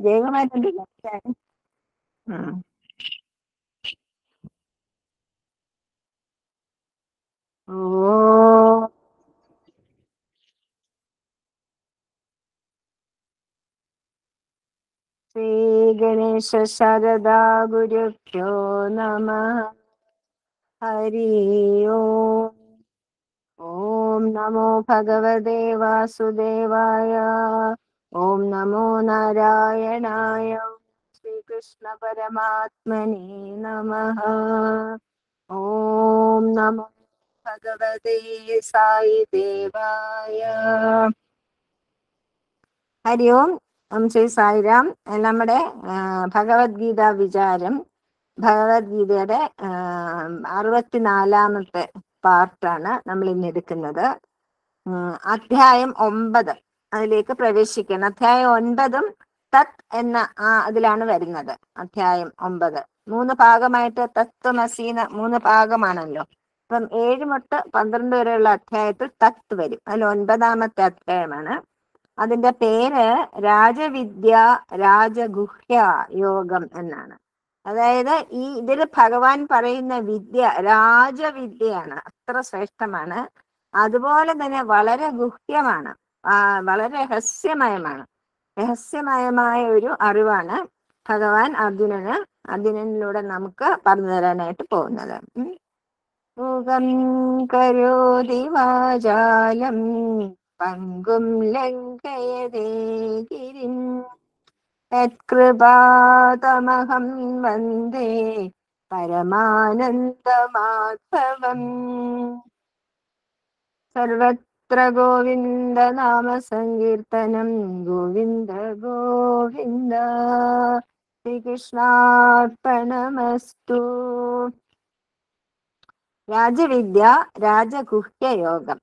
ജയകുമാരൻ്റെ ഉം ഓ ശ്രീഗണേശ ശരദാ ഗുരുഭ്യോ നമ ഹരി ഓം ഓം നമോ ഭഗവതേ വാസുദേവായ ഓം നമോ നാരായണായ ശ്രീകൃഷ്ണ പരമാത്മനെ നമ ഓം നമോ ഭഗവതേ സായി ദേവായ ഹരി ഓം ഓം ശ്രീ സായിരാം ഏഹ് നമ്മുടെ ആ, ഭഗവത്ഗീത വിചാരം ഭഗവത്ഗീതയുടെ ആ, അറുപത്തിനാലാമത്തെ പാർട്ടാണ് നമ്മൾ ഇന്ന് എടുക്കുന്നത് ഉം, അധ്യായം ഒമ്പത് അതിലേക്ക് പ്രവേശിക്കണം അധ്യായം ഒൻപതും തത് എന്ന ആ അതിലാണ് വരുന്നത് അധ്യായം ഒമ്പത് മൂന്ന് ഭാഗമായിട്ട് തത്വമസീന മൂന്ന് ഭാഗമാണല്ലോ അപ്പം ഏഴ് തൊട്ട് പന്ത്രണ്ട് വരെയുള്ള അധ്യായത്തിൽ തത്ത് വരും അതിൽ ഒൻപതാമത്തെ അധ്യായമാണ് അതിന്റെ പേര് രാജവിദ്യ രാജഗുഹ്യ യോഗം എന്നാണ് അതായത് ഈ ഇതിൽ ഭഗവാൻ പറയുന്ന വിദ്യ രാജവിദ്യയാണ് അത്ര ശ്രേഷ്ഠമാണ് അതുപോലെ തന്നെ വളരെ ഗുഹ്യമാണ് ആ വളരെ രഹസ്യമയമാണ് രഹസ്യമയമായ ഒരു അറിവാണ് ഭഗവാൻ അർജുനന് അർജുനനിലൂടെ നമുക്ക് പറഞ്ഞു തരാനായിട്ട് പോകുന്നത് ഉം. മുഖം കരോതി വാചാലം പങ്കും ലംഘയതേ ഗിരിം യത്കൃപാതമഹം വന്ദേ പരമാനന്ദമാധവം സർവത്ര ഗോവിന്ദ നാമ സങ്കീർത്തനം ഗോവിന്ദ ഗോവിന്ദ ശ്രീകൃഷ്ണാർപ്പണമസ്തു രാജവിദ്യ രാജഗുഹ്യ യോഗം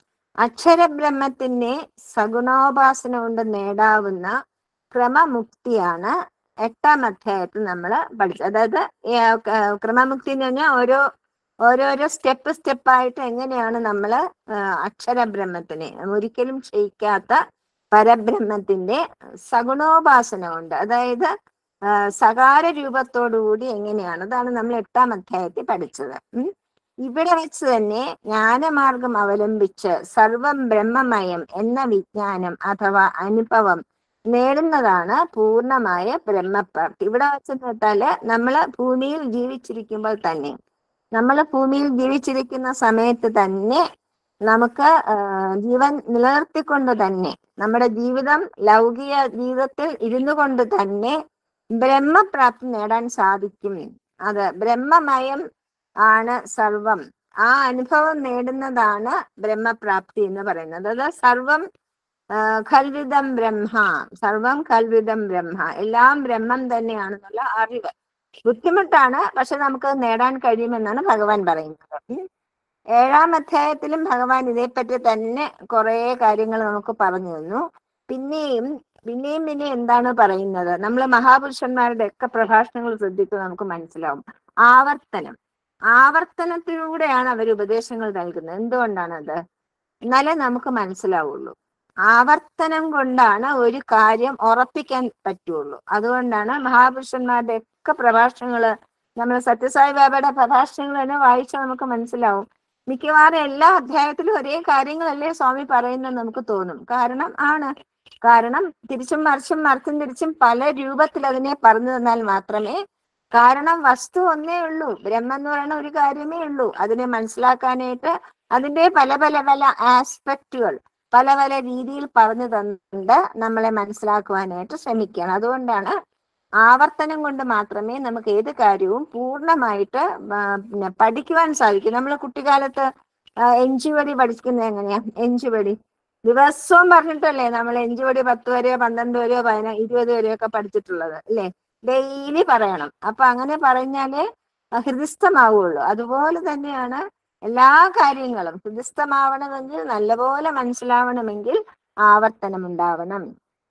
അക്ഷരബ്രഹ്മത്തിനെ സഗുണോപാസന കൊണ്ട് നേടാവുന്ന ക്രമമുക്തിയാണ് എട്ടാം അധ്യായത്തിൽ നമ്മൾ പഠിച്ചത് അതായത് ഈ, ആ, ക- ക്രമമുക്തി എന്ന് പറഞ്ഞാൽ ഓരോ ഓരോരോ സ്റ്റെപ്പ് സ്റ്റെപ്പായിട്ട് എങ്ങനെയാണ് നമ്മൾ അക്ഷരബ്രഹ്മത്തിനെ ഒരിക്കലും ക്ഷയിക്കാത്ത പരബ്രഹ്മത്തിന്റെ സഗുണോപാസന കൊണ്ട് അതായത് ആ, സകാര രൂപത്തോടുകൂടി എങ്ങനെയാണ് അതാണ് നമ്മൾ എട്ടാം അധ്യായത്തിൽ പഠിച്ചത് ഉം. ഇവിടെ വെച്ച് തന്നെ ജ്ഞാനമാർഗം അവലംബിച്ച് സർവം ബ്രഹ്മമയം എന്ന വിജ്ഞാനം അഥവാ അനുഭവം നേടുന്നതാണ് പൂർണ്ണമായ ബ്രഹ്മപ്രാപ്തി ഇവിടെ വെച്ച് നോട്ടാല് നമ്മള് ഭൂമിയിൽ ജീവിച്ചിരിക്കുമ്പോൾ തന്നെ നമ്മൾ ഭൂമിയിൽ ജീവിച്ചിരിക്കുന്ന സമയത്ത് തന്നെ നമുക്ക് ആ, ജീവൻ നിലനിർത്തിക്കൊണ്ട് തന്നെ നമ്മുടെ ജീവിതം ലൗകിക ജീവിതത്തിൽ ഇരുന്നു കൊണ്ട് തന്നെ ബ്രഹ്മപ്രാപ്തി നേടാൻ സാധിക്കും അത് ബ്രഹ്മമയം ആണ് സർവം ആ അനുഭവം നേടുന്നതാണ് ബ്രഹ്മപ്രാപ്തി എന്ന് പറയുന്നത് അത് സർവം ആ, ഖൽവിദം ബ്രഹ്മ സർവം ഖൽവിദം ബ്രഹ്മ എല്ലാം ബ്രഹ്മം തന്നെയാണെന്നുള്ള അറിവ് ബുദ്ധിമുട്ടാണ് പക്ഷെ നമുക്ക് അത് നേടാൻ കഴിയുമെന്നാണ് ഭഗവാൻ പറയുന്നത് ഉം. ഏഴാം അധ്യായത്തിലും ഭഗവാൻ ഇതേപ്പറ്റി തന്നെ കുറെ കാര്യങ്ങൾ നമുക്ക് പറഞ്ഞു തന്നു പിന്നെയും പിന്നെയും പിന്നെ എന്താണ് പറയുന്നത് നമ്മൾ മഹാപുരുഷന്മാരുടെ ഒക്കെ പ്രഭാഷണങ്ങൾ ശ്രദ്ധിക്കുമ്പോൾ നമുക്ക് മനസ്സിലാവും ആവർത്തനം ആവർത്തനത്തിലൂടെയാണ് അവർ ഉപദേശങ്ങൾ നൽകുന്നത് എന്തുകൊണ്ടാണ് അത് എന്നാലേ നമുക്ക് മനസ്സിലാവുള്ളൂ ആവർത്തനം കൊണ്ടാണ് ഒരു കാര്യം ഉറപ്പിക്കാൻ പറ്റുള്ളൂ അതുകൊണ്ടാണ് മഹാപുരുഷന്മാരുടെ ഒക്കെ പ്രഭാഷണങ്ങള് നമ്മൾ സത്യസായി ബാബയുടെ പ്രഭാഷണങ്ങൾ തന്നെ വായിച്ചാൽ നമുക്ക് മനസ്സിലാവും മിക്കവാറും എല്ലാ അധ്യായത്തിലും ഒരേ കാര്യങ്ങളല്ലേ സ്വാമി പറയുന്നത് നമുക്ക് തോന്നും കാരണം ആണ് കാരണം തിരിച്ചും മറിച്ചും മറിച്ചും തിരിച്ചും പല രൂപത്തിൽ അതിനെ പറഞ്ഞു തന്നാൽ മാത്രമേ കാരണം വസ്തു ഒന്നേ ഉള്ളൂ ബ്രഹ്മം എന്ന് പറയുന്ന ഒരു കാര്യമേ ഉള്ളൂ അതിനെ മനസ്സിലാക്കാനായിട്ട് അതിന്റെ പല പല പല ആസ്പെക്റ്റുകൾ പല പല രീതിയിൽ പറഞ്ഞു തന്നുകൊണ്ട് നമ്മളെ മനസ്സിലാക്കുവാനായിട്ട് ശ്രമിക്കുകയാണ് അതുകൊണ്ടാണ് ആവർത്തനം കൊണ്ട് മാത്രമേ നമുക്ക് ഏത് കാര്യവും പൂർണ്ണമായിട്ട് ആ, പിന്നെ പഠിക്കുവാൻ സാധിക്കും നമ്മൾ കുട്ടിക്കാലത്ത് ആ, എഞ്ചുവടി പഠിക്കുന്നത് എങ്ങനെയാ എഞ്ചുവടി ദിവസവും പറഞ്ഞിട്ടല്ലേ നമ്മൾ എഞ്ചുവടി പത്ത് വരെയോ പന്ത്രണ്ട് വരെയോ പതിന ഇരുപത് വരെയോ ഒക്കെ പഠിച്ചിട്ടുള്ളത് അല്ലേ ഡെയിലി പറയണം അപ്പൊ അങ്ങനെ പറഞ്ഞാലേ ആ, ഹൃദിസ്ഥമാവുള്ളൂ അതുപോലെ തന്നെയാണ് എല്ലാ കാര്യങ്ങളും ഹൃദിസ്ഥമാവണമെങ്കിൽ നല്ലപോലെ മനസ്സിലാവണമെങ്കിൽ ആവർത്തനം ഉണ്ടാവണം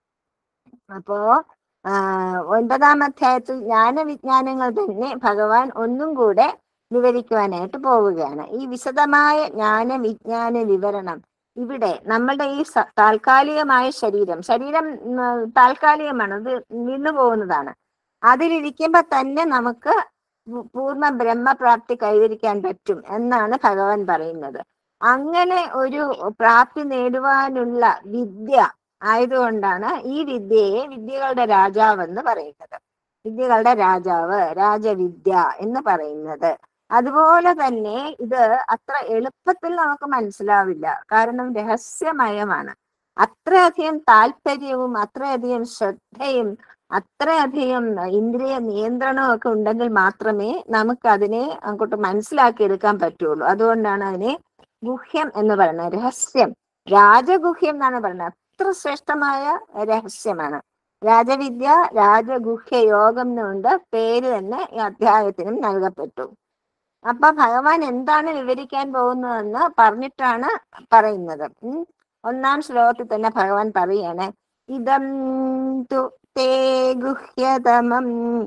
അപ്പോ ആ, ഒൻപതാം അധ്യായത്തിൽ ജ്ഞാനവിജ്ഞാനങ്ങൾ തന്നെ ഭഗവാൻ ഒന്നും കൂടെ വിവരിക്കുവാനായിട്ട് പോവുകയാണ് ഈ വിശദമായ ജ്ഞാന വിജ്ഞാന വിവരണം ഇവിടെ നമ്മളുടെ ഈ സ- താൽക്കാലികമായ ശരീരം ശരീരം ഉം, താൽക്കാലികമാണ് അത് നിന്നു പോകുന്നതാണ് അതിലിരിക്കുമ്പോ തന്നെ നമുക്ക് പൂ- പൂർണ്ണ ബ്രഹ്മപ്രാപ്തി കൈവരിക്കാൻ പറ്റും എന്നാണ് ഭഗവാൻ പറയുന്നത് അങ്ങനെ ഒരു പ്രാപ്തി നേടുവാനുള്ള വിദ്യ ആയതുകൊണ്ടാണ് ഈ വിദ്യയെ വിദ്യകളുടെ രാജാവ് എന്ന് പറയുന്നത് വിദ്യകളുടെ രാജാവ് രാജവിദ്യ എന്ന് പറയുന്നത് അതുപോലെ തന്നെ ഇത് അത്ര എളുപ്പത്തിൽ നമുക്ക് മനസ്സിലാവില്ല കാരണം രഹസ്യമയമാണ് അത്രയധികം താല്പര്യവും അത്രയധികം ശ്രദ്ധയും അത്രയധികം ഇന്ദ്രിയ നിയന്ത്രണവും ഒക്കെ ഉണ്ടെങ്കിൽ മാത്രമേ നമുക്ക് അതിനെ അങ്ങോട്ട് മനസ്സിലാക്കിയെടുക്കാൻ പറ്റുള്ളൂ അതുകൊണ്ടാണ് അതിനെ ഗുഹ്യം എന്ന് പറയുന്നത് രഹസ്യം രാജഗുഹ്യം എന്നാണ് പറയുന്നത് അത്ര ശ്രേഷ്ഠമായ രഹസ്യമാണ് രാജവിദ്യ രാജഗുഹ്യ യോഗം എന്നുകൊണ്ട് പേര് തന്നെ ഈ അധ്യായത്തിനും നൽകപ്പെട്ടു അപ്പൊ ഭഗവാൻ എന്താണ് വിവരിക്കാൻ പോകുന്നതെന്ന് പറഞ്ഞിട്ടാണ് പറയുന്നത് ഉം. ഒന്നാം ശ്ലോകത്തിൽ തന്നെ ഭഗവാൻ പറയാണ് ഇതം തു തേ ഗുഹ്യതമം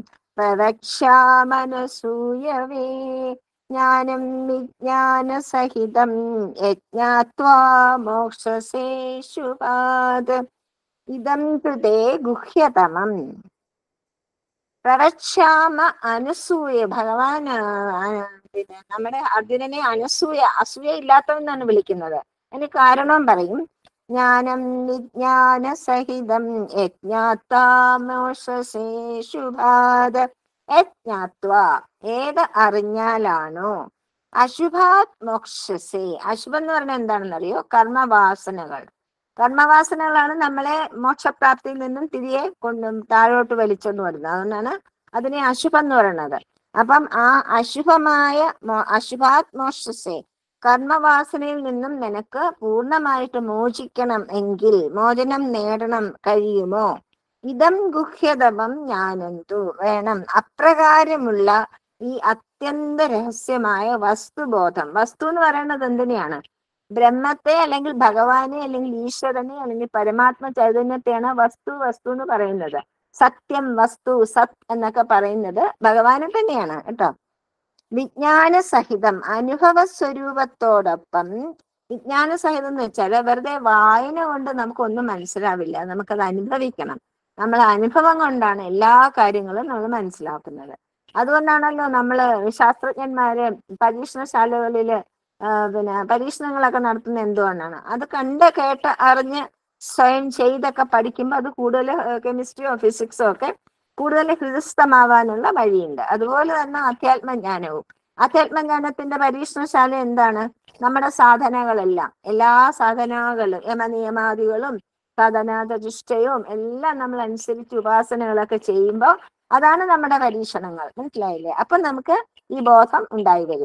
പ്രവക്ഷ്യാമനസൂയവേ ജ്ഞാനം വിജ്ഞാനസഹിതം യജ്ഞാത്വാ മോക്ഷസേ ശുഭാത് ഇതം തു തേ ഗുഹ്യതമം പ്രവക്ഷ്യാമ അനസൂയ ഭഗവാൻ ആ, ആ, പിന്നെ നമ്മുടെ അർജുനനെ അനസൂയ അസൂയ ഇല്ലാത്തവെന്നാണ് വിളിക്കുന്നത് അതിന് കാരണവും പറയും ജ്ഞാനം വിജ്ഞാന സഹിതം യജ്ഞാത്താമോഷസേ ശുഭാത് യജ്ഞാത്വ ഏത് അറിഞ്ഞാലാണോ അശുഭാത് മോക്ഷസേ അശുഭം എന്ന് പറഞ്ഞാൽ എന്താണെന്നറിയോ കർമ്മവാസനകൾ കർമ്മവാസനകളാണ് നമ്മളെ മോക്ഷപ്രാപ്തിയിൽ നിന്നും തിരികെ കൊണ്ടും താഴോട്ട് വലിച്ചെന്ന് വരുന്നത് അതുകൊണ്ടാണ് അതിനെ അശുഭം എന്ന് പറയുന്നത് അപ്പം ആ അശുഭമായ മോ- അശുഭാത് മോക്ഷസേ കർമ്മവാസനയിൽ നിന്നും നിനക്ക് പൂർണ്ണമായിട്ട് മോചിക്കണം എങ്കിൽ മോചനം നേടണം കഴിയുമോ ഇതം ഗുഹ്യതമം ജ്ഞാനന്തു വേണം അപ്രകാരമുള്ള ഈ അത്യന്ത രഹസ്യമായ വസ്തുബോധം വസ്തു എന്ന് പറയുന്നത് എന്തിനെയാണ് ബ്രഹ്മത്തെ അല്ലെങ്കിൽ ഭഗവാനെ അല്ലെങ്കിൽ ഈശ്വരനെ അല്ലെങ്കിൽ പരമാത്മ ചൈതന്യത്തെയാണ് വസ്തു വസ്തു എന്ന് പറയുന്നത് സത്യം വസ്തു സത് എന്നൊക്കെ പറയുന്നത് ഭഗവാനെ തന്നെയാണ് കേട്ടോ വിജ്ഞാന സഹിതം അനുഭവ സ്വരൂപത്തോടൊപ്പം വിജ്ഞാന സഹിതം എന്ന് വെച്ചാൽ വെറുതെ വായന കൊണ്ട് നമുക്കൊന്നും മനസ്സിലാവില്ല നമുക്കത് അനുഭവിക്കണം നമ്മൾ അനുഭവം കൊണ്ടാണ് എല്ലാ കാര്യങ്ങളും നമ്മൾ മനസ്സിലാക്കുന്നത് അതുകൊണ്ടാണല്ലോ നമ്മള് ശാസ്ത്രജ്ഞന്മാര് പരീക്ഷണശാലകളില് ആ, പിന്നെ പരീക്ഷണങ്ങളൊക്കെ നടത്തുന്ന എന്തുകൊണ്ടാണ് അത് കണ്ട് കേട്ട് അറിഞ്ഞ് സ്വയം ചെയ്തൊക്കെ പഠിക്കുമ്പോൾ അത് കൂടുതൽ കെമിസ്ട്രിയോ ഫിസിക്സോ ഒക്കെ കൂടുതൽ ഹൃദയസ്ഥമാവാനുള്ള വഴിയുണ്ട് അതുപോലെ തന്നെ അധ്യാത്മജ്ഞാനവും അധ്യാത്മജ്ഞാനത്തിന്റെ പരീക്ഷണശാല എന്താണ് നമ്മുടെ സാധനകളെല്ലാം എല്ലാ സാധനകളും യമനിയമാദികളും സാധനാധിഷ്ഠയും എല്ലാം നമ്മൾ അനുസരിച്ച് ഉപാസനകളൊക്കെ ചെയ്യുമ്പോൾ അതാണ് നമ്മുടെ പരീക്ഷണങ്ങൾ മനസ്സിലായില്ലേ അപ്പൊ നമുക്ക് ഈ ബോധം ഉണ്ടായി വരും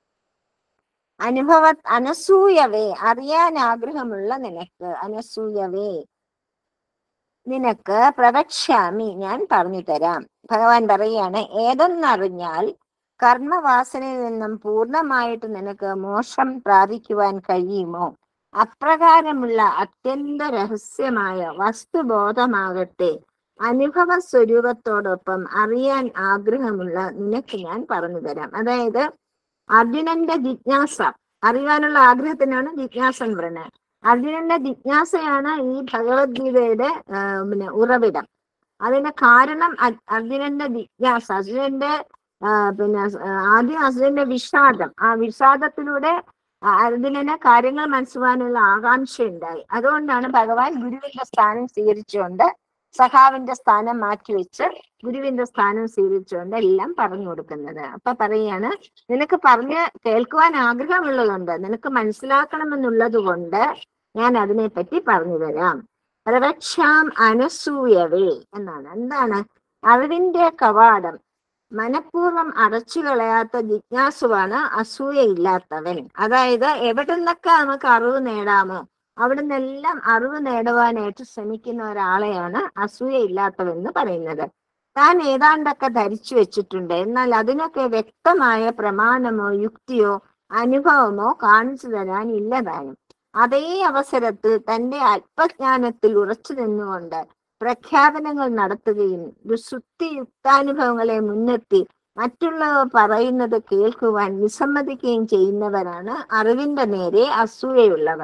അനുഭവ അനസൂയവേ അറിയാൻ ആഗ്രഹമുള്ള നിനക്ക് അനസൂയവേ നിനക്ക് പ്രവക്ഷ്യാമി ഞാൻ പറഞ്ഞു തരാം ഭഗവാൻ പറയാണ് ഏതെന്നറിഞ്ഞാൽ കർമ്മവാസനയിൽ നിന്നും പൂർണ്ണമായിട്ട് നിനക്ക് മോക്ഷം പ്രാപിക്കുവാൻ കഴിയുമോ അപ്രകാരമുള്ള അത്യന്ത രഹസ്യമായ വസ്തുബോധമാകട്ടെ അനുഭവ സ്വരൂപത്തോടൊപ്പം അറിയാൻ ആഗ്രഹമുള്ള നിനക്ക് ഞാൻ പറഞ്ഞു തരാം അതായത് അർജുനന്റെ ജിജ്ഞാസ അറിയാനുള്ള ആഗ്രഹത്തിനാണ് ജിജ്ഞാസ എന്ന് പറയുന്നത് അർജുനന്റെ ജിജ്ഞാസയാണ് ഈ ഭഗവത്ഗീതയുടെ ആ, പിന്നെ ഉറവിടം അതിന്റെ കാരണം അ- അർജുനന്റെ ജിജ്ഞാസ അർജുനന്റെ ആ, പിന്നെ ആ, ആദ്യം അർജുനന്റെ വിഷാദം ആ വിഷാദത്തിലൂടെ ആ അർജുനന് കാര്യങ്ങൾ മനസ്സിലാക്കാനുള്ള ആകാംക്ഷ ഉണ്ടായി അതുകൊണ്ടാണ് ഭഗവാൻ ഗുരുവിന്റെ സ്ഥാനം സ്വീകരിച്ചുകൊണ്ട് സഖാവിന്റെ സ്ഥാനം മാറ്റിവെച്ച് ഗുരുവിന്റെ സ്ഥാനം സ്വീകരിച്ചുകൊണ്ട് എല്ലാം പറഞ്ഞു കൊടുക്കുന്നത് അപ്പൊ പറയാണ് നിനക്ക് പറഞ്ഞ് കേൾക്കുവാൻ ആഗ്രഹമുള്ളതുകൊണ്ട് നിനക്ക് മനസ്സിലാക്കണമെന്നുള്ളത് കൊണ്ട് ഞാൻ അതിനെപ്പറ്റി പറഞ്ഞു തരാം പ്രവക്ഷാം അനസൂയവേ എന്നാണ് എന്താണ് അറിവിന്റെ കവാടം മനഃപൂർവ്വം അടച്ചു കളയാത്ത ജിജ്ഞാസുവാണ് അസൂയയില്ലാത്തവൻ അതായത് എവിടെ നിന്നൊക്കെ നമുക്ക് അറിവ് നേടാമോ അവിടെ നിന്നെല്ലാം അറിവ് നേടുവാനായിട്ട് ശ്രമിക്കുന്ന ഒരാളെയാണ് അസൂയയില്ലാത്തവെന്ന് പറയുന്നത് താൻ ഏതാണ്ടൊക്കെ ധരിച്ചു വെച്ചിട്ടുണ്ട് എന്നാൽ അതിനൊക്കെ വ്യക്തമായ പ്രമാണമോ യുക്തിയോ അനുഭവമോ കാണിച്ചു തരാൻ ഇല്ലതാനും അതേ അവസരത്തിൽ തന്റെ അല്പജ്ഞാനത്തിൽ ഉറച്ചു നിന്നുകൊണ്ട് പ്രഖ്യാപനങ്ങൾ നടത്തുകയും സുത്തിയുക്താനുഭവങ്ങളെ മുൻനിർത്തി മറ്റുള്ളവർ പറയുന്നത് കേൾക്കുവാൻ വിസമ്മതിക്കുകയും ചെയ്യുന്നവരാണ് അറിവിന്റെ നേരെ അസൂയയുള്ളവർ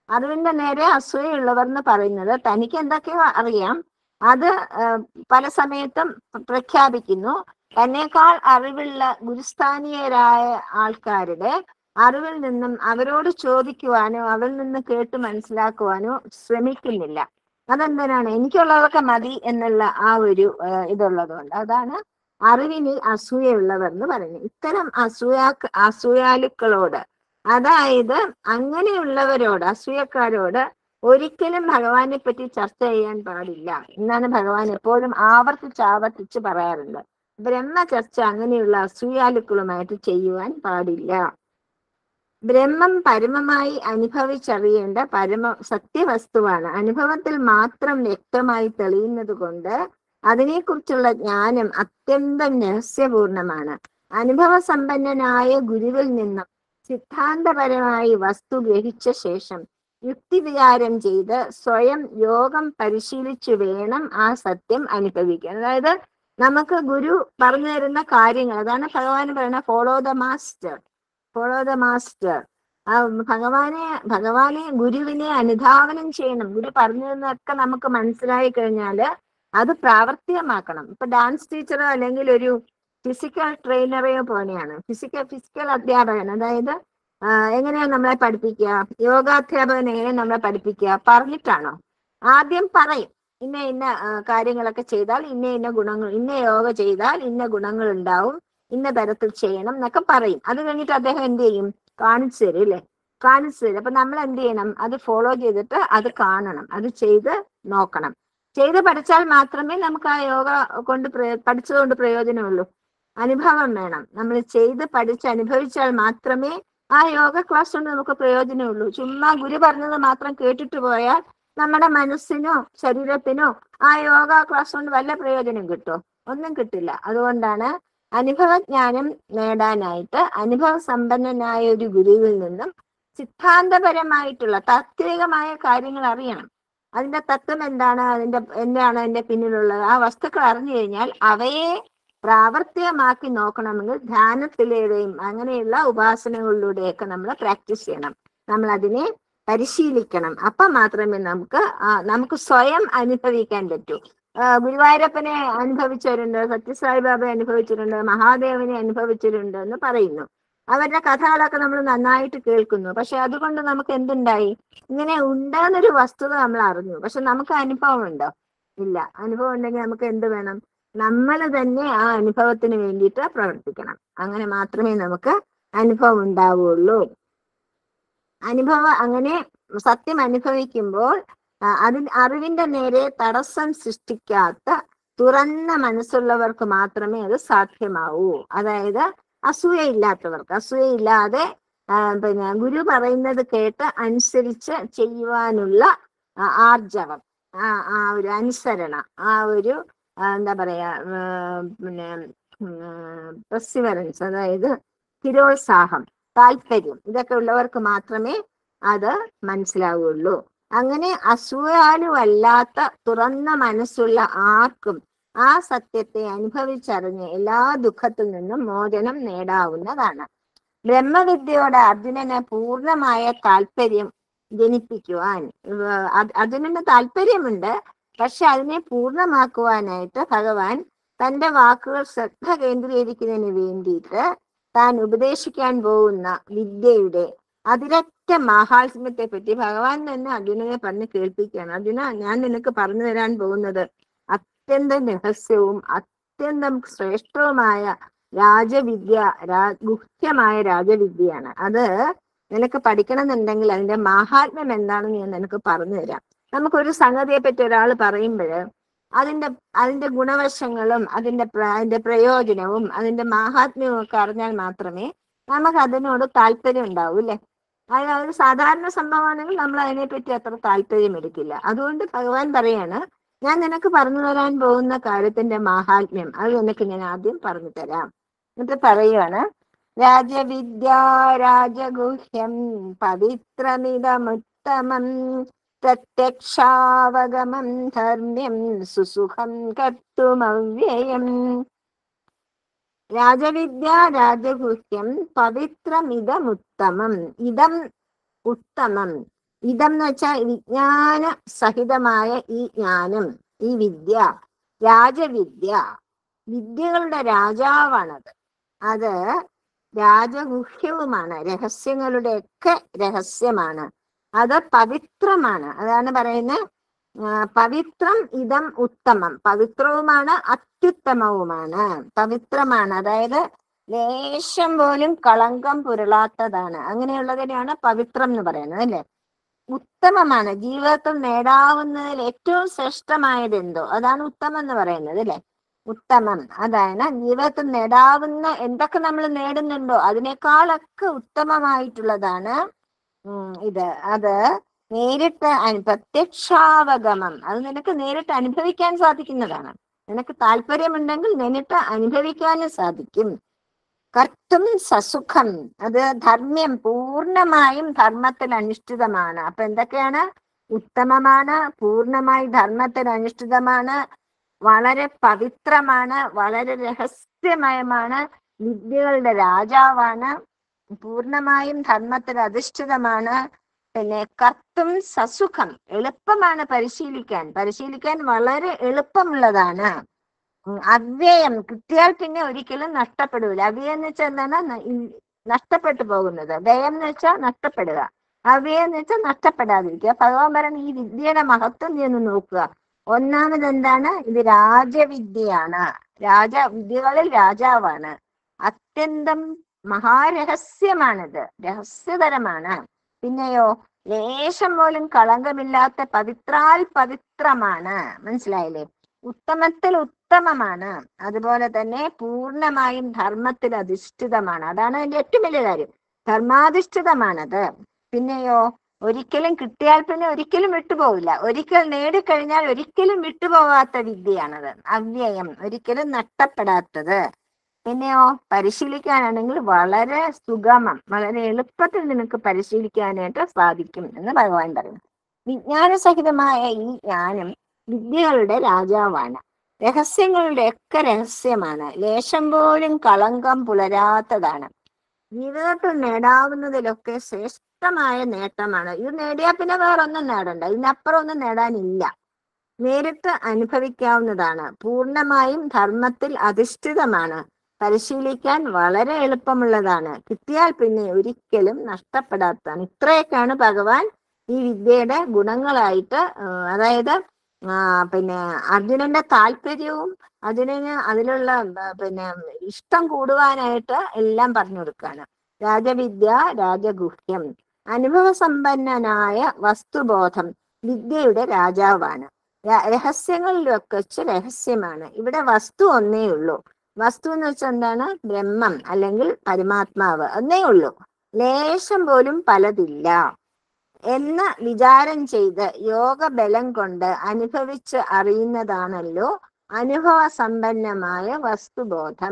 അറിവിന്റെ നേരെ അസൂയുള്ളവർ എന്ന് പറയുന്നത് തനിക്ക് എന്തൊക്കെയോ അറിയാം അത് ഏഹ്, പല സമയത്തും പ്രഖ്യാപിക്കുന്നു തന്നെക്കാൾ അറിവുള്ള ഗുരുസ്ഥാനീയരായ ആൾക്കാരുടെ അറിവിൽ നിന്നും അവരോട് ചോദിക്കുവാനോ അവരിൽ നിന്ന് കേട്ട് മനസ്സിലാക്കുവാനോ ശ്രമിക്കുന്നില്ല അതെന്തിനാണ് എനിക്കുള്ളതൊക്കെ മതി എന്നുള്ള ആ ഒരു ഏഹ്, ഇതുള്ളതുകൊണ്ട് അതാണ് അറിവിന് അസൂയുള്ളവർ എന്ന് പറയുന്നത് ഇത്തരം അസൂയാ അസൂയാലുക്കളോട് അതായത് അങ്ങനെയുള്ളവരോട് അസൂയക്കാരോട് ഒരിക്കലും ഭഗവാനെ പറ്റി ചർച്ച ചെയ്യാൻ പാടില്ല എന്നാണ് ഭഗവാൻ എപ്പോഴും ആവർത്തിച്ച് ആവർത്തിച്ച് പറയാറുണ്ട് ബ്രഹ്മ ചർച്ച അങ്ങനെയുള്ള അസൂയാലുക്കളുമായിട്ട് ചെയ്യുവാൻ പാടില്ല ബ്രഹ്മം പരമമായി അനുഭവിച്ചറിയേണ്ട പരമ സത്യവസ്തുവാണ് അനുഭവത്തിൽ മാത്രം വ്യക്തമായി തെളിയുന്നത് കൊണ്ട് അതിനെക്കുറിച്ചുള്ള ജ്ഞാനം അത്യന്തം രഹസ്യപൂർണമാണ് അനുഭവ സമ്പന്നനായ ഗുരുവിൽ നിന്നും സിദ്ധാന്തപരമായി വസ്തു ഗ്രഹിച്ച ശേഷം യുക്തിവിചാരം ചെയ്ത് സ്വയം യോഗം പരിശീലിച്ചു വേണം ആ സത്യം അനുഭവിക്കാൻ അതായത് നമുക്ക് ഗുരു പറഞ്ഞു തരുന്ന കാര്യങ്ങൾ അതാണ് ഭഗവാൻ പറയുന്ന follow the master follow the master ആ ഭഗവാനെ ഭഗവാനെ ഗുരുവിനെ അനുധാവനം ചെയ്യണം ഗുരു പറഞ്ഞു തരുന്നതൊക്കെ നമുക്ക് മനസ്സിലായി കഴിഞ്ഞാല് അത് പ്രാവർത്തികമാക്കണം ഇപ്പൊ ഡാൻസ് ടീച്ചറോ അല്ലെങ്കിൽ ഒരു ഫിസിക്കൽ ട്രെയിനറെയോ പോലെയാണ് ഫിസിക്കൽ ഫിസിക്കൽ അധ്യാപകൻ അതായത് ആ, എങ്ങനെയാ നമ്മളെ പഠിപ്പിക്കുക യോഗാധ്യാപകൻ എങ്ങനെയാ നമ്മളെ പഠിപ്പിക്കുക പറഞ്ഞിട്ടാണോ ആദ്യം പറയും ഇന്ന ഇന്ന ആ, കാര്യങ്ങളൊക്കെ ചെയ്താൽ ഇന്ന ഇന്ന ഗുണങ്ങൾ ഇന്ന യോഗ ചെയ്താൽ ഇന്ന ഗുണങ്ങൾ ഉണ്ടാവും ഇന്ന തരത്തിൽ ചെയ്യണം എന്നൊക്കെ പറയും അത് കഴിഞ്ഞിട്ട് അദ്ദേഹം എന്ത് ചെയ്യും കാണിച്ചു തരും അല്ലേ കാണിച്ചു തരും അപ്പൊ നമ്മൾ എന്ത് ചെയ്യണം അത് ഫോളോ ചെയ്തിട്ട് അത് കാണണം അത് ചെയ്ത് നോക്കണം ചെയ്ത് പഠിച്ചാൽ മാത്രമേ നമുക്ക് ആ യോഗ കൊണ്ട് പ്രയോ- പഠിച്ചതുകൊണ്ട് പ്രയോജനമുള്ളൂ അനുഭവം വേണം നമ്മൾ ചെയ്ത് പഠിച്ച് അനുഭവിച്ചാൽ മാത്രമേ ആ യോഗ ക്ലാസ് കൊണ്ട് നമുക്ക് പ്രയോജനമുള്ളൂ ചുമ്മാ ഗുരു പറഞ്ഞത് മാത്രം കേട്ടിട്ട് പോയാൽ നമ്മുടെ മനസ്സിനോ ശരീരത്തിനോ ആ യോഗ ക്ലാസ് കൊണ്ട് വല്ല പ്രയോജനം കിട്ടുമോ ഒന്നും കിട്ടില്ല അതുകൊണ്ടാണ് അനുഭവജ്ഞാനം നേടാനായിട്ട് അനുഭവ സമ്പന്നനായ ഒരു ഗുരുവിൽ നിന്നും സിദ്ധാന്തപരമായിട്ടുള്ള താത്വികമായ കാര്യങ്ങൾ അറിയണം അതിന്റെ തത്വം എന്താണ് അതിന്റെ എന്താണ് അതിന്റെ പിന്നിലുള്ളത് ആ വസ്തുക്കൾ അറിഞ്ഞു കഴിഞ്ഞാൽ അവയെ പ്രാവർത്തികമാക്കി നോക്കണമെങ്കിൽ ധ്യാനത്തിലൂടെയും അങ്ങനെയുള്ള ഉപാസനകളിലൂടെയൊക്കെ നമ്മൾ പ്രാക്ടീസ് ചെയ്യണം നമ്മൾ അതിനെ പരിശീലിക്കണം അപ്പൊ മാത്രമേ നമുക്ക് ആ, നമുക്ക് സ്വയം അനുഭവിക്കാൻ പറ്റൂ ആ, ഗുരുവായൂരപ്പനെ അനുഭവിച്ചവരുണ്ട് സത്യസായിബാബയെ അനുഭവിച്ചിട്ടുണ്ട് മഹാദേവനെ അനുഭവിച്ചിട്ടുണ്ട് എന്ന് പറയുന്നു അവരുടെ കഥകളൊക്കെ നമ്മൾ നന്നായിട്ട് കേൾക്കുന്നു പക്ഷെ അതുകൊണ്ട് നമുക്ക് എന്തുണ്ടായി ഇങ്ങനെ ഉണ്ടെന്നൊരു വസ്തുത നമ്മൾ അറിഞ്ഞു പക്ഷെ നമുക്ക് അനുഭവം ഉണ്ടോ ഇല്ല അനുഭവം ഉണ്ടെങ്കിൽ നമുക്ക് എന്ത് വേണം നമ്മൾ തന്നെ ആ അനുഭവത്തിന് വേണ്ടിയിട്ട് പ്രവർത്തിക്കണം അങ്ങനെ മാത്രമേ നമുക്ക് അനുഭവം ഉണ്ടാവുള്ളൂ അനുഭവം അങ്ങനെ സത്യം അനുഭവിക്കുമ്പോൾ ആ, അതിൽ അറിവിന്റെ നേരെ തടസ്സം സൃഷ്ടിക്കാത്ത തുറന്ന മനസ്സുള്ളവർക്ക് മാത്രമേ അത് സാധ്യമാവൂ അതായത് അസൂയയില്ലാത്തവർക്ക് അസൂയയില്ലാതെ ആ, പിന്നെ ഗുരു പറയുന്നത് കേട്ട് അനുസരിച്ച് ചെയ്യുവാനുള്ള ആ, ആർജവം ആ ആ ഒരു അനുസരണ ആ ഒരു ആ, എന്താ പറയാ ആ, പിന്നെ പെർസിവറൻസ് അതായത് സ്ഥിരോത്സാഹം താല്പര്യം ഇതൊക്കെ ഉള്ളവർക്ക് മാത്രമേ അത് മനസ്സിലാവുള്ളൂ അങ്ങനെ അസൂയാലുവല്ലാത്ത തുറന്ന മനസ്സുള്ള ആർക്കും ആ സത്യത്തെ അനുഭവിച്ചറിഞ്ഞ് എല്ലാ ദുഃഖത്തിൽ നിന്നും മോചനം നേടാവുന്നതാണ് ബ്രഹ്മവിദ്യയോട് അർജുനന് പൂർണ്ണമായ താല്പര്യം ജനിപ്പിക്കുവാൻ ഏർ അത് അർജുനന് താല്പര്യമുണ്ട് പക്ഷെ അതിനെ പൂർണ്ണമാക്കുവാനായിട്ട് ഭഗവാൻ തന്റെ വാക്കുകൾ ശ്രദ്ധ കേന്ദ്രീകരിക്കുന്നതിന് വേണ്ടിയിട്ട് താൻ ഉപദേശിക്കാൻ പോകുന്ന വിദ്യയുടെ അതിരറ്റ മാഹാത്മ്യത്തെ പറ്റി ഭഗവാൻ തന്നെ അർജുനനെ പറഞ്ഞ് കേൾപ്പിക്കുകയാണ് അർജുന ഞാൻ നിനക്ക് പറഞ്ഞു തരാൻ പോകുന്നത് അത്യന്തം രഹസ്യവും അത്യന്തം ശ്രേഷ്ഠവുമായ രാജവിദ്യ രാ ഗുഹ്യമായ രാജവിദ്യയാണ് അത് നിനക്ക് പഠിക്കണമെന്നുണ്ടെങ്കിൽ അതിന്റെ മാഹാത്മ്യം എന്താണെന്ന് ഞാൻ നിനക്ക് പറഞ്ഞു തരാം നമുക്കൊരു സംഗതിയെ പറ്റി ഒരാൾ പറയുമ്പോൾ അതിന്റെ അതിന്റെ ഗുണവശങ്ങളും അതിന്റെ പ്ര- അതിന്റെ പ്രയോജനവും അതിന്റെ മാഹാത്മ്യവും ഒക്കെ അറിഞ്ഞാൽ മാത്രമേ നമുക്ക് അതിനോട് താല്പര്യം ഉണ്ടാവൂ അല്ലെ അത് ഒരു സാധാരണ സംഭവമാണെങ്കിൽ നമ്മൾ അതിനെപ്പറ്റി അത്ര താല്പര്യം എടുക്കില്ല അതുകൊണ്ട് ഭഗവാൻ പറയാണ് ഞാൻ നിനക്ക് പറഞ്ഞു തരാൻ പോകുന്ന കാര്യത്തിന്റെ മാഹാത്മ്യം അത് നിനക്ക് ഞാൻ ആദ്യം പറഞ്ഞു തരാം എന്നിട്ട് പറയുവാണ് രാജവിദ്യ രാജഗുഹ്യം പവിത്രമിതമുത്തമം പ്രത്യക്ഷാവഗമം ധർമ്മ്യം സുസുഖം കർത്തുമവ്യയം രാജവിദ്യ രാജഗുഹ്യം പവിത്രമിതമുത്തമം ഇതം ഉത്തമം ഇതം എന്ന് വെച്ചാൽ വിജ്ഞാന സഹിതമായ ഈ ജ്ഞാനം ഈ വിദ്യ രാജവിദ്യ വിദ്യകളുടെ രാജാവാണത് അത് രാജഗുഹ്യവുമാണ് രഹസ്യങ്ങളുടെയൊക്കെ രഹസ്യമാണ് അത് പവിത്രമാണ് അതാണ് പറയുന്നത് ആ, പവിത്രം ഇതം ഉത്തമം പവിത്രവുമാണ് അത്യുത്തമവുമാണ് പവിത്രമാണ് അതായത് ലേശം പോലും കളങ്കം പുരളാത്തതാണ് അങ്ങനെയുള്ളതിനെയാണ് പവിത്രം എന്ന് പറയുന്നത് അല്ലെ ഉത്തമമാണ് ജീവിതത്തിൽ നേടാവുന്നതിൽ ഏറ്റവും ശ്രേഷ്ഠമായത് എന്തോ അതാണ് ഉത്തമം എന്ന് പറയുന്നത് അല്ലെ ഉത്തമം അതാണ് ജീവിതത്തിൽ നേടാവുന്ന എന്തൊക്കെ നമ്മൾ നേടുന്നുണ്ടോ അതിനേക്കാളൊക്കെ ഉത്തമമായിട്ടുള്ളതാണ് ഉം, ഇത് അത് നേരിട്ട് അനു- പ്രത്യക്ഷാവഗമം അത് നിനക്ക് നേരിട്ട് അനുഭവിക്കാൻ സാധിക്കുന്നതാണ് നിനക്ക് താല്പര്യമുണ്ടെങ്കിൽ നേരിട്ട് അനുഭവിക്കാനും സാധിക്കും കർത്തും സസുഖം അത് ധർമ്മ്യം പൂർണ്ണമായും ധർമ്മത്തിൽ അനുഷ്ഠിതമാണ് അപ്പൊ എന്തൊക്കെയാണ് ഉത്തമമാണ് പൂർണ്ണമായി ധർമ്മത്തിൽ അനുഷ്ഠിതമാണ് വളരെ പവിത്രമാണ് വളരെ രഹസ്യമയമാണ് വിദ്യകളുടെ രാജാവാണ് പൂർണ്ണമായും ധർമ്മത്തിൽ അധിഷ്ഠിതമാണ് പിന്നെ കർത്തും സസുഖം എളുപ്പമാണ് പരിശീലിക്കാൻ പരിശീലിക്കാൻ വളരെ എളുപ്പമുള്ളതാണ് ഉം, അവ്യയം കിട്ടിയാൽ പിന്നെ ഒരിക്കലും നഷ്ടപ്പെടില്ല അവ്യയം എന്ന് വെച്ചാൽ എന്താണ് ന- ഇ- നഷ്ടപ്പെട്ടു പോകുന്നത് വ്യയം എന്ന് വെച്ചാൽ നഷ്ടപ്പെടുക അവ്യയം എന്ന് വെച്ചാൽ നഷ്ടപ്പെടാതിരിക്കുക ഭഗവാൻ പറയുന്ന ഈ വിദ്യയുടെ മഹത്വം നീ ഒന്ന് നോക്കുക ഒന്നാമത് എന്താണ് ഇത് രാജവിദ്യയാണ് രാജ വിദ്യകളിൽ രാജാവാണ് അത്യന്തം മഹാരഹസ്യമാണിത് രഹസ്യതരമാണ് പിന്നെയോ ലേശം പോലും കളങ്കമില്ലാത്ത പവിത്രാൽ പവിത്രമാണ് മനസ്സിലായില്ലേ ഉത്തമത്തിൽ ഉത്തമമാണ് അതുപോലെ തന്നെ പൂർണ്ണമായും ധർമ്മത്തിൽ അധിഷ്ഠിതമാണ് അതാണ് അതിന്റെ ഏറ്റവും വലിയ കാര്യം ധർമാധിഷ്ഠിതമാണത് പിന്നെയോ ഒരിക്കലും കിട്ടിയാൽ പിന്നെ ഒരിക്കലും വിട്ടുപോകില്ല ഒരിക്കൽ നേടിക്കഴിഞ്ഞാൽ ഒരിക്കലും വിട്ടുപോകാത്ത വിദ്യയാണത് അവ്യയം ഒരിക്കലും നഷ്ടപ്പെടാത്തത് പിന്നെയോ പരിശീലിക്കാനാണെങ്കിൽ വളരെ സുഗമം വളരെ എളുപ്പത്തിൽ നിനക്ക് പരിശീലിക്കാനായിട്ട് സാധിക്കും എന്ന് ഭഗവാൻ പറയുന്നു വിജ്ഞാനസഹിതമായ ഈ ജ്ഞാനം വിദ്യകളുടെ രാജാവാണ് രഹസ്യങ്ങളുടെ ഒക്കെ രഹസ്യമാണ് ലേശം പോലും കളങ്കം പുലരാത്തതാണ് ജീവിതത്തിൽ നേടാവുന്നതിലൊക്കെ ശ്രേഷ്ഠമായ നേട്ടമാണ് ഇത് നേടിയാൽ പിന്നെ വേറൊന്നും നേടണ്ട ഇതിനപ്പുറം ഒന്നും നേടാനില്ല നേരിട്ട് അനുഭവിക്കാവുന്നതാണ് പൂർണ്ണമായും ധർമ്മത്തിൽ അധിഷ്ഠിതമാണ് പരിശീലിക്കാൻ വളരെ എളുപ്പമുള്ളതാണ് കിട്ടിയാൽ പിന്നെ ഒരിക്കലും നഷ്ടപ്പെടാത്തതാണ് ഇത്രയൊക്കെയാണ് ഭഗവാൻ ഈ വിദ്യയുടെ ഗുണങ്ങളായിട്ട് ആ, അതായത് ആ, പിന്നെ അർജുനന്റെ താല്പര്യവും അതിന് അതിലുള്ള ആ, പിന്നെ ഇഷ്ടം കൂടുവാനായിട്ട് എല്ലാം പറഞ്ഞു കൊടുക്കുകയാണ് രാജവിദ്യ രാജഗുഹ്യം അനുഭവസമ്പന്നനായ വസ്തുബോധം വിദ്യയുടെ രാജാവാണ് ര- രഹസ്യങ്ങളിലൊക്കെ വെച്ച് രഹസ്യമാണ് ഇവിടെ വസ്തു ഒന്നേ ഉള്ളൂ വസ്തു എന്ന് വെച്ചാൽ എന്താണ് ബ്രഹ്മം അല്ലെങ്കിൽ പരമാത്മാവ് ഒന്നേ ഉള്ളൂ ലേശം പോലും പലതില്ല എന്ന് വിചാരം ചെയ്ത് യോഗബലം കൊണ്ട് അനുഭവിച്ച് അറിയുന്നതാണല്ലോ അനുഭവ സമ്പന്നമായ വസ്തുബോധം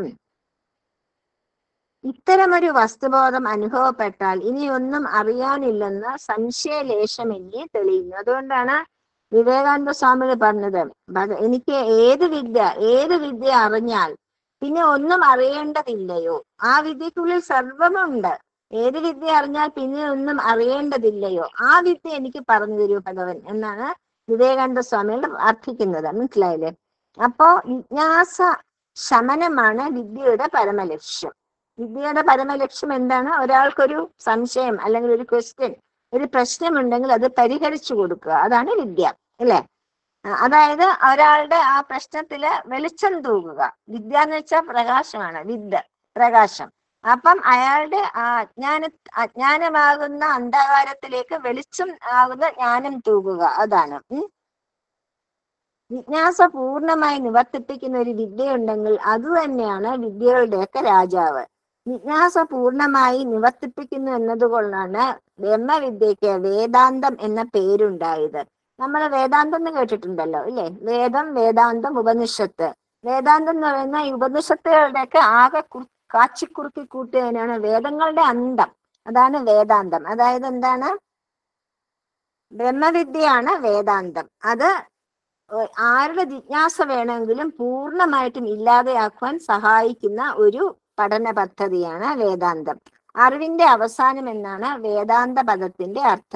ഇത്തരമൊരു വസ്തുബോധം അനുഭവപ്പെട്ടാൽ ഇനി ഒന്നും അറിയാനില്ലെന്ന് സംശയലേശമെന്നെ തെളിയുന്നു അതുകൊണ്ടാണ് വിവേകാനന്ദ സ്വാമികൾ പറഞ്ഞത് ഭഗ- എനിക്ക് ഏത് വിദ്യ ഏത് വിദ്യ അറിഞ്ഞാൽ പിന്നെ ഒന്നും അറിയേണ്ടതില്ലയോ ആ വിദ്യക്കുള്ളിൽ സർവമുണ്ട് ഏത് വിദ്യ അറിഞ്ഞാൽ പിന്നെ ഒന്നും അറിയേണ്ടതില്ലയോ ആ വിദ്യ എനിക്ക് പറഞ്ഞു തരൂ ഭഗവൻ എന്നാണ് വിവേകാനന്ദ സ്വാമികൾ അർത്ഥിക്കുന്നത് മനസ്സിലായില്ലേ അപ്പോ ജിജ്ഞാസ ശമനമാണ് വിദ്യയുടെ പരമലക്ഷ്യം വിദ്യയുടെ പരമലക്ഷ്യം എന്താണ് ഒരാൾക്കൊരു സംശയം അല്ലെങ്കിൽ ഒരു ക്വസ്റ്റ്യൻ ഒരു പ്രശ്നമുണ്ടെങ്കിൽ അത് പരിഹരിച്ചു കൊടുക്കുക അതാണ് വിദ്യ അല്ലേ ആ, അതായത് ഒരാളുടെ ആ പ്രശ്നത്തില് വെളിച്ചം തൂകുക വിദ്യ എന്ന് വെച്ചാൽ പ്രകാശമാണ് വിദ്യ പ്രകാശം അപ്പം അയാളുടെ ആ അജ്ഞാന അജ്ഞാനമാകുന്ന അന്ധകാരത്തിലേക്ക് വെളിച്ചം ആകുന്ന ജ്ഞാനം തൂകുക അതാണ് ഉം. ജിജ്ഞാസ പൂർണ്ണമായി നിവർത്തിപ്പിക്കുന്ന ഒരു വിദ്യയുണ്ടെങ്കിൽ അത് തന്നെയാണ് വിദ്യകളുടെയൊക്കെ രാജാവ് ജിജ്ഞാസ പൂർണ്ണമായി നിവർത്തിപ്പിക്കുന്നു എന്നതുകൊണ്ടാണ് ബ്രഹ്മവിദ്യയ്ക്ക് വേദാന്തം എന്ന പേരുണ്ടായത് നമ്മൾ വേദാന്തം എന്ന് കേട്ടിട്ടുണ്ടല്ലോ ഇല്ലേ വേദം വേദാന്തം ഉപനിഷത്ത് വേദാന്തം എന്ന് പറയുന്ന ഈ ഉപനിഷത്തുകളുടെയൊക്കെ ആകെ കു- കാച്ചിക്കുറുക്കി കൂട്ടിയതിനാണ് വേദങ്ങളുടെ അന്തം അതാണ് വേദാന്തം അതായത് എന്താണ് ബ്രഹ്മവിദ്യയാണ് വേദാന്തം അത് ഒ- ആരുടെ ജിജ്ഞാസ വേണമെങ്കിലും പൂർണ്ണമായിട്ടും ഇല്ലാതെയാക്കുവാൻ സഹായിക്കുന്ന ഒരു പഠന പദ്ധതിയാണ് വേദാന്തം അറിവിന്റെ അവസാനം എന്നാണ് വേദാന്ത പദത്തിന്റെ അർത്ഥം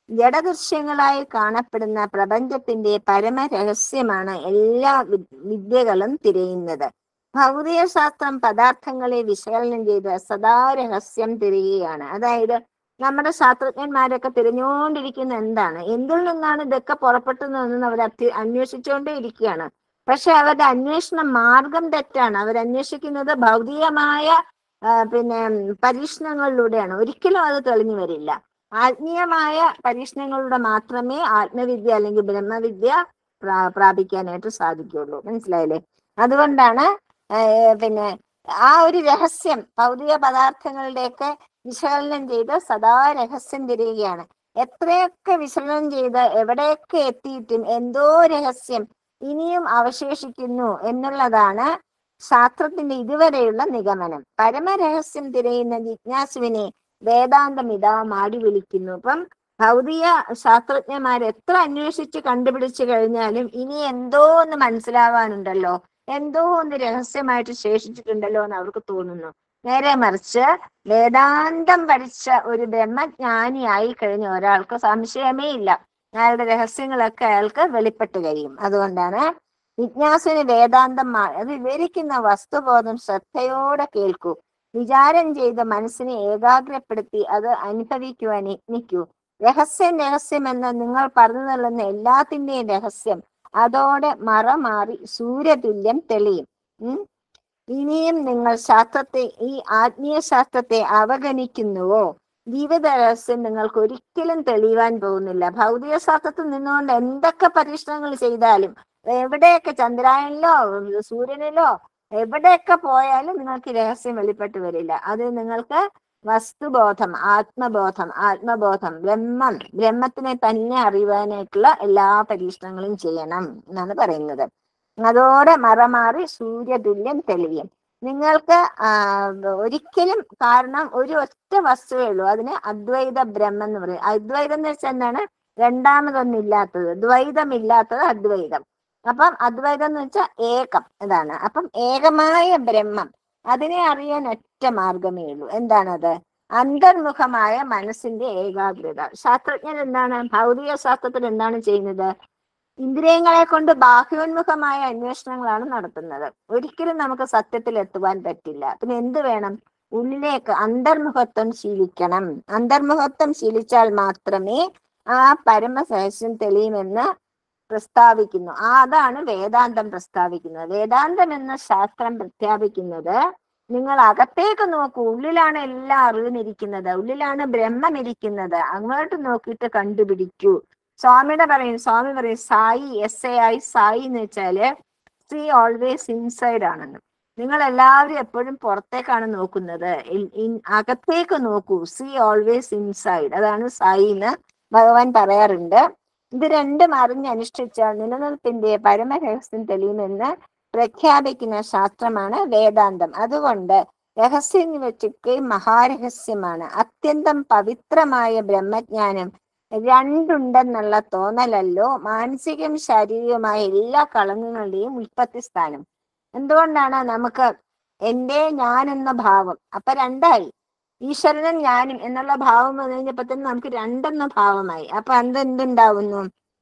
ജഡദൃശ്യങ്ങളായി കാണപ്പെടുന്ന പ്രപഞ്ചത്തിന്റെ പരമരഹസ്യമാണ് എല്ലാ വി- വിദ്യകളും തിരയുന്നത് ഭൗതിക ശാസ്ത്രം പദാർത്ഥങ്ങളെ വിശകലനം ചെയ്ത് സദാ രഹസ്യം തിരയുകയാണ് അതായത് നമ്മുടെ ശാസ്ത്രജ്ഞന്മാരൊക്കെ തിരഞ്ഞുകൊണ്ടിരിക്കുന്ന എന്താണ് എന്തിൽ നിന്നാണ് ഇതൊക്കെ പുറപ്പെട്ടതെന്ന് അവർ അത്യ അന്വേഷിച്ചുകൊണ്ടേ ഇരിക്കുകയാണ് പക്ഷെ അവരുടെ അന്വേഷണ മാർഗം തെറ്റാണ് അവർ അന്വേഷിക്കുന്നത് ഭൗതികമായ ആ, പിന്നെ ഉം, പരീക്ഷണങ്ങളിലൂടെയാണ് ഒരിക്കലും അത് തെളിഞ്ഞു വരില്ല ആത്മീയമായ പരീക്ഷണങ്ങളിലൂടെ മാത്രമേ ആത്മവിദ്യ അല്ലെങ്കിൽ ബ്രഹ്മവിദ്യ പ്രാ- പ്രാപിക്കാനായിട്ട് സാധിക്കുള്ളൂ മനസ്സിലായില്ലേ അതുകൊണ്ടാണ് ആ, പിന്നെ ആ ഒരു രഹസ്യം ഭൗതിക പദാർത്ഥങ്ങളുടെയൊക്കെ വിശകലനം ചെയ്ത് സദാ രഹസ്യം തിരിയുകയാണ് എത്രയൊക്കെ വിശകലനം ചെയ്ത് എവിടെയൊക്കെ എത്തിയിട്ടും എന്തോ രഹസ്യം ഇനിയും അവശേഷിക്കുന്നു എന്നുള്ളതാണ് ശാസ്ത്രത്തിന്റെ ഇതുവരെയുള്ള നിഗമനം പരമരഹസ്യം തിരയുന്ന ജിജ്ഞാസുവിനെ വേദാന്തം ഇതാ മാടി വിളിക്കുന്നു അപ്പം ഭൗതിക ശാസ്ത്രജ്ഞന്മാർ എത്ര അന്വേഷിച്ച് കണ്ടുപിടിച്ചു കഴിഞ്ഞാലും ഇനി എന്തോ ഒന്ന് മനസ്സിലാവാനുണ്ടല്ലോ എന്തോ ഒന്ന് രഹസ്യമായിട്ട് ശേഷിച്ചിട്ടുണ്ടല്ലോ എന്ന് അവർക്ക് തോന്നുന്നു നേരെ മറിച്ച് വേദാന്തം പഠിച്ച ഒരു ബ്രഹ്മജ്ഞാനിയായി കഴിഞ്ഞ ഒരാൾക്ക് സംശയമേ ഇല്ല അയാളുടെ രഹസ്യങ്ങളൊക്കെ അയാൾക്ക് വെളിപ്പെട്ട് കഴിയും അതുകൊണ്ടാണ് ജിജ്ഞാസുവിന് വേദാന്തം മാ- അത് വിവരിക്കുന്ന വസ്തുബോധം ശ്രദ്ധയോടെ കേൾക്കൂ വിചാരം ചെയ്ത് മനസ്സിനെ ഏകാഗ്രപ്പെടുത്തി അത് അനുഭവിക്കുവാൻ യത്നിക്കൂ രഹസ്യം രഹസ്യം എന്ന് നിങ്ങൾ പറഞ്ഞു തള്ളുന്ന എല്ലാത്തിന്റെയും രഹസ്യം അതോടെ മറ മാറി സൂര്യതുല്യം തെളിയും ഉം ഇനിയും നിങ്ങൾ ശാസ്ത്രത്തെ ഈ ആത്മീയ ശാസ്ത്രത്തെ അവഗണിക്കുന്നുവോ ജീവിത രഹസ്യം നിങ്ങൾക്ക് ഒരിക്കലും തെളിയുവാൻ പോകുന്നില്ല ഭൗതിക ശാസ്ത്രത്തിൽ നിന്നുകൊണ്ട് എന്തൊക്കെ പരീക്ഷണങ്ങൾ ചെയ്താലും എവിടെയൊക്കെ ചന്ദ്രായനിലോ സൂര്യനിലോ എവിടെയൊക്കെ പോയാലും നിങ്ങൾക്ക് രഹസ്യം വെളിപ്പെട്ട് വരില്ല അത് നിങ്ങൾക്ക് വസ്തുബോധം ആത്മബോധം ആത്മബോധം ബ്രഹ്മം ബ്രഹ്മത്തിനെ തന്നെ അറിയുവാനായിട്ടുള്ള എല്ലാ പരീക്ഷണങ്ങളും ചെയ്യണം എന്നാണ് പറയുന്നത് അതോടെ മറമാറി സൂര്യതുല്യം തെളിയും നിങ്ങൾക്ക് ആ, ഒരിക്കലും കാരണം ഒരു ഒറ്റ വസ്തുവേ ഉള്ളൂ അതിന് അദ്വൈത ബ്രഹ്മം എന്ന് പറയും അദ്വൈതം എന്ന് വെച്ചാൽ എന്താണ് രണ്ടാമതൊന്നില്ലാത്തത് ദ്വൈതമില്ലാത്തത് അദ്വൈതം അപ്പം അദ്വൈതം എന്ന് വെച്ചാൽ ഏകം ഇതാണ് അപ്പം ഏകമായ ബ്രഹ്മം അതിനെ അറിയാൻ ഒറ്റ മാർഗമേ ഉള്ളൂ എന്താണത് അന്തർമുഖമായ മനസ്സിന്റെ ഏകാഗ്രത ശാസ്ത്രജ്ഞൻ എന്താണ് ഭൗതിക ശാസ്ത്രത്തിൽ എന്താണ് ചെയ്യുന്നത് ഇന്ദ്രിയങ്ങളെ കൊണ്ട് ബാഹ്യോന്മുഖമായ അന്വേഷണങ്ങളാണ് നടത്തുന്നത് ഒരിക്കലും നമുക്ക് സത്യത്തിൽ എത്തുവാൻ പറ്റില്ല പിന്നെ എന്ത് വേണം ഉള്ളിലേക്ക് അന്തർമുഖത്വം ശീലിക്കണം അന്തർമുഖത്വം ശീലിച്ചാൽ മാത്രമേ ആ പരമസഹസ്യം തെളിയുമെന്ന് പ്രസ്താവിക്കുന്നു ആ അതാണ് വേദാന്തം പ്രസ്താവിക്കുന്നത് വേദാന്തം എന്ന ശാസ്ത്രം പ്രഖ്യാപിക്കുന്നത് നിങ്ങൾ അകത്തേക്ക് നോക്കൂ ഉള്ളിലാണ് എല്ലാ അറിവും ഇരിക്കുന്നത് ഉള്ളിലാണ് ബ്രഹ്മം ഇരിക്കുന്നത് അങ്ങോട്ട് നോക്കിയിട്ട് കണ്ടുപിടിക്കൂ സ്വാമിയുടെ പറയും സ്വാമി പറയും Sai S A I Sai എന്ന് വെച്ചാല് സി ഓൾവേസ് ഇൻസൈഡ് ആണെന്ന് നിങ്ങൾ എല്ലാവരും എപ്പോഴും പുറത്തേക്കാണ് നോക്കുന്നത് ഇൻ- ഇൻ- അകത്തേക്ക് നോക്കൂ സി ഓൾവേസ് ഇൻസൈഡ് അതാണ് സായി എന്ന് ഭഗവാൻ പറയാറുണ്ട് ഇത് രണ്ടും അറിഞ്ഞ് അനുഷ്ഠിച്ചാൽ നിലനിൽപ്പിന്റെ പരമരഹസ്യം തെളിയുമെന്ന് പ്രഖ്യാപിക്കുന്ന ശാസ്ത്രമാണ് വേദാന്തം അതുകൊണ്ട് രഹസ്യം വെച്ചിട്ട് മഹാരഹസ്യമാണ് അത്യന്തം പവിത്രമായ ബ്രഹ്മജ്ഞാനം രണ്ടുണ്ടെന്നുള്ള തോന്നലല്ലോ മാനസികം ശാരീരികമായ എല്ലാ കളങ്കങ്ങളുടെയും ഉൽപ്പത്തി സ്ഥാനം എന്തുകൊണ്ടാണ് നമുക്ക് എന്റെ ഞാൻ എന്ന ഭാവം അപ്പൊ രണ്ടായി ഈശ്വരനും ഞാനും എന്നുള്ള ഭാവം വന്നു കഴിഞ്ഞപ്പോ തന്നെ നമുക്ക് രണ്ടെന്ന ഭാവമായി അപ്പൊ എന്തെന്തുണ്ടാവുന്നു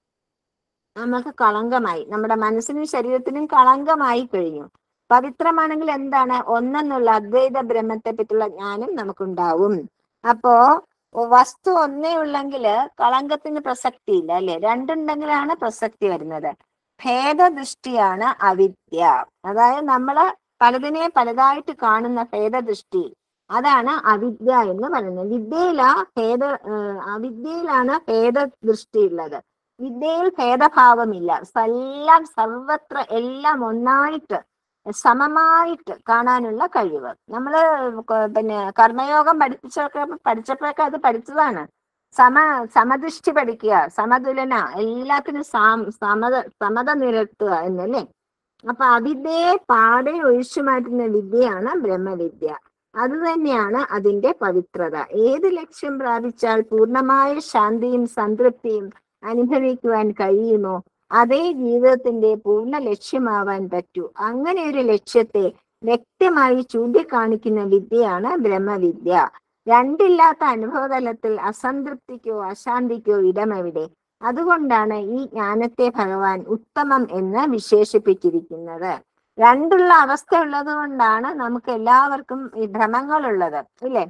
നമുക്ക് കളങ്കമായി നമ്മുടെ മനസ്സിനും ശരീരത്തിനും കളങ്കമായി കഴിഞ്ഞു പവിത്രമാണെങ്കിൽ എന്താണ് ഒന്നെന്നുള്ള അദ്വൈത ബ്രഹ്മത്തെ പറ്റിയുള്ള ജ്ഞാനം നമുക്കുണ്ടാവും അപ്പോ വസ്തു ഒന്നേ ഉള്ളെങ്കിൽ കളങ്കത്തിന് പ്രസക്തി ഇല്ല അല്ലെ രണ്ടുണ്ടെങ്കിലാണ് പ്രസക്തി വരുന്നത് ഭേദദൃഷ്ടിയാണ് അവിദ്യ അതായത് നമ്മള് പലതിനെ പലതായിട്ട് കാണുന്ന ഭേദദൃഷ്ടി അതാണ് അവിദ്യ എന്ന് പറയുന്നത് വിദ്യയിലാ ഭേദ ഏഹ് അവിദ്യയിലാണ് ഭേദദൃഷ്ടി ഉള്ളത് വിദ്യയിൽ ഭേദഭാവമില്ല എല്ലാം സർവത്ര എല്ലാം ഒന്നായിട്ട് സമമായിട്ട് കാണാനുള്ള കഴിവ് നമ്മള് കൊ- പിന്നെ കർമ്മയോഗം പഠിപ്പിച്ചൊക്കെ പഠിച്ചപ്പോഴൊക്കെ അത് പഠിച്ചതാണ് സമ സമദൃഷ്ടി പഠിക്കുക സമതുലന എല്ലാത്തിനും സാം സമത സമത നിരത്തുക എന്നല്ലേ അപ്പൊ അവിദ്യയെ പാടെ ഒഴിച്ചു മാറ്റുന്ന വിദ്യയാണ് ബ്രഹ്മവിദ്യ അത് തന്നെയാണ് അതിന്റെ പവിത്രത ഏത് ലക്ഷ്യം പ്രാപിച്ചാൽ പൂർണ്ണമായ ശാന്തിയും സംതൃപ്തിയും അനുഭവിക്കുവാൻ കഴിയുമോ അതേ ജീവിതത്തിന്റെ പൂർണ്ണ ലക്ഷ്യമാവാൻ പറ്റൂ അങ്ങനെ ഒരു ലക്ഷ്യത്തെ വ്യക്തമായി ചൂണ്ടിക്കാണിക്കുന്ന വിദ്യയാണ് ബ്രഹ്മവിദ്യ രണ്ടില്ലാത്ത അനുഭവതലത്തിൽ അസംതൃപ്തിക്കോ അശാന്തിക്കോ ഇടമെവിടെ അതുകൊണ്ടാണ് ഈ ജ്ഞാനത്തെ ഭഗവാൻ ഉത്തമം എന്ന് വിശേഷിപ്പിച്ചിരിക്കുന്നത് രണ്ടുള്ള അവസ്ഥ ഉള്ളത് കൊണ്ടാണ് നമുക്ക് എല്ലാവർക്കും ഈ ഭ്രമങ്ങളുള്ളത് ഇല്ലേ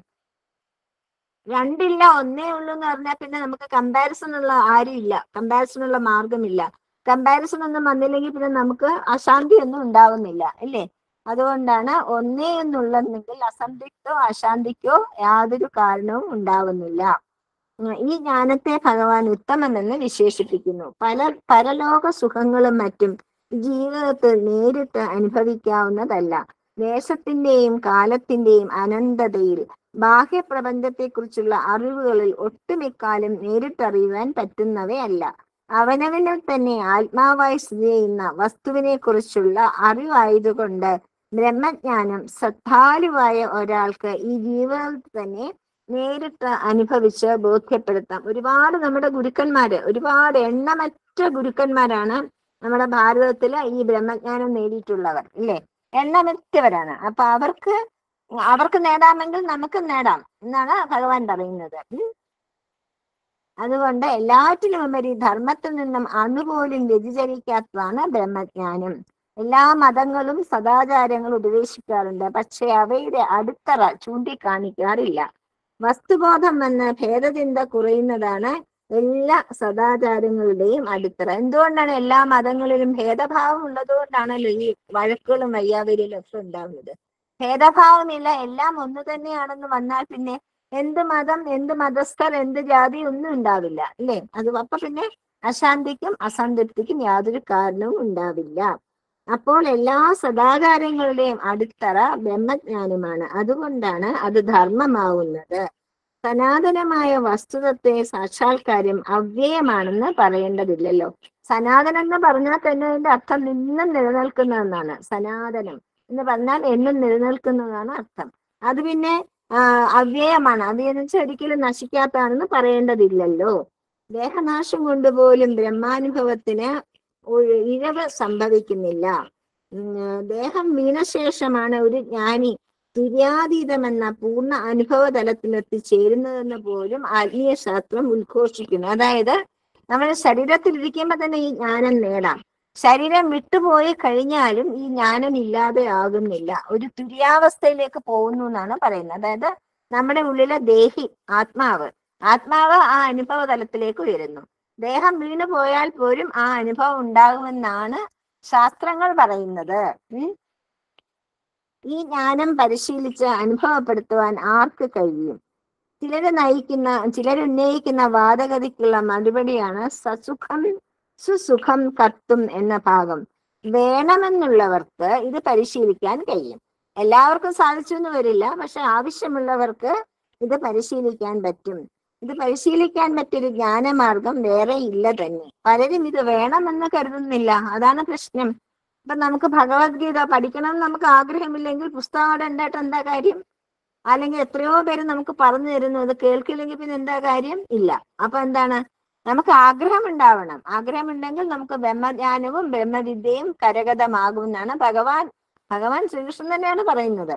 രണ്ടില്ല ഒന്നേ ഉള്ളൂ എന്ന് പറഞ്ഞാൽ പിന്നെ നമുക്ക് കമ്പാരിസൺ ഉള്ള ആരും ഇല്ല കമ്പാരിസൺ ഉള്ള മാർഗമില്ല കമ്പാരിസൺ ഒന്നും വന്നില്ലെങ്കിൽ പിന്നെ നമുക്ക് അശാന്തി ഒന്നും ഉണ്ടാവുന്നില്ല അല്ലേ അതുകൊണ്ടാണ് ഒന്നേ എന്നുള്ളതെങ്കിൽ അസംതൃപ്തോ അശാന്തിക്കോ യാതൊരു കാരണവും ഉണ്ടാവുന്നില്ല ഉം, ഈ ജ്ഞാനത്തെ ഭഗവാൻ ഉത്തമമെന്ന് വിശേഷിപ്പിക്കുന്നു പല പരലോക സുഖങ്ങളും മറ്റും ജീവിതത്തിൽ നേരിട്ട് അനുഭവിക്കാവുന്നതല്ല ദേശത്തിന്റെയും കാലത്തിന്റെയും അനന്തതയിൽ ബാഹ്യപ്രപഞ്ചത്തെക്കുറിച്ചുള്ള അറിവുകളിൽ ഒട്ടുമിക്കാലും നേരിട്ടറിയുവാൻ പറ്റുന്നവയല്ല അവനവനിൽ തന്നെ ആത്മാവായി സ്ഥിതി ചെയ്യുന്ന വസ്തുവിനെ കുറിച്ചുള്ള അറിവായതുകൊണ്ട് ബ്രഹ്മജ്ഞാനം ശ്രദ്ധാലുവായ ഒരാൾക്ക് ഈ ജീവിതത്തിൽ തന്നെ നേരിട്ട് അനുഭവിച്ച് ബോധ്യപ്പെടുത്താം ഒരുപാട് നമ്മുടെ ഗുരുക്കന്മാര് ഒരുപാട് എണ്ണമറ്റ ഗുരുക്കന്മാരാണ് നമ്മുടെ ഭാരതത്തില് ഈ ബ്രഹ്മജ്ഞാനം നേടിയിട്ടുള്ളവർ ഇല്ലേ എണ്ണമറ്റവരാണ് അപ്പൊ അവർക്ക് അവർക്ക് നേടാമെങ്കിൽ നമുക്ക് നേടാം എന്നാണ് ഭഗവാൻ പറയുന്നത് ഉം. അതുകൊണ്ട് എല്ലാറ്റിലും ഉപരി ധർമ്മത്തിൽ നിന്നും അണുപോലും വ്യതിചലിക്കാത്തതാണ് ബ്രഹ്മജ്ഞാനം എല്ലാ മതങ്ങളും സദാചാരങ്ങളും ഉപദേശിക്കാറുണ്ട് പക്ഷെ അവയുടെ അടിത്തറ ചൂണ്ടിക്കാണിക്കാറില്ല വസ്തുബോധം എന്ന ഭേദചിന്ത കുറയുന്നതാണ് എല്ലാ സദാചാരങ്ങളുടെയും അടിത്തറ എന്തുകൊണ്ടാണ് എല്ലാ മതങ്ങളിലും ഭേദഭാവം ഉള്ളതുകൊണ്ടാണല്ലോ ഈ വഴക്കുകളും വയ്യാവരിലും ഒക്കെ ഉണ്ടാവുന്നത് ഭേദഭാവമില്ല എല്ലാം ഒന്ന് തന്നെയാണെന്ന് വന്നാൽ പിന്നെ എന്ത് മതം എന്ത് മതസ്ഥർ എന്ത് ജാതി ഒന്നും ഉണ്ടാവില്ല അല്ലേ അത് അപ്പൊ പിന്നെ അശാന്തിക്കും അസംതൃപ്തിക്കും യാതൊരു കാരണവും ഉണ്ടാവില്ല അപ്പോൾ എല്ലാ സദാചാരങ്ങളുടെയും അടിത്തറ ബ്രഹ്മജ്ഞാനമാണ് അതുകൊണ്ടാണ് അത് ധർമ്മമാവുന്നത് സനാതനമായ വസ്തുതത്തെ സാക്ഷാത്കാരം അവ്യയമാണെന്ന് പറയേണ്ടതില്ലല്ലോ സനാതനം എന്ന് പറഞ്ഞാൽ തന്നെ അതിന്റെ അർത്ഥം നിന്നും നിലനിൽക്കുന്നതെന്നാണ് സനാതനം എന്ന് പറഞ്ഞാൽ എന്നും നിലനിൽക്കുന്നതാണ് അർത്ഥം അത് പിന്നെ ആ, അവ്യയമാണ് അത് എന്ന് വെച്ചാൽ ഒരിക്കലും നശിക്കാത്തതാണെന്ന് പറയേണ്ടതില്ലല്ലോ ദേഹനാശം കൊണ്ട് പോലും ബ്രഹ്മാനുഭവത്തിന് ഒരു ഇഴവ് സംഭവിക്കുന്നില്ല ഉം, ദേഹം വീണ ശേഷമാണ് ഒരു ജ്ഞാനി തുര്യാതീതമെന്ന പൂർണ്ണ അനുഭവ തലത്തിൽ എത്തിച്ചേരുന്നതെന്ന് പോലും ആത്മീയ ശാസ്ത്രം ഉദ്ഘോഷിക്കുന്നു അതായത് നമ്മൾ ശരീരത്തിൽ ഇരിക്കുമ്പോൾ തന്നെ ഈ ജ്ഞാനം നേടാം ശരീരം വിട്ടുപോയി കഴിഞ്ഞാലും ഈ ജ്ഞാനം ഇല്ലാതെ ആകുന്നില്ല ഒരു തുര്യാവസ്ഥയിലേക്ക് പോകുന്നു എന്നാണ് പറയുന്നത് അതായത് നമ്മുടെ ഉള്ളിലെ ദേഹി ആത്മാവ് ആത്മാവ് ആ അനുഭവ തലത്തിലേക്ക് ഉയരുന്നു ദേഹം വീണു പോയാൽ പോലും ആ അനുഭവം ഉണ്ടാകുമെന്നാണ് ശാസ്ത്രങ്ങൾ പറയുന്നത് ഉം. ഈ ജ്ഞാനം പരിശീലിച്ച് അനുഭവപ്പെടുത്തുവാൻ ആർക്ക് കഴിയും ചിലര് നയിക്കുന്ന ചിലരുന്നയിക്കുന്ന വാദഗതിക്കുള്ള മറുപടിയാണ് സസുഖം സുസുഖം കത്തും എന്ന ഭാഗം വേണമെന്നുള്ളവർക്ക് ഇത് പരിശീലിക്കാൻ കഴിയും എല്ലാവർക്കും സാധിച്ചു എന്ന് വരില്ല പക്ഷെ ആവശ്യമുള്ളവർക്ക് ഇത് പരിശീലിക്കാൻ പറ്റും ഇത് പരിശീലിക്കാൻ പറ്റിയൊരു ജ്ഞാനമാർഗം വേറെ ഇല്ല തന്നെ പലരും ഇത് വേണമെന്ന് കരുതുന്നില്ല അതാണ് പ്രശ്നം ഇപ്പൊ നമുക്ക് ഭഗവത്ഗീത പഠിക്കണം എന്ന് നമുക്ക് ആഗ്രഹമില്ലെങ്കിൽ പുസ്തകം അവിടെ ഉണ്ടായിട്ട് എന്താ കാര്യം അല്ലെങ്കിൽ എത്രയോ പേര് നമുക്ക് പറഞ്ഞു തരുന്നു അത് കേൾക്കില്ലെങ്കിൽ പിന്നെ എന്താ കാര്യം ഇല്ല അപ്പൊ എന്താണ് നമുക്ക് ആഗ്രഹം ഉണ്ടാവണം ആഗ്രഹം ഉണ്ടെങ്കിൽ നമുക്ക് ബ്രഹ്മജ്ഞാനവും ബ്രഹ്മവിദ്യയും കരഗതമാകും എന്നാണ് ഭഗവാൻ ഭഗവാൻ ശ്രീകൃഷ്ണൻ തന്നെയാണ് പറയുന്നത്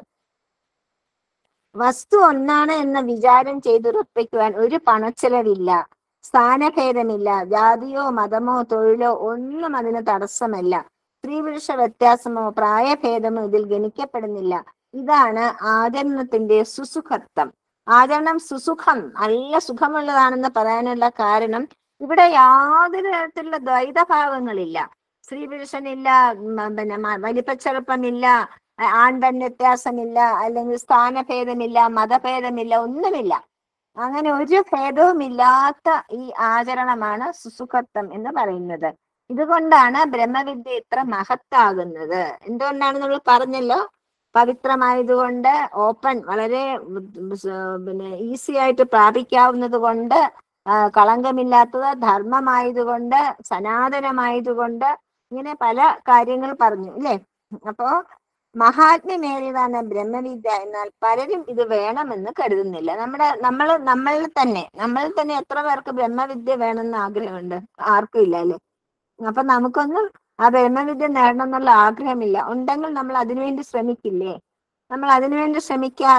വസ്തു ഒന്നാണ് എന്ന വിചാരം ചെയ്തുറപ്പിക്കുവാൻ ഒരു പണച്ചെലവില്ല സ്ഥാനഭേദമില്ല ജാതിയോ മതമോ തൊഴിലോ ഒന്നും അതിന് തടസ്സമല്ല സ്ത്രീപുരുഷ വ്യത്യാസമോ പ്രായഭേദമോ ഇതിൽ ഗണിക്കപ്പെടുന്നില്ല ഇതാണ് ആചരണത്തിന്റെ സുസുഖത്വം ആചരണം സുസുഖം നല്ല സുഖമുള്ളതാണെന്ന് പറയാനുള്ള കാരണം ഇവിടെ യാതൊരു തരത്തിലുള്ള ദ്വൈതഭാവങ്ങളില്ല സ്ത്രീ പുരുഷനില്ല ഉം, പിന്നെ മ- വലിപ്പച്ചെറുപ്പമില്ല ആ- ആൺ പെൺ വ്യത്യാസമില്ല അല്ലെങ്കിൽ സ്ഥാനഭേദമില്ല മതഭേദമില്ല ഒന്നുമില്ല അങ്ങനെ ഒരു ഭേദവുമില്ലാത്ത ഈ ആചരണമാണ് സുസുഖത്വം എന്ന് പറയുന്നത് ഇതുകൊണ്ടാണ് ബ്രഹ്മവിദ്യ ഇത്ര മഹത്താകുന്നത് എന്തുകൊണ്ടാണ് നമ്മൾ പറഞ്ഞല്ലോ പവിത്രമായതുകൊണ്ട് ഓപ്പൺ വളരെ ഉം, സ- പിന്നെ ഈസി ആയിട്ട് പ്രാപിക്കാവുന്നത് കൊണ്ട് ആ, കളങ്കമില്ലാത്തത് ധർമ്മമായതുകൊണ്ട് സനാതനമായതുകൊണ്ട് ഇങ്ങനെ പല കാര്യങ്ങൾ പറഞ്ഞു അല്ലേ അപ്പോ മഹാത്മ്യമേറിയതാണ് ബ്രഹ്മവിദ്യ എന്നാൽ പലരും ഇത് വേണമെന്ന് കരുതുന്നില്ല നമ്മുടെ നമ്മൾ നമ്മളിൽ തന്നെ നമ്മളിൽ തന്നെ എത്ര പേർക്ക് ബ്രഹ്മവിദ്യ വേണമെന്ന് ആഗ്രഹമുണ്ട് ആർക്കും ഇല്ല അല്ലേ അപ്പൊ നമുക്കൊന്നും ആ ബ്രഹ്മവിദ്യ നേടണം എന്നുള്ള ആഗ്രഹമില്ല ഉണ്ടെങ്കിൽ നമ്മൾ അതിനുവേണ്ടി ശ്രമിക്കില്ലേ നമ്മൾ അതിനുവേണ്ടി ശ്രമിക്കാതെ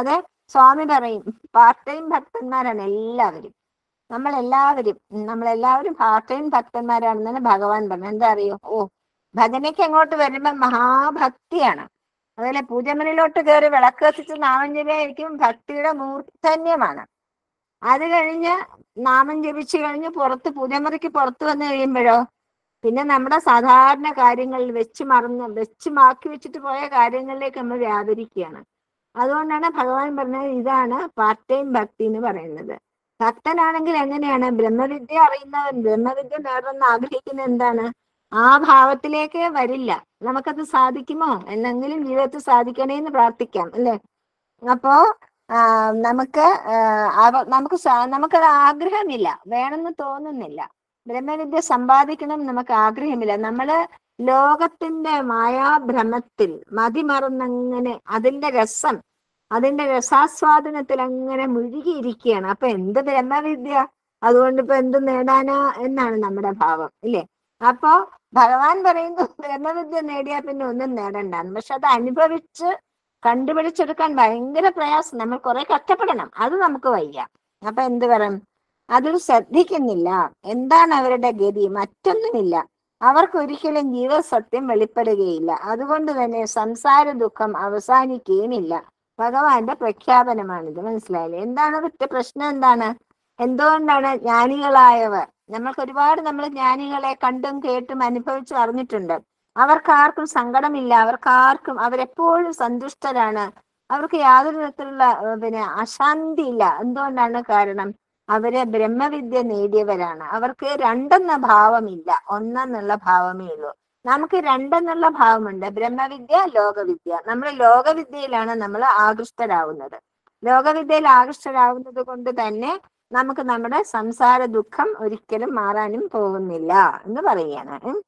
സ്വാമി പറയും പാർട്ട് ടൈം ഭക്തന്മാരാണ് എല്ലാവരും നമ്മൾ എല്ലാവരും നമ്മളെല്ലാവരും പാർട്ട് ടൈം ഭക്തന്മാരാണെന്നാണ് ഭഗവാൻ പറഞ്ഞത് എന്താ അറിയോ ഓ ഭജനയ്ക്ക് അങ്ങോട്ട് വരുമ്പോ മഹാഭക്തിയാണ് അതുപോലെ പൂജമനിലോട്ട് കയറി വിളക്ക് കത്തിച്ച് നാമം ജപിക്കും ഭക്തിയുടെ മൂർധന്യമാണ് അത് കഴിഞ്ഞ് നാമം ജപിച്ചു കഴിഞ്ഞ് പുറത്ത് പൂജമുറിക്ക് പുറത്ത് വന്നു കഴിയുമ്പോഴോ പിന്നെ നമ്മുടെ സാധാരണ കാര്യങ്ങളിൽ വെച്ച് മറന്ന് വെച്ച് മാക്കി വെച്ചിട്ട് പോയ കാര്യങ്ങളിലേക്ക് നമ്മൾ വ്യാപരിക്കുകയാണ് അതുകൊണ്ടാണ് ഭഗവാൻ പറഞ്ഞത് ഇതാണ് പാർട്ട് ടൈം ഭക്തി എന്ന് പറയുന്നത് ഭക്തനാണെങ്കിൽ എങ്ങനെയാണ് ബ്രഹ്മവിദ്യ അറിയുന്നവൻ ബ്രഹ്മവിദ്യ നേടണമെന്ന് ആഗ്രഹിക്കുന്ന എന്താണ് ആ ഭാവത്തിലേക്ക് വരില്ല നമുക്കത് സാധിക്കുമോ എന്നെങ്കിലും ജീവിതത്തിൽ സാധിക്കണേ എന്ന് പ്രാർത്ഥിക്കാം അല്ലേ അപ്പോ ആ, നമുക്ക് ആ, അവ- നമുക്ക് സാ- നമുക്കത് ആഗ്രഹമില്ല വേണമെന്ന് തോന്നുന്നില്ല ബ്രഹ്മവിദ്യ സമ്പാദിക്കണം എന്ന് നമുക്ക് ആഗ്രഹമില്ല നമ്മള് ലോകത്തിന്റെ മായാഭ്രമത്തിൽ മതിമറന്നങ്ങനെ അതിന്റെ രസം അതിന്റെ രസാസ്വാദനത്തിൽ അങ്ങനെ മുഴുകിയിരിക്കുകയാണ് അപ്പൊ എന്ത് ബ്രഹ്മവിദ്യ അതുകൊണ്ട് ഇപ്പൊ എന്ത് നേടാനാ എന്നാണ് നമ്മുടെ ഭാവം ഇല്ലേ അപ്പോ ഭഗവാൻ പറയുന്നു ബ്രഹ്മവിദ്യ നേടിയാൽ പിന്നെ ഒന്നും നേടണ്ടാന്ന് പക്ഷെ അത് അനുഭവിച്ച് കണ്ടുപിടിച്ചെടുക്കാൻ ഭയങ്കര പ്രയാസം നമ്മൾ കുറെ കഷ്ടപ്പെടണം അത് നമുക്ക് വയ്യ അപ്പൊ എന്ത് പറയും അതിൽ ശ്രദ്ധിക്കുന്നില്ല എന്താണ് അവരുടെ ഗതി മറ്റൊന്നുമില്ല അവർക്ക് ഒരിക്കലും ജീവസത്യം വെളിപ്പെടുകയില്ല അതുകൊണ്ട് തന്നെ സംസാര ദുഃഖം അവസാനിക്കുകയുമില്ല ഭഗവാന്റെ പ്രഖ്യാപനമാണിത് മനസ്സിലായില്ലേ എന്താണ് ഇവിടുത്തെ പ്രശ്നം എന്താണ് എന്തുകൊണ്ടാണ് ജ്ഞാനികളായവർ നമ്മൾക്ക് ഒരുപാട് നമ്മൾ ജ്ഞാനികളെ കണ്ടും കേട്ടും അനുഭവിച്ചും അറിഞ്ഞിട്ടുണ്ട് അവർക്കാർക്കും സങ്കടമില്ല അവർക്കാർക്കും അവരെപ്പോഴും സന്തുഷ്ടരാണ് അവർക്ക് യാതൊരു തരത്തിലുള്ള ഏർ, പിന്നെ അശാന്തി ഇല്ല എന്തുകൊണ്ടാണ് കാരണം അവര് ബ്രഹ്മവിദ്യ നേടിയവരാണ് അവർക്ക് രണ്ടെന്ന ഭാവമില്ല ഒന്നെന്നുള്ള ഭാവമേ ഉള്ളൂ നമുക്ക് രണ്ടെന്നുള്ള ഭാവമുണ്ട് ബ്രഹ്മവിദ്യ ലോകവിദ്യ നമ്മൾ ലോകവിദ്യയിലാണ് നമ്മൾ ആകൃഷ്ടരാകുന്നത് ലോകവിദ്യയിൽ ആകൃഷ്ടരാകുന്നത് കൊണ്ട് തന്നെ നമുക്ക് നമ്മുടെ സംസാര ദുഃഖം ഒരിക്കലും മാറാനും പോകുന്നില്ല എന്ന് പറയുകയാണ് ഉം.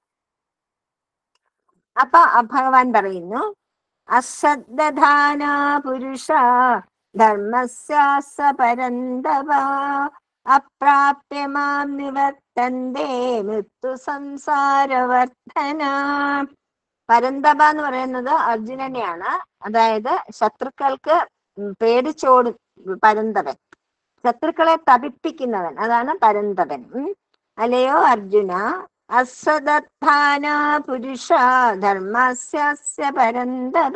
അപ്പൊ അ- ഭഗവാൻ പറയുന്നു അശ്രദ്ധാന പുരുഷ ധർമ്മസ്യാസ പരന്തവ അപ്രാപ്യ മാം നിവർത്തന്തേ മൃത്യു സംസാരവർദ്ധന പരന്തപ എന്ന് പറയുന്നത് അർജുനനെയാണ് അതായത് ശത്രുക്കൾക്ക് ഉം പേടിച്ചോടും പരന്തവൻ ശത്രുക്കളെ തപിപ്പിക്കുന്നവൻ അതാണ് പരന്തവൻ ഉം. അല്ലയോ അർജുന അശ്വദത്ഥാന പുരുഷ ധർമ്മസ്യ പരന്തപ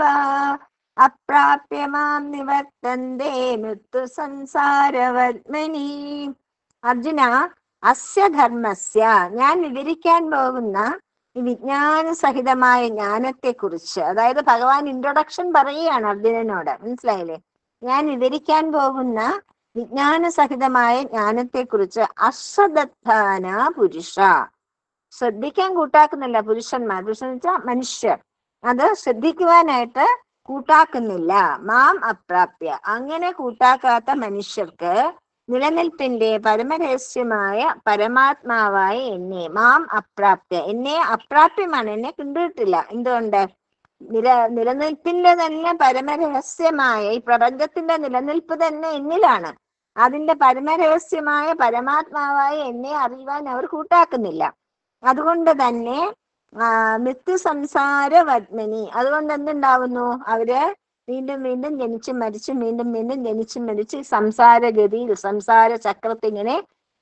അപ്രാപ്യ മാം നിവർത്തന്തേ മൃത്യു സംസാരവർമ്മനി അർജുന അസ്യ ധർമ്മസ്യ ഞാൻ വിവരിക്കാൻ പോകുന്ന ഈ വിജ്ഞാന സഹിതമായ ജ്ഞാനത്തെ കുറിച്ച് അതായത് ഭഗവാൻ ഇൻട്രൊഡക്ഷൻ പറയുകയാണ് അർജുനനോട് മനസ്സിലായില്ലേ ഞാൻ വിവരിക്കാൻ പോകുന്ന വിജ്ഞാന സഹിതമായ ജ്ഞാനത്തെ കുറിച്ച് അശ്രദ്ധാന പുരുഷ ശ്രദ്ധിക്കാൻ കൂട്ടാക്കുന്നില്ല പുരുഷന്മാർ പുരുഷൻ വെച്ചാൽ മനുഷ്യർ അത് ശ്രദ്ധിക്കുവാനായിട്ട് കൂട്ടാക്കുന്നില്ല മാം അപ്രാപ്യ അങ്ങനെ കൂട്ടാക്കാത്ത മനുഷ്യർക്ക് നിലനിൽപ്പിന്റെ പരമരഹസ്യമായ പരമാത്മാവായ എന്നെ മാം അപ്രാപ്യ എന്നെ അപ്രാപ്യമാണ് എന്നെ കണ്ടിട്ടില്ല എന്തുകൊണ്ട് നില നിലനിൽപ്പിന്റെ തന്നെ പരമരഹസ്യമായ ഈ പ്രപഞ്ചത്തിന്റെ നിലനിൽപ്പ് തന്നെ എന്നിലാണ് അതിന്റെ പരമരഹസ്യമായ പരമാത്മാവായ എന്നെ അറിയുവാൻ അവർ കൂട്ടാക്കുന്നില്ല അതുകൊണ്ട് തന്നെ ആ മൃത്യു സംസാര വത്മനി അതുകൊണ്ട് എന്തുണ്ടാവുന്നു അവര് വീണ്ടും വീണ്ടും ജനിച്ചും മരിച്ചും വീണ്ടും വീണ്ടും ജനിച്ചും മരിച്ച് ഈ സംസാരഗതിയിൽ സംസാര ചക്രത്തിൽ ഇങ്ങനെ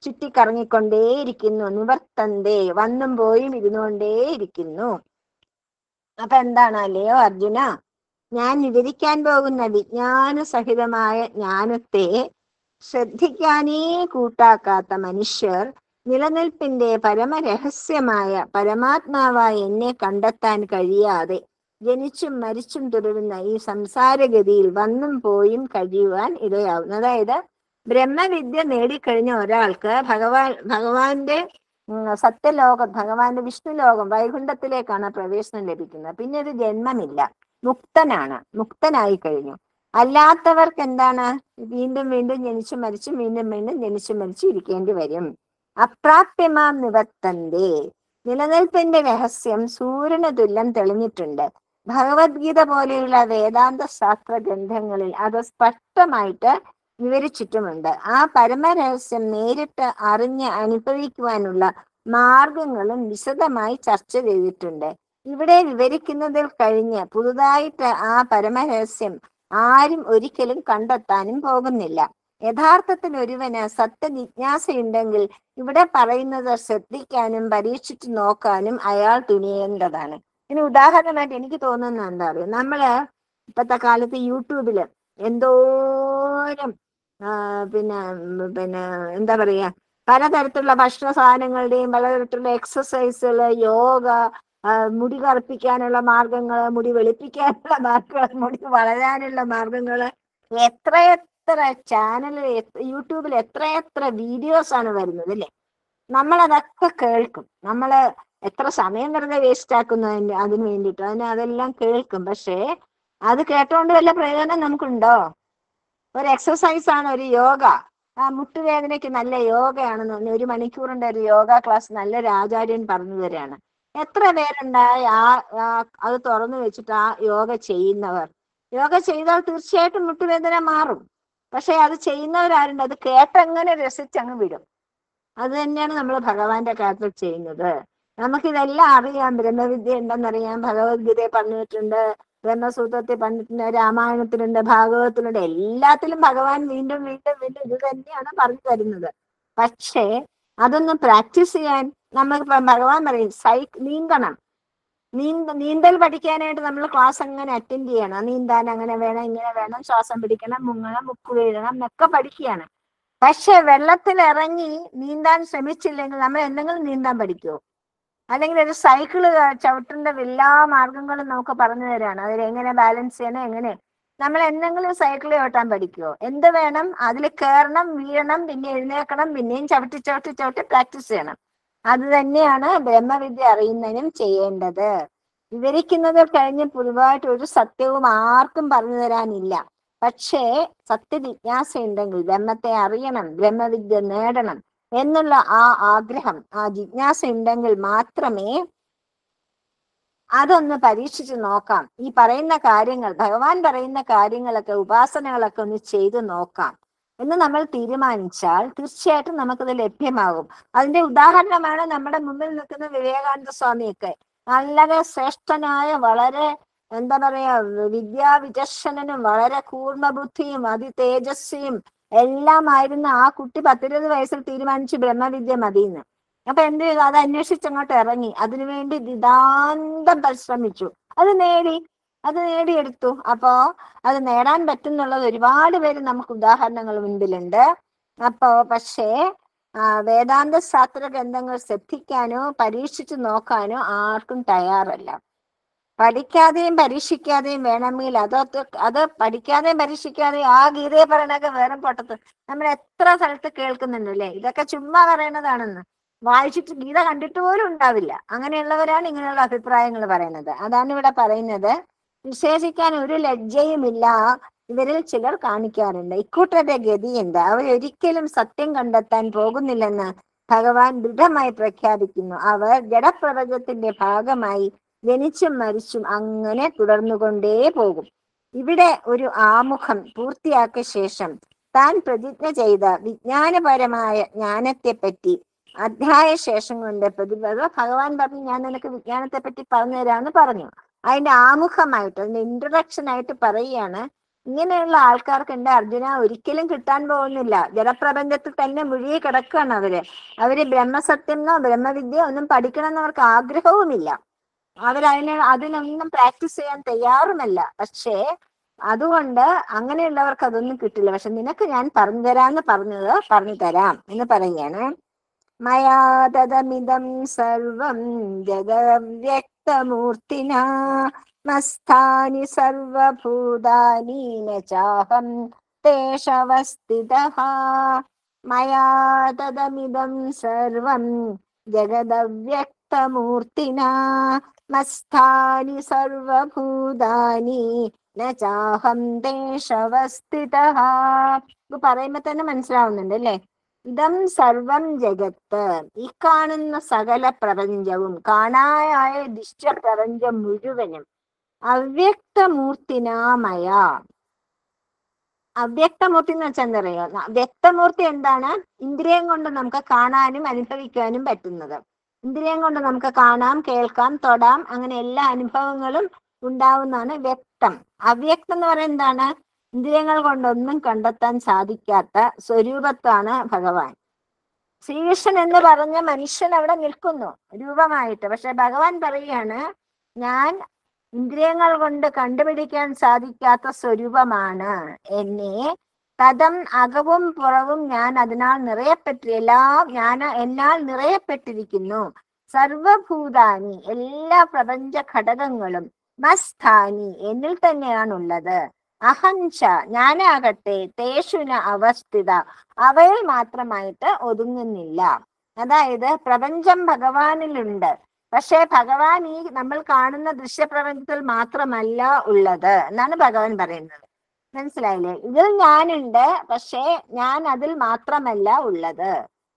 ചുറ്റിക്കറങ്ങിക്കൊണ്ടേയിരിക്കുന്നു നിവർത്തന്തേ വന്നും പോയും ഇരുന്നുകൊണ്ടേയിരിക്കുന്നു അപ്പൊ എന്താണ് അല്ലയോ അർജുന ഞാൻ വിവരിക്കാൻ പോകുന്ന വിജ്ഞാന സഹിതമായ ജ്ഞാനത്തെ ശ്രദ്ധിക്കാനേ കൂട്ടാക്കാത്ത മനുഷ്യർ നിലനിൽപ്പിന്റെ പരമരഹസ്യമായ പരമാത്മാവായ എന്നെ കണ്ടെത്താൻ കഴിയാതെ ജനിച്ചും മരിച്ചും തുടരുന്ന ഈ സംസാരഗതിയിൽ വന്നും പോയും കഴിയുവാൻ ഇടയാവുന്നു അതായത് ബ്രഹ്മവിദ്യ നേടിക്കഴിഞ്ഞ ഒരാൾക്ക് ഭഗവാൻ ഭഗവാന്റെ ഉം, സത്യലോകം ഭഗവാന്റെ വിഷ്ണു ലോകം വൈകുണ്ഠത്തിലേക്കാണ് പ്രവേശനം ലഭിക്കുന്നത് പിന്നെ ഒരു ജന്മമില്ല മുക്തനാണ് മുക്തനായി കഴിഞ്ഞു അല്ലാത്തവർക്ക് എന്താണ് വീണ്ടും വീണ്ടും ജനിച്ചു മരിച്ചും വീണ്ടും വീണ്ടും ജനിച്ചു മരിച്ചു ഇരിക്കേണ്ടി വരും അപ്രാപ്യമാം നിവർത്തന്തേ നിലനിൽപ്പിന്റെ രഹസ്യം സൂര്യന് തുല്യം തെളിഞ്ഞിട്ടുണ്ട് ഭഗവത്ഗീത പോലെയുള്ള വേദാന്ത ശാസ്ത്ര ഗ്രന്ഥങ്ങളിൽ അത് സ്പഷ്ടമായിട്ട് വിവരിച്ചിട്ടുമുണ്ട് ആ പരമരഹസ്യം നേരിട്ട് അറിഞ്ഞ് അനുഭവിക്കുവാനുള്ള മാർഗങ്ങളും വിശദമായി ചർച്ച ചെയ്തിട്ടുണ്ട് ഇവിടെ വിവരിക്കുന്നതിൽ കഴിഞ്ഞ് പുതുതായിട്ട് ആ പരമരഹസ്യം ആരും ഒരിക്കലും കണ്ടെത്താനും പോകുന്നില്ല യഥാർത്ഥത്തിൽ ഒരുവന് സത്യജിജ്ഞാസയുണ്ടെങ്കിൽ ഇവിടെ പറയുന്നത് ശ്രദ്ധിക്കാനും പരീക്ഷിച്ചു നോക്കാനും അയാൾ തുനിയേണ്ടതാണ് ഇനി ഉദാഹരണമായിട്ട് എനിക്ക് തോന്നുന്ന എന്താ പറയുക നമ്മള് ഇപ്പത്തെ കാലത്ത് യൂട്യൂബില് എന്തോരം ആ, പിന്നെ ഉം, പിന്നെ എന്താ പറയാ പലതരത്തിലുള്ള ഭക്ഷണ സാധനങ്ങളുടെയും പലതരത്തിലുള്ള എക്സസൈസുകള് യോഗ ആ, മുടി കറുപ്പിക്കാനുള്ള മാർഗങ്ങള് മുടി വെളുപ്പിക്കാനുള്ള മാർഗങ്ങൾ മുടി വളരാനുള്ള മാർഗങ്ങള് എത്രയെത്ര ചാനൽ യൂട്യൂബിൽ എത്രയെത്ര വീഡിയോസ് ആണ് വരുന്നത് അല്ലേ നമ്മൾ അതൊക്കെ കേൾക്കും നമ്മള് എത്ര സമയം വെറുതെ വേസ്റ്റ് ആക്കുന്നു അതിന് അതിന് വേണ്ടിയിട്ട് അതിന് അതെല്ലാം കേൾക്കും പക്ഷേ അത് കേട്ടോണ്ട് വല്ല പ്രയോജനം നമുക്കുണ്ടോ ഒരു എക്സസൈസ് ആണ് ഒരു യോഗ ആ മുട്ടുവേദനയ്ക്ക് നല്ല യോഗയാണെന്ന് പറഞ്ഞ് ഒരു മണിക്കൂറിന്റെ ഒരു യോഗ ക്ലാസ് നല്ലൊരു ആചാര്യൻ പറഞ്ഞു തരാണ് എത്ര പേരുണ്ടായി ആ ആ- അത് തുറന്നു വെച്ചിട്ട് ആ യോഗ ചെയ്യുന്നവർ യോഗ ചെയ്താൽ തീർച്ചയായിട്ടും മുട്ടുവേദന മാറും പക്ഷെ അത് ചെയ്യുന്നവരാരുണ്ട് അത് കേട്ടങ്ങനെ രസിച്ചങ്ങ് വിടും അത് തന്നെയാണ് നമ്മൾ ഭഗവാന്റെ കാര്യത്തിൽ ചെയ്യുന്നത് നമുക്കിതെല്ലാം അറിയാം ബ്രഹ്മവിദ്യ ഉണ്ടെന്നറിയാം ഭഗവത്ഗീതയെ പറഞ്ഞിട്ടുണ്ട് ബ്രഹ്മസൂത്രത്തിൽ പറഞ്ഞിട്ടുണ്ട് രാമായണത്തിലുണ്ട് ഭാഗവതത്തിലുണ്ട് എല്ലാത്തിലും ഭഗവാൻ വീണ്ടും വീണ്ടും വീണ്ടും ഇത് തന്നെയാണ് പറഞ്ഞു തരുന്നത് പക്ഷേ അതൊന്ന് പ്രാക്ടീസ് ചെയ്യാൻ നമ്മൾ ഭഗവാൻ പറയും സൈ നീന്തണം നീന്ത നീന്തൽ പഠിക്കാനായിട്ട് നമ്മൾ ക്ലാസ് അങ്ങനെ അറ്റൻഡ് ചെയ്യണം നീന്താൻ അങ്ങനെ വേണം ഇങ്ങനെ വേണം ശ്വാസം പിടിക്കണം മുങ്ങണം മുക്ക് വീഴണം എന്നൊക്കെ പഠിക്കുകയാണ് പക്ഷെ വെള്ളത്തിൽ ഇറങ്ങി നീന്താൻ ശ്രമിച്ചില്ലെങ്കിൽ നമ്മൾ എന്തെങ്കിലും നീന്താൻ പഠിക്കുമോ അല്ലെങ്കിൽ ഒരു സൈക്കിള് ചവിട്ടേണ്ട എല്ലാ മാർഗങ്ങളും നമുക്ക് പറഞ്ഞു തരാണ് അതിൽ എങ്ങനെ ബാലൻസ് ചെയ്യണം എങ്ങനെ നമ്മൾ എന്തെങ്കിലും സൈക്കിൾ ചവിട്ടാൻ പഠിക്കുമോ എന്ത് വേണം അതിൽ കയറണം വീഴണം പിന്നെ എഴുന്നേക്കണം പിന്നെയും ചവിട്ടി ചവിട്ടി ചവിട്ടി പ്രാക്ടീസ് ചെയ്യണം അത് തന്നെയാണ് ബ്രഹ്മവിദ്യ അറിയുന്നതിനും ചെയ്യേണ്ടത് വിവരിക്കുന്നത് കഴിഞ്ഞ് പുതുതായിട്ട് ഒരു സത്യവും ആർക്കും പറഞ്ഞു തരാനില്ല പക്ഷേ സത്യജിജ്ഞാസ ഉണ്ടെങ്കിൽ ബ്രഹ്മത്തെ അറിയണം ബ്രഹ്മവിദ്യ നേടണം എന്നുള്ള ആ ആഗ്രഹം ആ ജിജ്ഞാസ ഉണ്ടെങ്കിൽ മാത്രമേ അതൊന്ന് പരീക്ഷിച്ച് നോക്കാം ഈ പറയുന്ന കാര്യങ്ങൾ ഭഗവാൻ പറയുന്ന കാര്യങ്ങളൊക്കെ ഉപാസനകളൊക്കെ ഒന്ന് ചെയ്തു നോക്കാം എന്ന് നമ്മൾ തീരുമാനിച്ചാൽ തീർച്ചയായിട്ടും നമുക്കത് ലഭ്യമാകും അതിന്റെ ഉദാഹരണമാണ് നമ്മുടെ മുമ്പിൽ നിൽക്കുന്ന വിവേകാനന്ദ സ്വാമിയൊക്കെ വളരെ ശ്രേഷ്ഠനായ വളരെ എന്താ പറയാ വിദ്യാവിചക്ഷണനും വളരെ കൂർമ്മ ബുദ്ധിയും അതി തേജസ്വിയും എല്ലാമായിരുന്ന ആ കുട്ടി പത്തിരുപത് വയസ്സിൽ തീരുമാനിച്ചു ബ്രഹ്മവിദ്യ മതിയെന്ന് അപ്പൊ എന്ത് ചെയ്തു അത് അന്വേഷിച്ച് അങ്ങോട്ട് ഇറങ്ങി അതിനുവേണ്ടി നിതാന്തം പരിശ്രമിച്ചു അത് നേടി അത് നേടിയെടുത്തു അപ്പോ അത് നേടാൻ പറ്റുന്നുള്ളത് ഒരുപാട് പേര് നമുക്ക് ഉദാഹരണങ്ങൾ മുൻപിലുണ്ട് അപ്പോ പക്ഷേ ആ, വേദാന്ത ശാസ്ത്ര ഗ്രന്ഥങ്ങൾ ശ്രദ്ധിക്കാനോ പരീക്ഷിച്ചു നോക്കാനോ ആർക്കും തയ്യാറല്ല പഠിക്കാതെയും പരീക്ഷിക്കാതെയും വേണമെങ്കിൽ അതൊക്കെ അത് പഠിക്കാതെയും പരീക്ഷിക്കാതെയും ആ ഗീതയെ പറയണൊക്കെ വേറെ പൊട്ടത്ത് നമ്മൾ എത്ര സ്ഥലത്ത് കേൾക്കുന്നുണ്ട് അല്ലേ ഇതൊക്കെ ചുമ്മാ പറയണതാണെന്ന് വായിച്ചിട്ട് ഗീത കണ്ടിട്ട് പോലും ഉണ്ടാവില്ല അങ്ങനെയുള്ളവരാണ് ഇങ്ങനെയുള്ള അഭിപ്രായങ്ങൾ പറയുന്നത് അതാണ് ഇവിടെ പറയുന്നത് വിശേഷിക്കാൻ ഒരു ലജ്ജയുമില്ല ഇവരിൽ ചിലർ കാണിക്കാറുണ്ട് ഇക്കൂട്ടരുടെ ഗതി എന്താ അവരൊരിക്കലും സത്യം കണ്ടെത്താൻ പോകുന്നില്ലെന്ന് ഭഗവാൻ ദൃഢമായി പ്രഖ്യാപിക്കുന്നു അവർ ജഡപ്രപഞ്ചത്തിന്റെ ഭാഗമായി ജനിച്ചും മരിച്ചും അങ്ങനെ തുടർന്നുകൊണ്ടേ പോകും ഇവിടെ ഒരു ആമുഖം പൂർത്തിയാക്കിയ ശേഷം താൻ പ്രതിജ്ഞ ചെയ്ത വിജ്ഞാനപരമായ ജ്ഞാനത്തെപ്പറ്റി അധ്യായ ശേഷം കൊണ്ട് പ്രതിപദ ഭഗവാൻ പറഞ്ഞു ഞാൻ നിനക്ക് വിജ്ഞാനത്തെ പറ്റി പറഞ്ഞു തരാമെന്ന് പറഞ്ഞു അതിന്റെ ആമുഖമായിട്ട് അതിന്റെ ഇൻട്രൊഡക്ഷൻ ആയിട്ട് പറയുകയാണ് ഇങ്ങനെയുള്ള ആൾക്കാർക്ക് എന്റെ അർജുന ഒരിക്കലും കിട്ടാൻ പോകുന്നില്ല ജലപ്രപഞ്ചത്തിൽ തന്നെ മുഴുകി കിടക്കുകയാണ് അവര് അവര് ബ്രഹ്മസത്യമെന്നോ ബ്രഹ്മവിദ്യ ഒന്നും പഠിക്കണമെന്ന് അവർക്ക് ആഗ്രഹവുമില്ല അവരതിനെ അതിനൊന്നും പ്രാക്ടീസ് ചെയ്യാൻ തയ്യാറുമല്ല പക്ഷേ അതുകൊണ്ട് അങ്ങനെയുള്ളവർക്ക് അതൊന്നും കിട്ടില്ല പക്ഷെ നിനക്ക് ഞാൻ പറഞ്ഞു തരാന്ന് പറഞ്ഞത് പറഞ്ഞു തരാം എന്ന് പറയുകയാണ് മയാ തദമിതം സർവം ജഗവ്യക്തമൂർത്തിന മസ്ഥാനി സർവഭൂതാനി ന ചാഹം തേഷവസ്ഥിതഃ മയാ തദമിതം സർവം ജഗദവ്യക്തമൂർത്തിന മസ്ഥാനി സർവഭൂതാനി ന ചാഹം ദേശവസ്ഥിതഃ ഇത് പറയുമ്പോ തന്നെ മനസ്സിലാവുന്നുണ്ട് അല്ലേ ഇതം സർവം ജഗത്ത് ഈ കാണുന്ന സകല പ്രപഞ്ചവും കാണാനായ ദൃശ്യപ്രപഞ്ചം മുഴുവനും അവ്യക്തമൂർത്തിനാമയ അവ്യക്തമൂർത്തി എന്ന് വെച്ചാൽ എന്താ പറയുക വ്യക്തമൂർത്തി എന്താണ് ഇന്ദ്രിയം കൊണ്ട് നമുക്ക് കാണാനും അനുഭവിക്കാനും പറ്റുന്നത് ഇന്ദ്രിയം കൊണ്ട് നമുക്ക് കാണാം കേൾക്കാം തൊടാം അങ്ങനെ എല്ലാ അനുഭവങ്ങളും ഉണ്ടാവുന്നതാണ് വ്യക്തം അവ്യക്തം എന്ന് പറയുന്നത് എന്താണ് ഇന്ദ്രിയങ്ങൾ കൊണ്ടൊന്നും കണ്ടെത്താൻ സാധിക്കാത്ത സ്വരൂപത്താണ് ഭഗവാൻ ശ്രീകൃഷ്ണൻ എന്ന് പറഞ്ഞ മനുഷ്യൻ അവിടെ നിൽക്കുന്നു രൂപമായിട്ട് പക്ഷെ ഭഗവാൻ പറയുകയാണ് ഞാൻ ഇന്ദ്രിയങ്ങൾ കൊണ്ട് കണ്ടുപിടിക്കാൻ സാധിക്കാത്ത സ്വരൂപമാണ് എന്നെ തതം അകവും പുറവും ഞാൻ അതിനാൽ നിറയപ്പെട്ടി എല്ലാം ഞാൻ എന്നാൽ നിറയപ്പെട്ടിരിക്കുന്നു സർവഭൂതാനി എല്ലാ പ്രപഞ്ച ഘടകങ്ങളും മസ്ഥാനി എന്നിൽ തന്നെയാണുള്ളത് അഹംച ഞാനാകട്ടെ തേഷുന അവസ്ഥിത അവയിൽ മാത്രമായിട്ട് ഒതുങ്ങുന്നില്ല അതായത് പ്രപഞ്ചം ഭഗവാനിലുണ്ട് പക്ഷേ ഭഗവാൻ ഈ നമ്മൾ കാണുന്ന ദൃശ്യപ്രപഞ്ചത്തിൽ മാത്രമല്ല ഉള്ളത് എന്നാണ് ഭഗവാൻ പറയുന്നത് മനസ്സിലായില്ലേ ഇതിൽ ഞാനുണ്ട് പക്ഷേ ഞാൻ അതിൽ മാത്രമല്ല ഉള്ളത്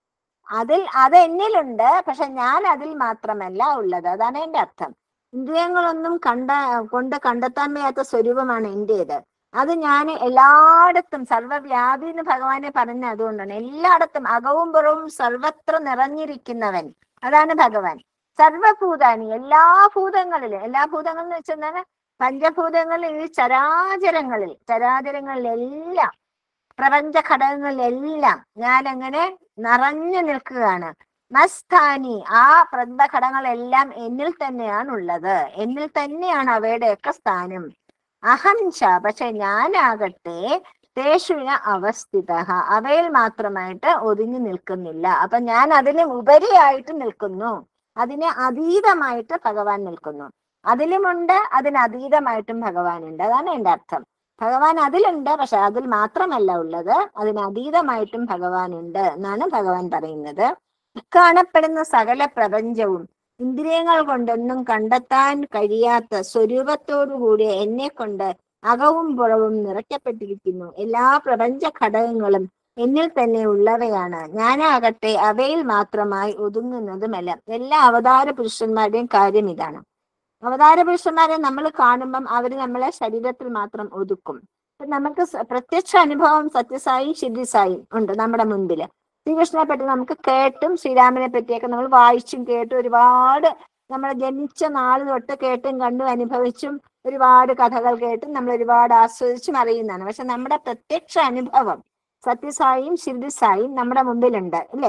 അതിൽ അത് എന്നിലുണ്ട് പക്ഷെ ഞാൻ അതിൽ മാത്രമല്ല ഉള്ളത് അതാണ് എന്റെ അർത്ഥം ഇന്ദ്രിയങ്ങളൊന്നും കണ്ട കൊണ്ട് കണ്ടെത്താൻ വയ്യാത്ത സ്വരൂപമാണ് എന്റേത് അത് ഞാൻ എല്ലായിടത്തും സർവ്വവ്യാപി എന്ന് ഭഗവാനെ പറഞ്ഞ അതുകൊണ്ടാണ് എല്ലായിടത്തും അകവും പുറവും സർവത്ര നിറഞ്ഞിരിക്കുന്നവൻ അതാണ് ഭഗവാൻ സർവഭൂതാനി എല്ലാ ഭൂതങ്ങളിലും എല്ലാ ഭൂതങ്ങളിൽ എന്ന് വെച്ചാൽ പഞ്ചഭൂതങ്ങളിൽ ഈ ചരാചരങ്ങളിൽ ചരാചരങ്ങളിലെല്ലാം പ്രപഞ്ച ഘടകങ്ങളിലെല്ലാം ഞാൻ അങ്ങനെ നിറഞ്ഞു നിൽക്കുകയാണ് മസ്താനി ആ പ്രപഞ്ചഘടകങ്ങളെല്ലാം എന്നിൽ തന്നെയാണ് ഉള്ളത് എന്നിൽ തന്നെയാണ് അവയുടെയൊക്കെ സ്ഥാനം അഹംച പക്ഷെ ഞാനാകട്ടെ തേഷുന അവസ്ഥിത അവയിൽ മാത്രമായിട്ട് ഒതുങ്ങി നിൽക്കുന്നില്ല അപ്പൊ ഞാൻ അതിന് ഉപരിയായിട്ട് നിൽക്കുന്നു അതിന് അതീതമായിട്ട് ഭഗവാൻ നിൽക്കുന്നു അതിലുമുണ്ട് അതിന് അതീതമായിട്ടും ഭഗവാൻ ഉണ്ട് അതാണ് എന്റെ അർത്ഥം ഭഗവാൻ അതിലുണ്ട് പക്ഷെ അതിൽ മാത്രമല്ല ഉള്ളത് അതിന് അതീതമായിട്ടും ഭഗവാൻ ഉണ്ട് എന്നാണ് ഭഗവാൻ പറയുന്നത് കാണപ്പെടുന്ന സകല പ്രപഞ്ചവും ഇന്ദ്രിയങ്ങൾ കൊണ്ടൊന്നും കണ്ടെത്താൻ കഴിയാത്ത സ്വരൂപത്തോടു കൂടിയ എന്നെ കൊണ്ട് അകവും പുറവും നിറയ്ക്കപ്പെട്ടിരിക്കുന്നു എല്ലാ പ്രപഞ്ച ഘടകങ്ങളും എന്നിൽ തന്നെ ഉള്ളവയാണ് ഞാനാകട്ടെ അവയിൽ മാത്രമായി ഒതുങ്ങുന്നതുമല്ല എല്ലാ അവതാര പുരുഷന്മാരുടെയും കാര്യം ഇതാണ് അവതാര പുരുഷന്മാരെ നമ്മൾ കാണുമ്പം അവര് നമ്മളെ ശരീരത്തിൽ മാത്രം ഒതുക്കും അപ്പൊ നമുക്ക് സ- പ്രത്യക്ഷ അനുഭവം സത്യസായും ശിരിസായും ഉണ്ട് നമ്മുടെ മുൻപില് ശ്രീകൃഷ്ണനെ പറ്റി നമുക്ക് കേട്ടും ശ്രീരാമനെ പറ്റിയൊക്കെ നമ്മൾ വായിച്ചും കേട്ടും ഒരുപാട് നമ്മൾ ജനിച്ച നാൾ തൊട്ട് കേട്ടും കണ്ടും അനുഭവിച്ചും ഒരുപാട് കഥകൾ കേട്ടും നമ്മൾ ഒരുപാട് ആസ്വദിച്ചും അറിയുന്നതാണ് പക്ഷെ നമ്മുടെ പ്രത്യക്ഷ അനുഭവം സത്യസായും ശിരിസായും നമ്മുടെ മുമ്പിലുണ്ട് അല്ലേ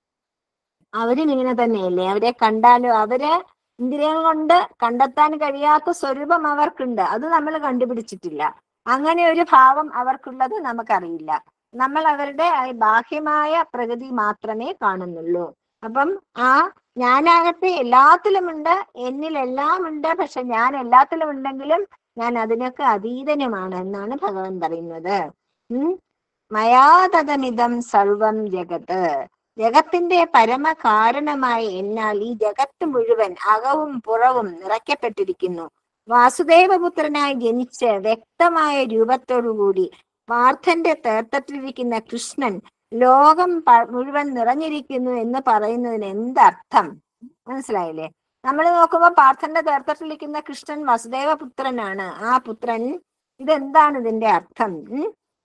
അവരും ഇങ്ങനെ തന്നെയല്ലേ അവരെ കണ്ടാലും അവര് ഇന്ദ്രിയങ്ങൾ കൊണ്ട് കണ്ടെത്താൻ കഴിയാത്ത സ്വരൂപം അവർക്കുണ്ട് അത് നമ്മൾ കണ്ടുപിടിച്ചിട്ടില്ല അങ്ങനെ ഒരു ഭാവം അവർക്കുള്ളത് നമുക്കറിയില്ല നമ്മൾ അവരുടെ ആ ബാഹ്യമായ പ്രകൃതി മാത്രമേ കാണുന്നുള്ളൂ അപ്പം ആ ഞാനാകട്ടെ എല്ലാത്തിലുമുണ്ട് എന്നിലെല്ലാം ഉണ്ട് പക്ഷെ ഞാൻ എല്ലാത്തിലും ഉണ്ടെങ്കിലും ഞാൻ അതിനൊക്കെ അതീതനുമാണ് എന്നാണ് ഭഗവാൻ പറയുന്നത് ഉം മയാതതമിതം സർവം ജഗത്ത് ജഗത്തിന്റെ പരമകാരണമായ എന്നാൽ ഈ ജഗത്ത് മുഴുവൻ അകവും പുറവും നിറയ്ക്കപ്പെട്ടിരിക്കുന്നു വാസുദേവപുത്രനായി ജനിച്ച് വ്യക്തമായ രൂപത്തോടുകൂടി പാർത്ഥന്റെ തേർത്തട്ടിലിരിക്കുന്ന കൃഷ്ണൻ ലോകം പ- മുഴുവൻ നിറഞ്ഞിരിക്കുന്നു എന്ന് പറയുന്നതിന് എന്തർത്ഥം മനസ്സിലായില്ലേ നമ്മൾ നോക്കുമ്പോൾ പാർത്ഥന്റെ തേർത്തട്ടിലിരിക്കുന്ന കൃഷ്ണൻ വസുദേവപുത്രനാണ് ആ പുത്രൻ ഇതെന്താണ് ഇതിന്റെ അർത്ഥം ഉം?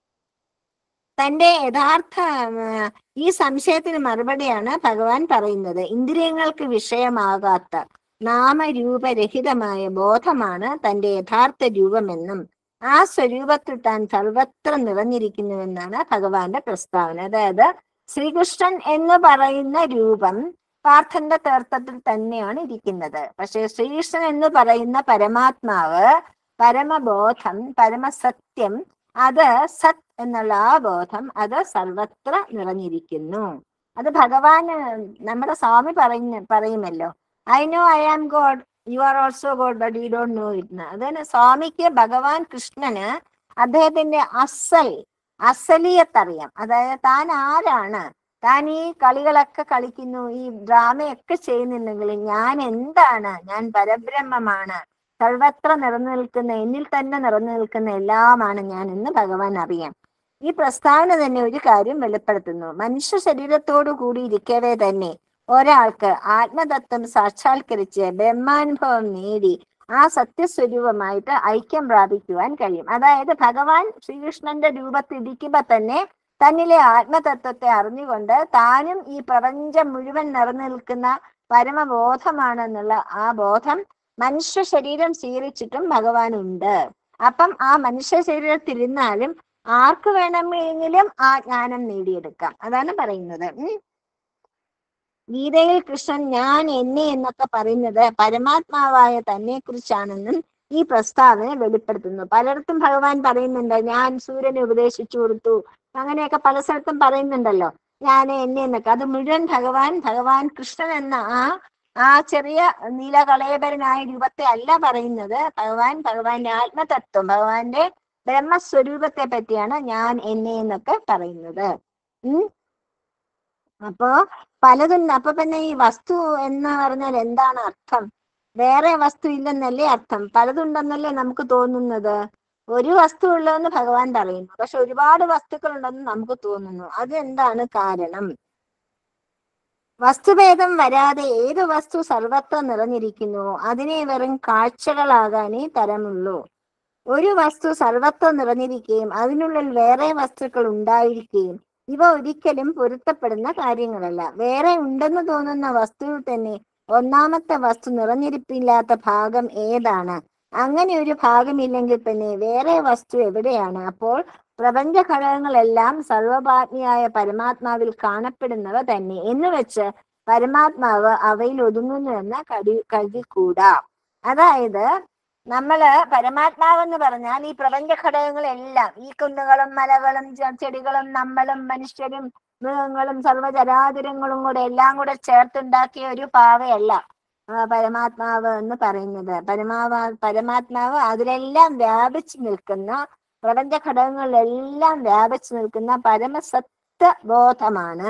തന്റെ യഥാർത്ഥ ഉം, ഈ സംശയത്തിന് മറുപടിയാണ് ഭഗവാൻ പറയുന്നത് ഇന്ദ്രിയങ്ങൾക്ക് വിഷയമാകാത്ത നാമരൂപരഹിതമായ ബോധമാണ് തന്റെ യഥാർത്ഥ രൂപമെന്നും ആ സ്വരൂപത്തിൽ താൻ സർവത്ര നിറഞ്ഞിരിക്കുന്നുവെന്നാണ് ഭഗവാന്റെ പ്രസ്താവന അതായത് ശ്രീകൃഷ്ണൻ എന്ന് പറയുന്ന രൂപം പാർത്ഥന്റെ തീർത്ഥത്തിൽ തന്നെയാണ് ഇരിക്കുന്നത് പക്ഷെ ശ്രീകൃഷ്ണൻ എന്ന് പറയുന്ന പരമാത്മാവ് പരമബോധം പരമസത്യം അത് സത് എന്നുള്ള ആ ബോധം അത് സർവത്ര നിറഞ്ഞിരിക്കുന്നു അത് ഭഗവാൻ നമ്മുടെ സ്വാമി പറയുന്ന പറയുമല്ലോ I know I am God you are also God but you don't know it അതിന് സ്വാമിക്ക് ഭഗവാൻ കൃഷ്ണന് അദ്ദേഹത്തിന്റെ അസൽ അസലിയത്തറിയാം അതായത് താൻ ആരാണ് താൻ ഈ കളികളൊക്കെ കളിക്കുന്നു ഈ ഡ്രാമയൊക്കെ ചെയ്യുന്നുണ്ടെങ്കിൽ ഞാൻ എന്താണ് ഞാൻ പരബ്രഹ്മമാണ് സർവത്ര നിറഞ്ഞു നിൽക്കുന്ന എന്നിൽ തന്നെ നിറഞ്ഞു നിൽക്കുന്ന എല്ലാമാണ് ഞാൻ എന്ന് ഭഗവാൻ അറിയാം ഈ പ്രസ്താവന തന്നെ ഒരു കാര്യം വെളിപ്പെടുത്തുന്നു മനുഷ്യ ശരീരത്തോടു കൂടി ഇരിക്കവേ തന്നെ ഒരാൾക്ക് ആത്മതത്വം സാക്ഷാത്കരിച്ച് ബ്രഹ്മാനുഭവം നേടി ആ സത്യസ്വരൂപമായിട്ട് ഐക്യം പ്രാപിക്കുവാൻ കഴിയും അതായത് ഭഗവാൻ ശ്രീകൃഷ്ണന്റെ രൂപത്തിൽ ഇരിക്കുമ്പോ തന്നെ തന്നിലെ ആത്മതത്വത്തെ അറിഞ്ഞുകൊണ്ട് താനും ഈ പ്രപഞ്ചം മുഴുവൻ നിറഞ്ഞു നിൽക്കുന്ന പരമബോധമാണെന്നുള്ള ആ ബോധം മനുഷ്യ ശരീരം സ്വീകരിച്ചിട്ടും ഭഗവാൻ ഉണ്ട് അപ്പം ആ മനുഷ്യ ശരീരത്തിൽ ഇരുന്നാലും ആർക്ക് വേണമെങ്കിലും ആ ജ്ഞാനം നേടിയെടുക്കാം അതാണ് പറയുന്നത് ഉം. ഗീതയിൽ കൃഷ്ണൻ ഞാൻ എന്നെ എന്നൊക്കെ പറയുന്നത് പരമാത്മാവായ തന്നെ കുറിച്ചാണെന്നും ഈ പ്രസ്താവന വെളിപ്പെടുത്തുന്നു പലയിടത്തും ഭഗവാൻ പറയുന്നുണ്ട് ഞാൻ സൂര്യനെ ഉപദേശിച്ചു കൊടുത്തു അങ്ങനെയൊക്കെ പല സ്ഥലത്തും പറയുന്നുണ്ടല്ലോ ഞാൻ എന്നെ എന്നൊക്കെ അത് മുഴുവൻ ഭഗവാൻ ഭഗവാൻ കൃഷ്ണൻ എന്ന ആ ആ ചെറിയ നീലകളേബരനായ രൂപത്തെ അല്ല പറയുന്നത് ഭഗവാൻ ഭഗവാന്റെ ആത്മതത്വം ഭഗവാന്റെ ബ്രഹ്മസ്വരൂപത്തെ പറ്റിയാണ് ഞാൻ എന്നെ എന്നൊക്കെ പറയുന്നത് ഉം അപ്പോ പലതും അപ്പൊ പിന്നെ ഈ വസ്തു എന്ന് പറഞ്ഞാൽ എന്താണ് അർത്ഥം വേറെ വസ്തു ഇല്ലെന്നല്ലേ അർത്ഥം പലതുണ്ടെന്നല്ലേ നമുക്ക് തോന്നുന്നത് ഒരു വസ്തു ഉള്ളതെന്ന് ഭഗവാൻ പറയുന്നു പക്ഷെ ഒരുപാട് വസ്തുക്കൾ ഉണ്ടെന്ന് നമുക്ക് തോന്നുന്നു അത് എന്താണ് കാരണം വസ്തുഭേദം വരാതെ ഏത് വസ്തു സർവത്വം നിറഞ്ഞിരിക്കുന്നുവോ അതിനെ വെറും കാഴ്ചകളാകാനേ തരമുള്ളൂ ഒരു വസ്തു സർവത്വം നിറഞ്ഞിരിക്കുകയും അതിനുള്ളിൽ വേറെ വസ്തുക്കൾ ഉണ്ടായിരിക്കുകയും ഇവ ഒരിക്കലും പൊരുത്തപ്പെടുന്ന കാര്യങ്ങളല്ല വേറെ ഉണ്ടെന്ന് തോന്നുന്ന വസ്തുവിൽ തന്നെ ഒന്നാമത്തെ വസ്തു നിറഞ്ഞിരിപ്പില്ലാത്ത ഭാഗം ഏതാണ് അങ്ങനെ ഒരു ഭാഗമില്ലെങ്കിൽ പിന്നെ വേറെ വസ്തു എവിടെയാണ് അപ്പോൾ പ്രപഞ്ച ഘടകങ്ങളെല്ലാം സർവപാജ്ഞിയായ പരമാത്മാവിൽ കാണപ്പെടുന്നവ തന്നെ എന്ന് വെച്ച് പരമാത്മാവ് അവയിൽ ഒതുങ്ങുന്നു എന്ന് കടി കരുതിക്കൂടാ അതായത് നമ്മള് പരമാത്മാവെന്ന് പറഞ്ഞാൽ ഈ പ്രപഞ്ച ഘടകങ്ങളെല്ലാം ഈ കുന്നുകളും മലകളും ചെ- ചെടികളും നമ്മളും മനുഷ്യരും മൃഗങ്ങളും സർവ്വചരാചരങ്ങളും കൂടെ എല്ലാം കൂടെ ചേർത്തുണ്ടാക്കിയ ഒരു പാവയല്ല ആ, പരമാത്മാവ് എന്ന് പറയുന്നത് പരമാവ പരമാത്മാവ് അതിലെല്ലാം വ്യാപിച്ചു നിൽക്കുന്ന പ്രപഞ്ച ഘടകങ്ങളിലെല്ലാം വ്യാപിച്ചു നിൽക്കുന്ന പരമസത്യ ബോധമാണ്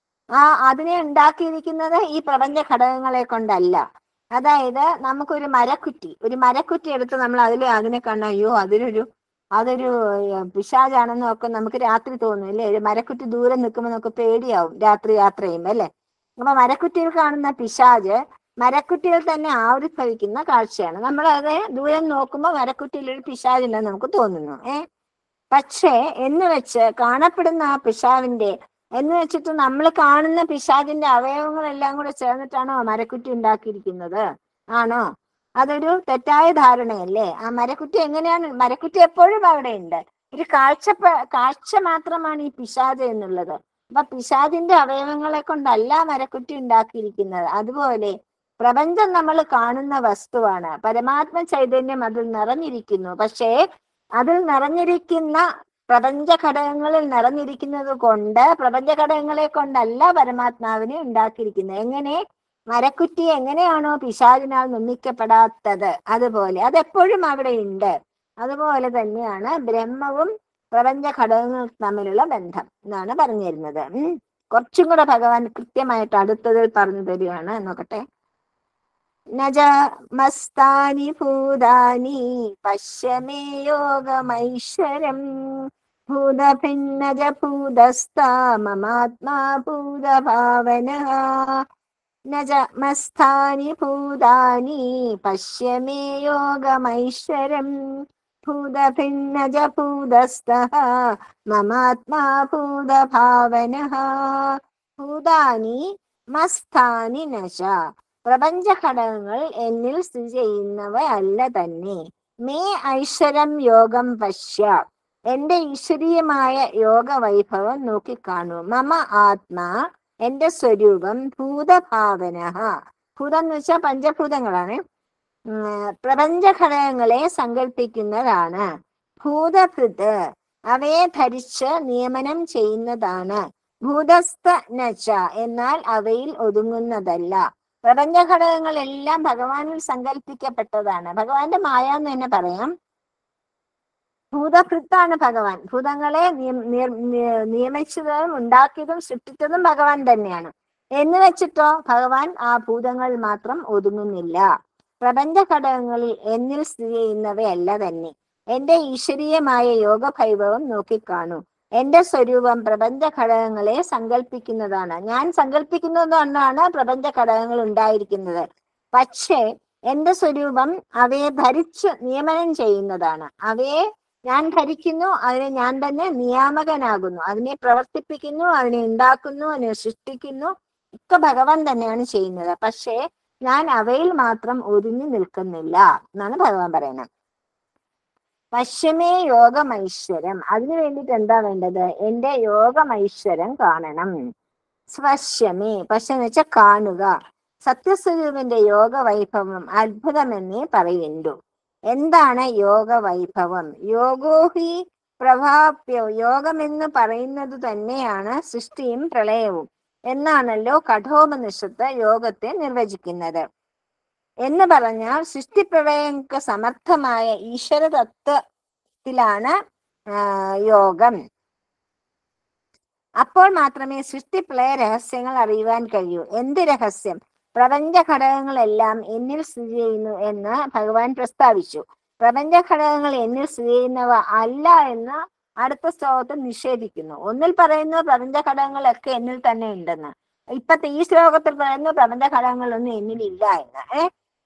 ആ അതിനെ ഉണ്ടാക്കിയിരിക്കുന്നത് ഈ പ്രപഞ്ച ഘടകങ്ങളെ കൊണ്ടല്ല അതായത് നമുക്കൊരു മരക്കുറ്റി ഒരു മരക്കുറ്റി എടുത്ത് നമ്മൾ അതിൽ അതിനെ കണ്ട അയ്യോ അതിനൊരു അതൊരു ഏർ, പിശാചാണെന്ന് ഒക്കെ നമുക്ക് രാത്രി തോന്നും അല്ലേ ഒരു മരക്കുറ്റി ദൂരെ നിൽക്കുമ്പോൾ നമുക്ക് പേടിയാവും രാത്രി യാത്ര ചെയ്യുമ്പോൾ അല്ലേ അപ്പൊ മരക്കുറ്റിയിൽ കാണുന്ന പിശാജ് മരക്കുറ്റിയിൽ തന്നെ ആവിർഭവിക്കുന്ന കാഴ്ചയാണ് നമ്മൾ അത് ദൂരെ നോക്കുമ്പോൾ മരക്കുറ്റിയിൽ ഒരു പിശാചുണ്ടെന്ന് നമുക്ക് തോന്നുന്നു ഏ പക്ഷേ എന്ന് വെച്ച് കാണപ്പെടുന്ന ആ പിശാവിന്റെ എന്ന് വെച്ചിട്ട് നമ്മൾ കാണുന്ന പിശാചിന്റെ അവയവങ്ങളെല്ലാം കൂടെ ചേർന്നിട്ടാണോ മരക്കുറ്റി ഉണ്ടാക്കിയിരിക്കുന്നത് ആണോ അതൊരു തെറ്റായ ധാരണയല്ലേ ആ മരക്കുറ്റി എങ്ങനെയാണ് മരക്കുറ്റി എപ്പോഴും അവിടെ ഉണ്ട് ഒരു കാഴ്ച കാഴ്ച മാത്രമാണ് ഈ പിശാജ് എന്നുള്ളത് അപ്പൊ പിശാചിന്റെ അവയവങ്ങളെ കൊണ്ടല്ല മരക്കുറ്റി ഉണ്ടാക്കിയിരിക്കുന്നത് അതുപോലെ പ്രപഞ്ചം നമ്മൾ കാണുന്ന വസ്തുവാണ് പരമാത്മ ചൈതന്യം അതിൽ നിറഞ്ഞിരിക്കുന്നു പക്ഷേ അതിൽ നിറഞ്ഞിരിക്കുന്ന പ്രപഞ്ച ഘടകങ്ങളിൽ നിറഞ്ഞിരിക്കുന്നത് കൊണ്ട് പ്രപഞ്ച ഘടകങ്ങളെ കൊണ്ടല്ല പരമാത്മാവിനെ ഉണ്ടാക്കിയിരിക്കുന്നത് എങ്ങനെ മരക്കുറ്റി എങ്ങനെയാണോ പിശാചിനാൽ നിർമ്മിക്കപ്പെടാത്തത് അതുപോലെ അതെപ്പോഴും അവിടെ ഉണ്ട് അതുപോലെ തന്നെയാണ് ബ്രഹ്മവും പ്രപഞ്ച ഘടകങ്ങൾ തമ്മിലുള്ള ബന്ധം എന്നാണ് പറഞ്ഞു തരുന്നത് ഉം കുറച്ചും കൂടെ ഭഗവാൻ കൃത്യമായിട്ട് അടുത്തതിൽ പറഞ്ഞു തരികയാണ് നോക്കട്ടെ നജ മസ്താനി ഭൂതാനി പശ്യമേ യോഗമൈശ്വരം ഭൂതഭിന്നജ ഭൂതസ്ഥാ മമാത്മാ ഭൂതഭാവന നജ മസ്ഥാനി ഭൂതാനി പശ്യമേ യോഗമൈശ്വരം ഭൂതഭിന്നജ ഭൂതസ്ഥ മമാത്മാ ഭൂതഭാവന ഭൂതാനി മസ്ഥാനി നശ പ്രപഞ്ച ഘടകങ്ങൾ എന്നിൽ സ്ഥിതി ചെയ്യുന്നവ അല്ല തന്നെ മേ ഐശ്വരം യോഗം പശ്യ എന്റെ ഈശ്വരീയമായ യോഗ വൈഭവം നോക്കിക്കാണൂ മമ ആത്മാ എന്റെ സ്വരൂപം ഭൂതഭാവന ഭൂതം എന്ന് വെച്ചാൽ പഞ്ചഭൂതങ്ങളാണ് ഉം, പ്രപഞ്ച ഘടകങ്ങളെ സങ്കല്പിക്കുന്നതാണ് ഭൂതഭൃത് അവയെ ധരിച്ച് നിയമനം ചെയ്യുന്നതാണ് ഭൂതസ്ഥ നച്ച എന്നാൽ അവയിൽ ഒതുങ്ങുന്നതല്ല പ്രപഞ്ച ഘടകങ്ങളെല്ലാം ഭഗവാനിൽ സങ്കല്പിക്കപ്പെട്ടതാണ് ഭഗവാന്റെ മായ എന്ന് തന്നെ പറയാം ഭൂതഭൃത്താണ് ഭഗവാൻ ഭൂതങ്ങളെ നിയ- നിയ- നിയ- നിയമിച്ചതും ഉണ്ടാക്കിയതും സൃഷ്ടിച്ചതും ഭഗവാൻ തന്നെയാണ് എന്ന് വെച്ചിട്ടോ ഭഗവാൻ ആ ഭൂതങ്ങൾ മാത്രം ഒതുങ്ങുന്നില്ല പ്രപഞ്ച ഘടകങ്ങളിൽ എന്നിൽ സ്ഥിതി ചെയ്യുന്നവയല്ല തന്നെ എന്റെ ഈശ്വരീയമായ യോഗഭൈഭവം നോക്കിക്കാണൂ എന്റെ സ്വരൂപം പ്രപഞ്ച ഘടകങ്ങളെ സങ്കല്പിക്കുന്നതാണ് ഞാൻ സങ്കല്പിക്കുന്നതുകൊണ്ടാണ് പ്രപഞ്ച ഘടകങ്ങൾ ഉണ്ടായിരിക്കുന്നത് പക്ഷേ എന്റെ സ്വരൂപം അവയെ ധരിച്ച് നിയമനം ചെയ്യുന്നതാണ് അവയെ ഞാൻ ധരിക്കുന്നു അതിനെ ഞാൻ തന്നെ നിയാമകനാകുന്നു അതിനെ പ്രവർത്തിപ്പിക്കുന്നു അതിനെ ഉണ്ടാക്കുന്നു അതിനെ സൃഷ്ടിക്കുന്നു ഒക്കെ ഭഗവാൻ തന്നെയാണ് ചെയ്യുന്നത് പക്ഷേ ഞാൻ അവയിൽ മാത്രം ഒതുങ്ങി നിൽക്കുന്നില്ല എന്നാണ് ഭഗവാൻ പറയുന്നത് പശ്യമേ യോഗമൈശ്വരം അതിനു വേണ്ടിയിട്ട് എന്താ വേണ്ടത് എന്റെ യോഗമൈശ്വരം കാണണം സ്വശ്യമേ പശ്യം എന്ന് വെച്ചാൽ കാണുക സത്യസ്വരൂപന്റെ യോഗ വൈഭവം അത്ഭുതമെന്നേ പറയുന്നു എന്താണ് യോഗ വൈഭവം യോഗോഹി പ്രഭാപ്യോ യോഗമെന്ന് പറയുന്നത് തന്നെയാണ് സൃഷ്ടിയും പ്രളയവും എന്നാണല്ലോ കഠോപനിഷത്ത് യോഗത്തെ നിർവചിക്കുന്നത് എന്ന് പറഞ്ഞാൽ സൃഷ്ടിപ്രളയങ്ങൾക്ക് സമർത്ഥമായ ഈശ്വര തത്വത്തിലാണ് ആ, യോഗം അപ്പോൾ മാത്രമേ സൃഷ്ടിപ്രളയ രഹസ്യങ്ങൾ അറിയുവാൻ കഴിയൂ എന്ത് രഹസ്യം പ്രപഞ്ച ഘടകങ്ങളെല്ലാം എന്നിൽ സ്ഥിതി ചെയ്യുന്നു എന്ന് ഭഗവാൻ പ്രസ്താവിച്ചു പ്രപഞ്ച ഘടകങ്ങൾ എന്നിൽ സ്ഥിതി ചെയ്യുന്നവ അല്ല എന്ന് അടുത്ത ശ്ലോകത്തിൽ നിഷേധിക്കുന്നു ഒന്നിൽ പറയുന്നു പ്രപഞ്ച ഘടകങ്ങളൊക്കെ എന്നിൽ തന്നെ ഉണ്ടെന്ന് ഇപ്പത്തെ ഈ ശ്ലോകത്തിൽ പറയുന്നു പ്രപഞ്ച ഘടകങ്ങളൊന്നും എന്നിലില്ല എന്ന് ഏ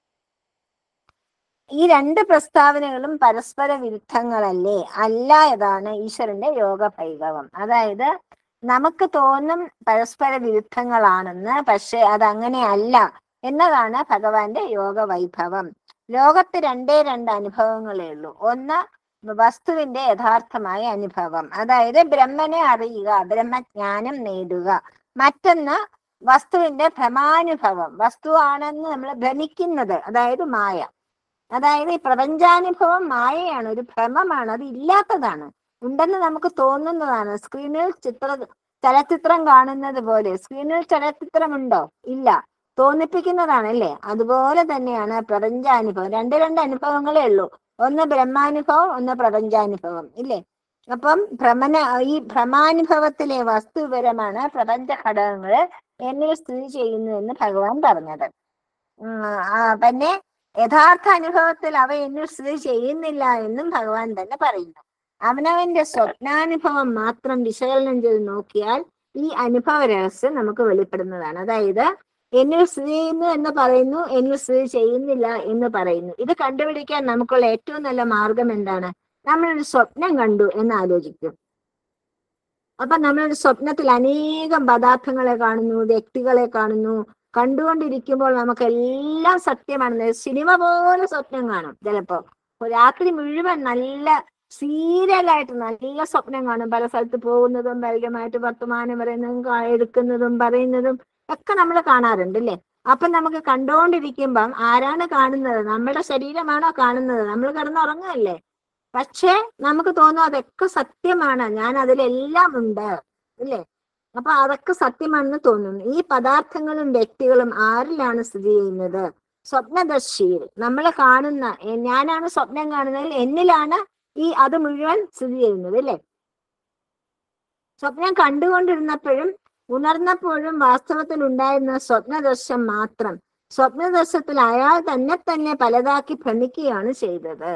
ഈ രണ്ട് പ്രസ്താവനകളും പരസ്പര വിരുദ്ധങ്ങളല്ലേ അല്ല ഇതാണ് ഈശ്വരന്റെ യോഗ ഭൈരവം അതായത് നമുക്ക് തോന്നും പരസ്പര വിരുദ്ധങ്ങളാണെന്ന് പക്ഷെ അതങ്ങനെ അല്ല എന്നതാണ് ഭഗവാന്റെ യോഗ വൈഭവം ലോകത്ത് രണ്ടേ രണ്ട് അനുഭവങ്ങളേ ഉള്ളൂ ഒന്ന് വസ്തുവിന്റെ യഥാർത്ഥമായ അനുഭവം അതായത് ബ്രഹ്മനെ അറിയുക ബ്രഹ്മജ്ഞാനം നേടുക മറ്റൊന്ന് വസ്തുവിന്റെ ഭ്രമാനുഭവം വസ്തു ആണെന്ന് നമ്മൾ ഭ്രമിക്കുന്നത് അതായത് മായ അതായത് ഈ പ്രപഞ്ചാനുഭവം മായയാണ് ഒരു ഭ്രമമാണ് അത് ഇല്ലാത്തതാണ് ഉണ്ടെന്ന് നമുക്ക് തോന്നുന്നതാണ് സ്ക്രീനിൽ ചിത്ര ചലച്ചിത്രം കാണുന്നത് പോലെ സ്ക്രീനിൽ ചലച്ചിത്രമുണ്ടോ ഇല്ല തോന്നിപ്പിക്കുന്നതാണ് അല്ലേ അതുപോലെ തന്നെയാണ് പ്രപഞ്ചാനുഭവം രണ്ട് രണ്ട് അനുഭവങ്ങളേ ഉള്ളൂ ഒന്ന് ബ്രഹ്മാനുഭവം ഒന്ന് പ്രപഞ്ചാനുഭവം ഇല്ലേ അപ്പം ഭ്രമന ഈ ഭ്രമാനുഭവത്തിലെ വസ്തുവിവരമാണ് പ്രപഞ്ച ഘടകങ്ങൾ എന്നിൽ സ്ഥിതി ചെയ്യുന്നു എന്ന് ഭഗവാൻ പറഞ്ഞത് ഉം, ആ, പിന്നെ യഥാർത്ഥ അനുഭവത്തിൽ അവ എന്നിൽ സ്ഥിതി ചെയ്യുന്നില്ല എന്നും ഭഗവാൻ തന്നെ പറയുന്നു അവനവന്റെ സ്വപ്നാനുഭവം മാത്രം വിശകലനം ചെയ്ത് നോക്കിയാൽ ഈ അനുഭവ രഹസ്യം നമുക്ക് വെളിപ്പെടുന്നതാണ് അതായത് എന്നിൽ സ്ഥിതി ചെയ്യുന്നു എന്ന് പറയുന്നു എന്നിൽ സ്ഥിതി ചെയ്യുന്നില്ല എന്ന് പറയുന്നു ഇത് കണ്ടുപിടിക്കാൻ നമുക്കുള്ള ഏറ്റവും നല്ല മാർഗം എന്താണ് നമ്മളൊരു സ്വപ്നം കണ്ടു എന്ന് ആലോചിക്കും അപ്പൊ നമ്മളൊരു സ്വപ്നത്തിൽ അനേകം പദാർത്ഥങ്ങളെ കാണുന്നു വ്യക്തികളെ കാണുന്നു കണ്ടുകൊണ്ടിരിക്കുമ്പോൾ നമുക്ക് എല്ലാം സത്യമാണ് സിനിമ പോലെ സ്വപ്നം കാണും ചിലപ്പോ അപ്പൊ രാത്രി മുഴുവൻ നല്ല സീരിയലായിട്ട് നല്ല സ്വപ്നം കാണും പല സ്ഥലത്ത് പോകുന്നതും ഭരികമായിട്ട് വർത്തമാനം പറയുന്നതും കാ- എടുക്കുന്നതും പറയുന്നതും ഒക്കെ നമ്മൾ കാണാറുണ്ട് അല്ലേ അപ്പൊ നമുക്ക് കണ്ടുകൊണ്ടിരിക്കുമ്പം ആരാണ് കാണുന്നത് നമ്മുടെ ശരീരമാണോ കാണുന്നത് നമ്മൾ കിടന്നുറങ്ങുകയല്ലേ പക്ഷേ നമുക്ക് തോന്നും അതൊക്കെ സത്യമാണ് ഞാൻ അതിലെല്ലാം ഉണ്ട് ഇല്ലേ അപ്പൊ അതൊക്കെ സത്യമാണെന്ന് തോന്നുന്നു ഈ പദാർത്ഥങ്ങളും വ്യക്തികളും ആരിലാണ് സ്ഥിതി ചെയ്യുന്നത് സ്വപ്നദർശിയിൽ നമ്മൾ കാണുന്ന എ- ഞാനാണ് സ്വപ്നം കാണുന്നതിൽ എന്നിലാണ് ഈ അത് മുഴുവൻ സ്ഥിതി ചെയ്യുന്നത് അല്ലേ സ്വപ്നം കണ്ടുകൊണ്ടിരുന്നപ്പോഴും ഉണർന്നപ്പോഴും വാസ്തവത്തിൽ ഉണ്ടായിരുന്ന സ്വപ്നദർശം മാത്രം സ്വപ്നദർശത്തിൽ അയാൾ തന്നെ തന്നെ പലതാക്കി ഭ്രമിക്കുകയാണ് ചെയ്തത്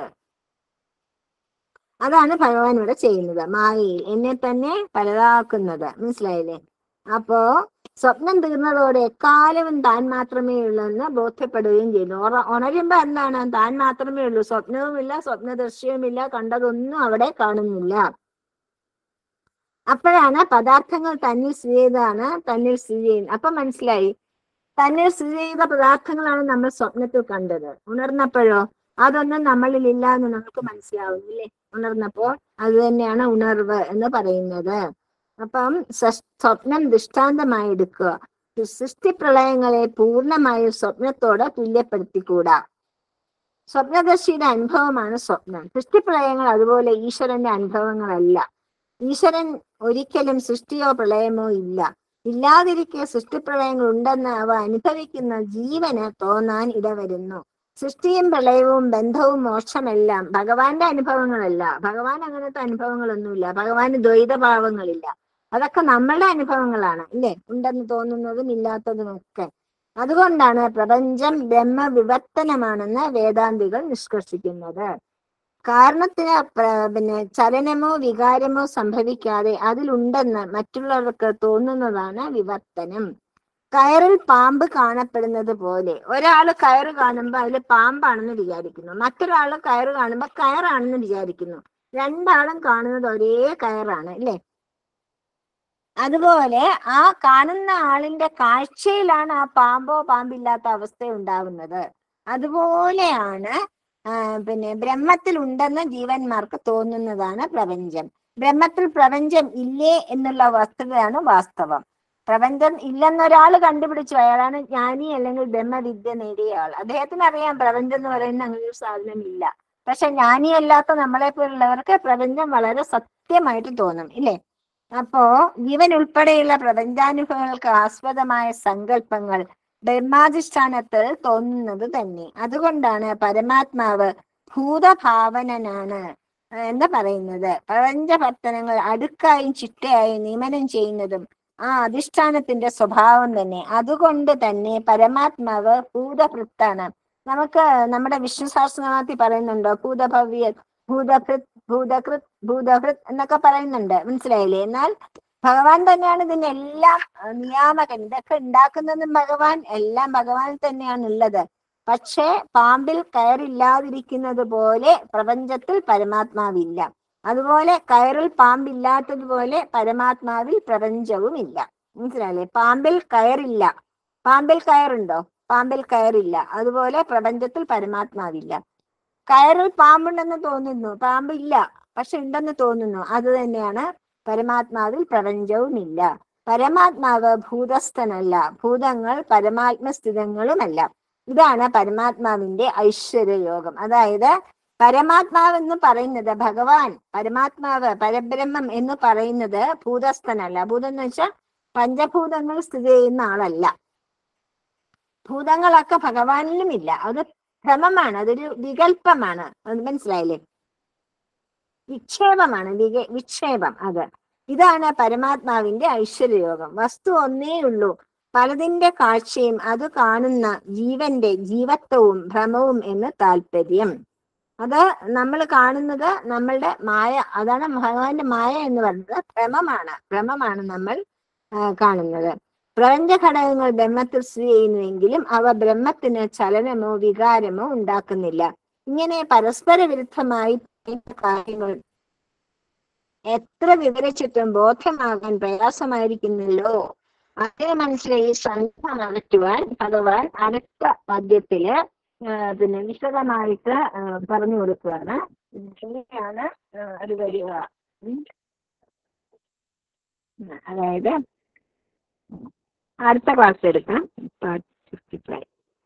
അതാണ് ഭഗവാൻ ഇവിടെ ചെയ്യുന്നത് മായയിൽ എന്നെ തന്നെ പലതാക്കുന്നത് മനസ്സിലായില്ലേ അപ്പോ സ്വപ്നം തീർന്നതോടെ എക്കാലവും താൻ മാത്രമേ ഉള്ളൂ എന്ന് ബോധ്യപ്പെടുകയും ചെയ്തു ഉറ- ഉണരുമ്പോ എന്താണ് താൻ മാത്രമേ ഉള്ളൂ സ്വപ്നവുമില്ല സ്വപ്നദർശ്യവുമില്ല കണ്ടതൊന്നും അവിടെ കാണുന്നില്ല അപ്പോഴാണ് പദാർത്ഥങ്ങൾ തന്നിൽ സ്ഥിതി ചെയ്താണ് തന്നിൽ സ്ഥിതി ചെയ്യുന്നത് അപ്പൊ മനസ്സിലായി തന്നിൽ സ്ഥിതി ചെയ്ത പദാർത്ഥങ്ങളാണ് നമ്മൾ സ്വപ്നത്തിൽ കണ്ടത് ഉണർന്നപ്പോഴോ അതൊന്നും നമ്മളിൽ ഇല്ല എന്ന് നമുക്ക് മനസ്സിലാവുന്നില്ലേ ഉണർന്നപ്പോൾ അത് തന്നെയാണ് ഉണർവ് എന്ന് പറയുന്നത് അപ്പം സ- സ്വപ്നം ദൃഷ്ടാന്തമായി എടുക്കുക സൃഷ്ടിപ്രളയങ്ങളെ പൂർണ്ണമായും സ്വപ്നത്തോട് തുല്യപ്പെടുത്തിക്കൂടാ സ്വപ്നദർശിയുടെ അനുഭവമാണ് സ്വപ്നം സൃഷ്ടിപ്രളയങ്ങൾ അതുപോലെ ഈശ്വരന്റെ അനുഭവങ്ങളല്ല ഈശ്വരൻ ഒരിക്കലും സൃഷ്ടിയോ പ്രളയമോ ഇല്ല ഇല്ലാതിരിക്കെ സൃഷ്ടിപ്രളയങ്ങൾ ഉണ്ടെന്ന് അവ അനുഭവിക്കുന്ന ജീവന് തോന്നാൻ ഇടവരുന്നു സൃഷ്ടിയും പ്രളയവും ബന്ധവും മോക്ഷമെല്ലാം ഭഗവാന്റെ അനുഭവങ്ങളല്ല ഭഗവാൻ അങ്ങനത്തെ അനുഭവങ്ങളൊന്നുമില്ല ഭഗവാന് ദ്വൈതഭാവങ്ങളില്ല അതൊക്കെ നമ്മളുടെ അനുഭവങ്ങളാണ് ഇല്ലേ ഉണ്ടെന്ന് തോന്നുന്നതും ഇല്ലാത്തതും ഒക്കെ അതുകൊണ്ടാണ് പ്രപഞ്ചം ബ്രഹ്മവിവർത്തനമാണെന്ന് വേദാന്തികൾ നിഷ്കർഷിക്കുന്നത് കാരണത്തിന് പ്ര- പിന്നെ ചലനമോ വികാരമോ സംഭവിക്കാതെ അതിലുണ്ടെന്ന് മറ്റുള്ളവർക്ക് തോന്നുന്നതാണ് വിവർത്തനം കയറിൽ പാമ്പ് കാണപ്പെടുന്നത് പോലെ ഒരാള് കയറ് കാണുമ്പോൾ അതിൽ പാമ്പാണെന്ന് വിചാരിക്കുന്നു മറ്റൊരാള് കയറ് കാണുമ്പോൾ കയറാണെന്ന് വിചാരിക്കുന്നു രണ്ടാളും കാണുന്നത് ഒരേ കയറാണ് അല്ലേ അതുപോലെ ആ കാണുന്ന ആളിന്റെ കാഴ്ചയിലാണ് ആ പാമ്പോ പാമ്പില്ലാത്ത അവസ്ഥ ഉണ്ടാവുന്നത് അതുപോലെയാണ് ആ, പിന്നെ ബ്രഹ്മത്തിൽ ഉണ്ടെന്ന് ജീവന്മാർക്ക് തോന്നുന്നതാണ് പ്രപഞ്ചം ബ്രഹ്മത്തിൽ പ്രപഞ്ചം ഇല്ലേ എന്നുള്ള വസ്തുതയാണ് വാസ്തവം പ്രപഞ്ചം ഇല്ലെന്നൊരാൾ കണ്ടുപിടിച്ചു അയാളാണ് ജ്ഞാനി അല്ലെങ്കിൽ ബ്രഹ്മവിദ്യ നേടിയ ആൾ അദ്ദേഹത്തിന് അറിയാം പ്രപഞ്ചം എന്ന് പറയുന്ന അങ്ങനെ ഒരു സാധനം ഇല്ല പക്ഷെ ജ്ഞാനിയല്ലാത്ത നമ്മളെ പോലുള്ളവർക്ക് പ്രപഞ്ചം വളരെ സത്യമായിട്ട് തോന്നും ഇല്ലേ അപ്പോ ജീവൻ ഉൾപ്പെടെയുള്ള പ്രപഞ്ചാനുഭവങ്ങൾക്ക് ആസ്പദമായ സങ്കല്പങ്ങൾ ബ്രഹ്മാധിഷ്ഠാനത്തിൽ തോന്നുന്നത് തന്നെ അതുകൊണ്ടാണ് പരമാത്മാവ് ഭൂതഭാവനനാണ് എന്ന് പറയുന്നത് പ്രപഞ്ചപത്തനങ്ങൾ അടുക്കായും ചിട്ടയായും നിയമനം ചെയ്യുന്നതും ആ അധിഷ്ഠാനത്തിന്റെ സ്വഭാവം തന്നെ അതുകൊണ്ട് തന്നെ പരമാത്മാവ് ഭൂതഭൃത്താണ് നമുക്ക് നമ്മുടെ വിഷ്ണു സഹസ്രനാമത്തിൽ പറയുന്നുണ്ടോ ഭൂതഭവ്യ ഭൂതഭൃത് ഭൂതകൃത് ഭൂതഭൃത് എന്നൊക്കെ പറയുന്നുണ്ട് മനസ്സിലായില്ലേ എന്നാൽ ഭഗവാൻ തന്നെയാണ് ഇതിനെല്ലാം അഹ് നിയാമകൻ ഇതൊക്കെ ഉണ്ടാക്കുന്നതും ഭഗവാൻ എല്ലാം ഭഗവാൻ തന്നെയാണ് ഉള്ളത് പക്ഷേ പാമ്പിൽ കയറില്ലാതിരിക്കുന്നത് പോലെ പ്രപഞ്ചത്തിൽ പരമാത്മാവില്ല അതുപോലെ കയറിൽ പാമ്പില്ലാത്തതുപോലെ പരമാത്മാവിൽ പ്രപഞ്ചവും ഇല്ല മനസ്സിലായില്ലേ പാമ്പിൽ കയറില്ല പാമ്പിൽ കയറുണ്ടോ പാമ്പിൽ കയറില്ല അതുപോലെ പ്രപഞ്ചത്തിൽ പരമാത്മാവില്ല കയറിൽ പാമ്പുണ്ടെന്ന് തോന്നുന്നു പാമ്പില്ല പക്ഷെ ഉണ്ടെന്ന് തോന്നുന്നു അത് തന്നെയാണ് പരമാത്മാവിൽ പ്രപഞ്ചവും ഇല്ല പരമാത്മാവ് ഭൂതസ്ഥനല്ല ഭൂതങ്ങൾ പരമാത്മസ്ഥിതങ്ങളുമല്ല ഇതാണ് പരമാത്മാവിന്റെ ഐശ്വര്യയോഗം അതായത് പരമാത്മാവ് എന്ന് പറയുന്നത് ഭഗവാൻ പരമാത്മാവ് പരബ്രഹ്മം എന്ന് പറയുന്നത് ഭൂതസ്ഥനല്ല ഭൂതം എന്ന് വെച്ചാൽ പഞ്ചഭൂതങ്ങൾ സ്ഥിതി ചെയ്യുന്ന ആളല്ല ഭൂതങ്ങളൊക്കെ ഭഗവാനിലും ഇല്ല അത് ഭ്രമമാണ് അതൊരു വികല്പമാണ് അത് മനസ്സിലായില്ലേ വിക്ഷേപമാണ് വിക വിക്ഷേപം അത് ഇതാണ് പരമാത്മാവിന്റെ ഐശ്വര്യയോഗം വസ്തു ഒന്നേ ഉള്ളൂ പലതിന്റെ കാഴ്ചയും അത് കാണുന്ന ജീവന്റെ ജീവത്വവും ഭ്രമവും എന്ന് താല്പര്യം അത് നമ്മൾ കാണുന്നത് നമ്മളുടെ മായ അതാണ് ഭഗവാന്റെ മായ എന്ന് പറയുന്നത് ഭ്രമമാണ് ഭ്രമമാണ് നമ്മൾ ആ, കാണുന്നത് പ്രപഞ്ച ഘടകങ്ങൾ ബ്രഹ്മത്തിൽ സ്ഥിതി ചെയ്യുന്നുവെങ്കിലും അവ ബ്രഹ്മത്തിന് ചലനമോ വികാരമോ ഉണ്ടാക്കുന്നില്ല ഇങ്ങനെ പരസ്പര വിരുദ്ധമായി പറയുന്ന കാര്യങ്ങൾ എത്ര വിവരിച്ചിട്ടും ബോധ്യമാകാൻ പ്രയാസമായിരിക്കുന്നല്ലോ അതേ മനസ്സിലായി സന്ദേഹം അകറ്റുവാൻ ഭഗവാൻ അടുത്ത പദ്യത്തില് ആ, പിന്നെ വിശദമായിട്ട് ആ, പറഞ്ഞു കൊടുക്കുകയാണ് എങ്ങനെയാണ് ആ, അത് വരിക ഉം. ഉം, അതായത് അടുത്ത ക്ലാസ് എടുക്കാം പാർട്ട് ഫിഫ്റ്റി ഫൈവ്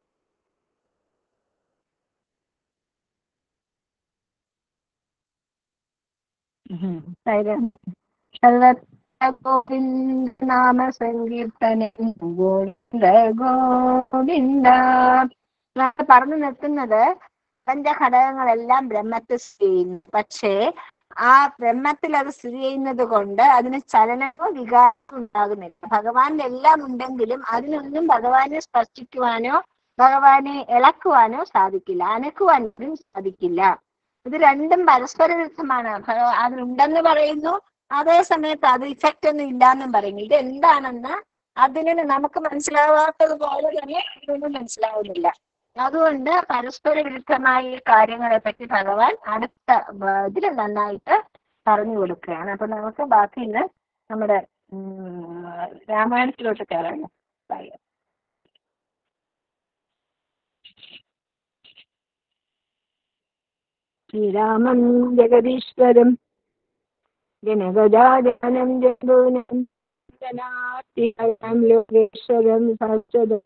ഗോവിന്ദ നാമ സങ്കീർത്തനം ഗോവിന്ദ ഗോവിന്ദ നമ്മൾ പറഞ്ഞു നിർത്തുന്നത് പഞ്ചഘടകങ്ങളെല്ലാം ബ്രഹ്മത്തിൽ സ്ഥിതി ചെയ്യുന്നു പക്ഷേ ആ ബ്രഹ്മത്തിൽ അത് സ്ഥിതി ചെയ്യുന്നത് കൊണ്ട് അതിന് ചലനമോ വികാരമോ ഉണ്ടാകുന്നില്ല ഭഗവാന്റെ എല്ലാം ഉണ്ടെങ്കിലും അതിനൊന്നും ഭഗവാനെ സ്പർശിക്കുവാനോ ഭഗവാനെ ഇളക്കുവാനോ സാധിക്കില്ല അനക്കുവാനും സാധിക്കില്ല ഇത് രണ്ടും പരസ്പര വിരുദ്ധമാണ് ഭഗ- അതിനുണ്ടെന്ന് പറയുന്നു അതേ സമയത്ത് അത് ഇഫക്റ്റ് ഒന്നും ഇല്ലാന്നും പറയുന്നു ഇത് എന്താണെന്ന് അതിന് നമുക്ക് മനസ്സിലാവാത്തത് പോലെ തന്നെ ഇതൊന്നും മനസ്സിലാവുന്നില്ല അതുകൊണ്ട് പരസ്പര വിരുദ്ധമായ ഈ കാര്യങ്ങളെ പറ്റി ഭഗവാൻ അടുത്ത ഇതിൽ നന്നായിട്ട് പറഞ്ഞു കൊടുക്കുകയാണ് അപ്പൊ നമുക്ക് ബാക്കി ഇന്ന് നമ്മുടെ ഉം, രാമായണത്തിലോട്ട് കയറാം ബൈ. ശ്രീരാമം ജഗദീശ്വരം ജനഗജാജനം ജഗൂനം ജനാത്തികം ലോകേശ്വരം സത്വദം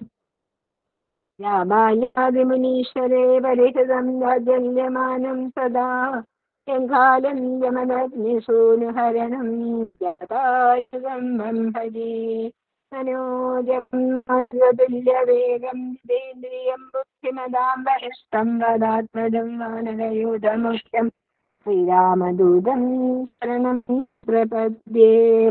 രാമായാദിമുനീശ്വരേ പരിഹൃതം രാജല്യമാനം സദാ യങ്കാലം യമനഗ്നിസൂനുഹരണം ജതായുധം ഹരി മനോജം തുല്യവേഗം ജിതേന്ദ്രിയം ബുദ്ധിമതാം വരിഷ്ടം വദാത്മജം വാനരയൂഥമുഖ്യം ശ്രീരാമദൂതം ശരണം പ്രപദ്യേ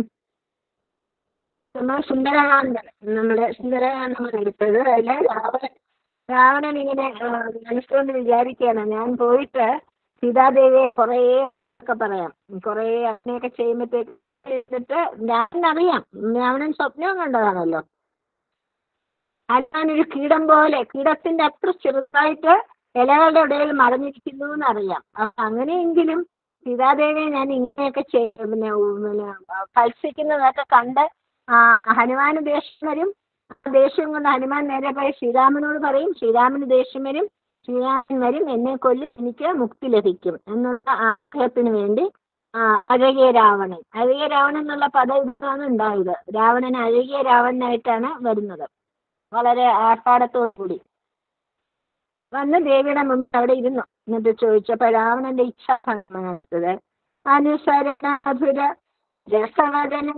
നമ്മൾ സുന്ദരകാന്ഡം നമ്മുടെ സുന്ദരകാന്ഡം എടുത്തത് അതിൽ രാവണൻ രാവണൻ ഇങ്ങനെ ആ, മനസ്സുകൊണ്ട് വിചാരിക്കുകയാണ് ഞാൻ പോയിട്ട് സീതാദേവിയെ കുറേ ഒക്കെ പറയാം കുറേ അങ്ങനെയൊക്കെ ചെയ്യുമ്പോഴത്തേക്ക് എന്നിട്ട് രാവണനറിയാം രാവണൻ സ്വപ്നം കണ്ടതാണല്ലോ ഹനുമാൻ ഒരു കീടം പോലെ കീടത്തിന്റെ അത്ര ചെറുതായിട്ട് ഇലകളുടെ ഇടയിൽ മറഞ്ഞിരിക്കുന്നു എന്നറിയാം അപ്പൊ അങ്ങനെയെങ്കിലും സീതാദേവിയെ ഞാൻ ഇങ്ങനെയൊക്കെ ചെയ്യും പിന്നെ ഉം, പിന്നെ ഭത്സിക്കുന്നതൊക്കെ കണ്ട് ആ ഹനുമാന് ദേഷ്യം വരും ആ ദേഷ്യം കൊണ്ട് ഹനുമാൻ നേരെ പോയി ശ്രീരാമനോട് പറയും ശ്രീരാമന് ദേഷ്യം വരും ശ്രീരാമൻ വരും എന്നെ കൊല്ലും എനിക്ക് മുക്തി ലഭിക്കും എന്നുള്ള ആഗ്രഹത്തിന് വേണ്ടി ആ, അഴകിയ രാവണൻ അഴകിയ രാവണൻ എന്നുള്ള പദം ഇതാണ് ഉണ്ടായത് രാവണൻ അഴകിയ രാവണനായിട്ടാണ് വരുന്നത് വളരെ ആർപ്പാടത്തോടു കൂടി വന്ന് ദേവിയുടെ മുമ്പിൽ അവിടെ ഇരുന്നു എന്നിട്ട് ചോദിച്ചപ്പോ രാവണന്റെ ഇച്ഛ ഭംഗമായത് അനുസരണാധുര രസവദന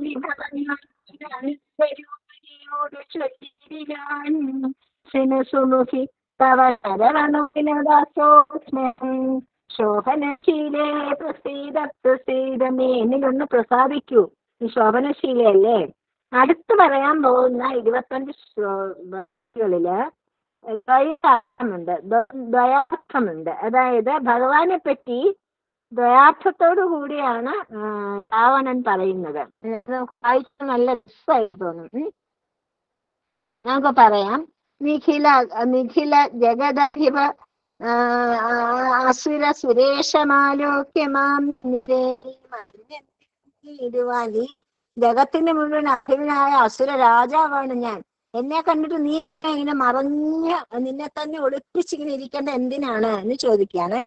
വിഭവനോട് ചൊല്ലിരാൻ സിനസുമുഖി തവ ശരണുവിനദാസോ സ്നേഹം ശോഭനശീലേ പ്രസീത പ്രസീതമേ എന്നിലൊന്ന് പ്രസാദിക്കൂ ഈ ശോഭനശീലയല്ലേ അടുത്ത് പറയാൻ പോകുന്ന ഇരുപത്തഞ്ച് ശ്ലോകങ്ങളില് ദ്വയാർത്ഥമുണ്ട് ദ്വയാർത്ഥമുണ്ട് അതായത് ഭഗവാനെ പറ്റി ദ്വയാർത്ഥത്തോടു കൂടിയാണ് ആ, രാവണൻ പറയുന്നത് ഇത് വായിച്ചാൽ നല്ല രസമായി തോന്നും ഉം. നമുക്ക് പറയാം നിഖില നിഖില ജഗദധിപ ആ, ആ, അസുര സുരേഷമാലോക്യമാം ഇടുവാൻ ഈ ജഗത്തിന്റെ മുഴുവൻ അധിപനായ അസുര രാജാവാണ് ഞാൻ എന്നെ കണ്ടിട്ട് നീ ഇങ്ങനെ മറഞ്ഞ് നിന്നെ തന്നെ ഒളിപ്പിച്ചിങ്ങനെ ഇരിക്കേണ്ട എന്തിനാണ് എന്ന് ചോദിക്കാണ്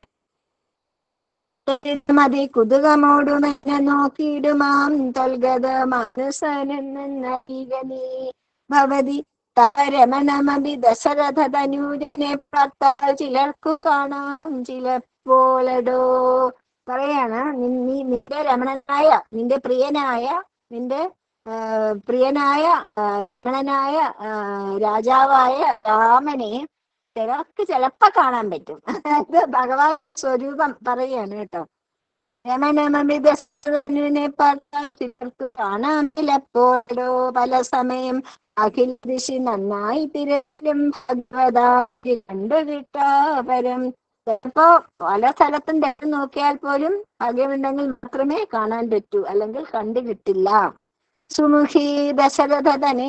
മതി കുതുകമോടും എന്നെ നോക്കിയിടുമാം തൊൽഗത മനസ്സനെന്നീ ഭവതി താരമണമതി ദശരഥ തനൂരിനെ പ്രാർത്താൽ ചിലർക്കു കാണാം ചിലപ്പോളടോ പറയാണ് നി- നീ നിന്റെ രമണനായ നിന്റെ പ്രിയനായ നിന്റെ ആ, പ്രിയനായ ആ, രമണനായ ആ, രാജാവായ രാമനെ ചിലർക്ക് ചിലപ്പോ കാണാൻ പറ്റും അതായത് ഭഗവാൻ സ്വരൂപം പറയാണ് കേട്ടോ രമണമമിതനെ പറഞ്ഞാൽ ചിലർക്ക് കാണാൻ ചിലപ്പോഴോ പല സമയം അഖിൽ ദിശി നന്നായി തിരലും ഭഗവതാക്കി കണ്ടു കിട്ടാപരം ചിലപ്പോ പല സ്ഥലത്തും തിരഞ്ഞു നോക്കിയാൽ പോലും ഭാഗ്യമുണ്ടെങ്കിൽ മാത്രമേ കാണാൻ പറ്റൂ അല്ലെങ്കിൽ കണ്ടു കിട്ടില്ല സുമുഖി ദശരഥ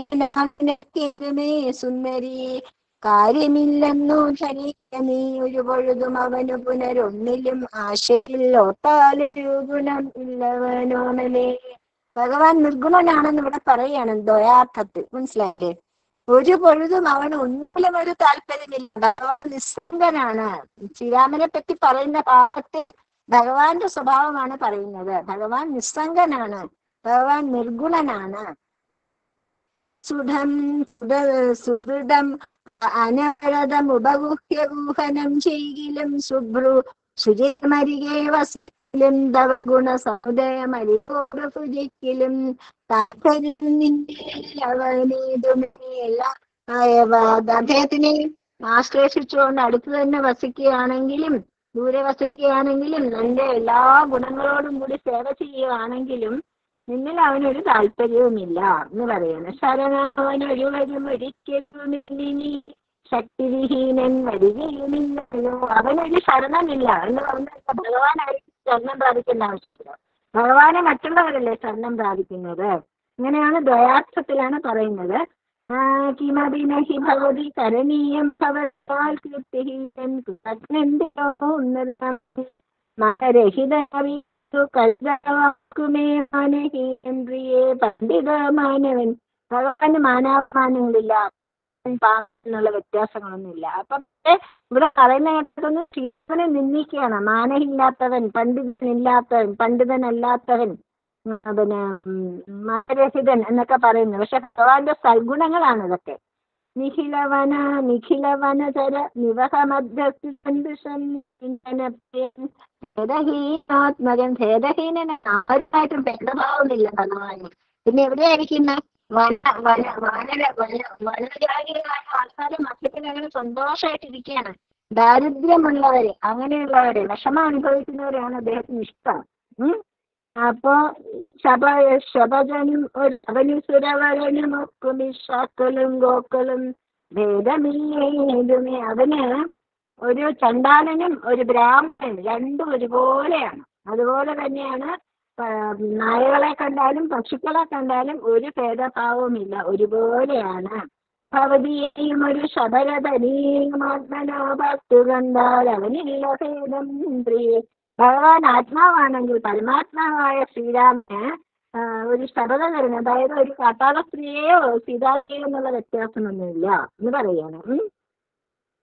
തനേ സുന്ദരി കാര്യമില്ലെന്നു ധരിക്ക നീ ഒരു പൊഴുതും അവനു പുനരൊന്നിലും ആശയിൽ ഒട്ടാലൊരു ഗുണം ഇല്ലവനോമലേ ഭഗവാൻ നിർഗുണനാണെന്ന് ഇവിടെ പറയാണ് ദ്വയാർത്ഥത്തിൽ മനസ്സിലായില്ലേ ഒരു പൊഴുതും അവന് ഒന്നിലും ഒരു താല്പര്യമില്ല ഭഗവാൻ നിസ്സംഗനാണ് ശ്രീരാമനെ പറ്റി പറയുന്ന ഭാഗത്ത് ഭഗവാന്റെ സ്വഭാവമാണ് പറയുന്നത് ഭഗവാൻ നിസ്സംഗനാണ് ഭഗവാൻ നിർഗുണനാണ് സുധം സുധ- സുഹൃദം അനവരതം ഉപഗുഹ്യഗൂഹനം ചെയ്യിലും സുഭ്രു ശുചിമരികെ വസിക്കലും തവ ഗുണ സമുദയമരിപ്പോട് ഭുജിക്കലും താല്പര്യം നിന്റെ അവനേതുമെല്ലാം അദ്ദേഹത്തിനെ ആശ്ലേഷിച്ചുകൊണ്ട് അടുത്ത് തന്നെ വസിക്കുകയാണെങ്കിലും ദൂരെ വസിക്കുകയാണെങ്കിലും നിന്റെ എല്ലാ ഗുണങ്ങളോടും കൂടി സേവ ചെയ്യുകയാണെങ്കിലും നിന്നിൽ അവനൊരു താല്പര്യവുമില്ല എന്ന് പറയുന്നു ശരണവനൊരു വരും ഒരിക്കലും ഇനി ശക്തിവിഹീനൻ വരികയുമില്ലല്ലോ അവനൊരു ശരണമില്ല എന്ന് പറഞ്ഞാൽ ഭഗവാനായിരിക്കും ശരണം പ്രാപിക്കേണ്ട ആവശ്യമില്ല ഭഗവാനെ മറ്റുള്ളവരല്ലേ ശരണം പ്രാപിക്കുന്നത് ഇങ്ങനെയാണ് ദ്വയാർത്ഥത്തിലാണ് പറയുന്നത് ആ, കിമപി നഹി ഭവതി കരണീയം ഭവതാൽ കീർത്തിഹീനൻ കൃതജ്ഞന്തിയോ ഉന്നതം മരഹിതവി കൽവാക്കുമേ മാനഹീനം പ്രിയേ പണ്ഡിത മാനവൻ ഭഗവാന് മാനാഭിമാനങ്ങളില്ല എന്നുള്ള വ്യത്യാസങ്ങളൊന്നുമില്ല അപ്പൊ പക്ഷേ ഇവിടെ പറയുന്ന കേട്ടതൊന്ന് ശ്രീധനെ നിന്ദിക്കുകയാണ് മാനഹില്ലാത്തവൻ പണ്ഡിതനില്ലാത്തവൻ പണ്ഡിതനല്ലാത്തവൻ ഉം, പിന്നെ ഉം, മാനരഹിതൻ എന്നൊക്കെ പറയുന്നു പക്ഷെ ഭഗവാന്റെ സൽഗുണങ്ങളാണ് ഇതൊക്കെ നിഖിലവന നിഖിലവനചര നിവഹമധ്യൻ ഭേദഹീനാത്മകൻ ഭേദഹീനന് ആരുമായിട്ടും ഭേദഭാവമില്ല ഭഗവാന് പിന്നെ എവിടെയായിരിക്കുന്ന വന വന വാനര വന വനജാതികളായ ആൾക്കാരെ മധ്യത്തിൽ അങ്ങനെ സന്തോഷമായിട്ടിരിക്കുകയാണ് ദാരിദ്ര്യമുള്ളവര് അങ്ങനെയുള്ളവര് വിഷമം അനുഭവിക്കുന്നവരെയാണ് അദ്ദേഹത്തിന് ഇഷ്ടം ഉം അപ്പോ ശബ ശബജനും ഒരു അവനുസുരവരനും ഒക്കുമിഷാക്കളും ഗോക്കളും ഭേദമില്ലേതുമേ അവന് ഒരു ചണ്ടാലനും ഒരു ബ്രാഹ്മണനും രണ്ടും ഒരുപോലെയാണ് അതുപോലെ തന്നെയാണ് ആ, നായകളെ കണ്ടാലും പശുക്കളെ കണ്ടാലും ഒരു ഭേദഭാവവുമില്ല ഒരുപോലെയാണ് ഭവതിയെയും ഒരു ശബരതനെയും ആത്മനോ ഭക്തു കണ്ടാൽ അവനില്ല ഭേദം പ്രിയേ ഭഗവാൻ ആത്മാവാണെങ്കിൽ പരമാത്മാവായ ശ്രീരാമന് ആ, ഒരു ശബദകരൻ അതായത് ഒരു കാട്ടാള സ്ത്രീയെയോ സീതായെയോ എന്നുള്ള വ്യത്യാസമൊന്നുമില്ല എന്ന് പറയാണ് ഉം.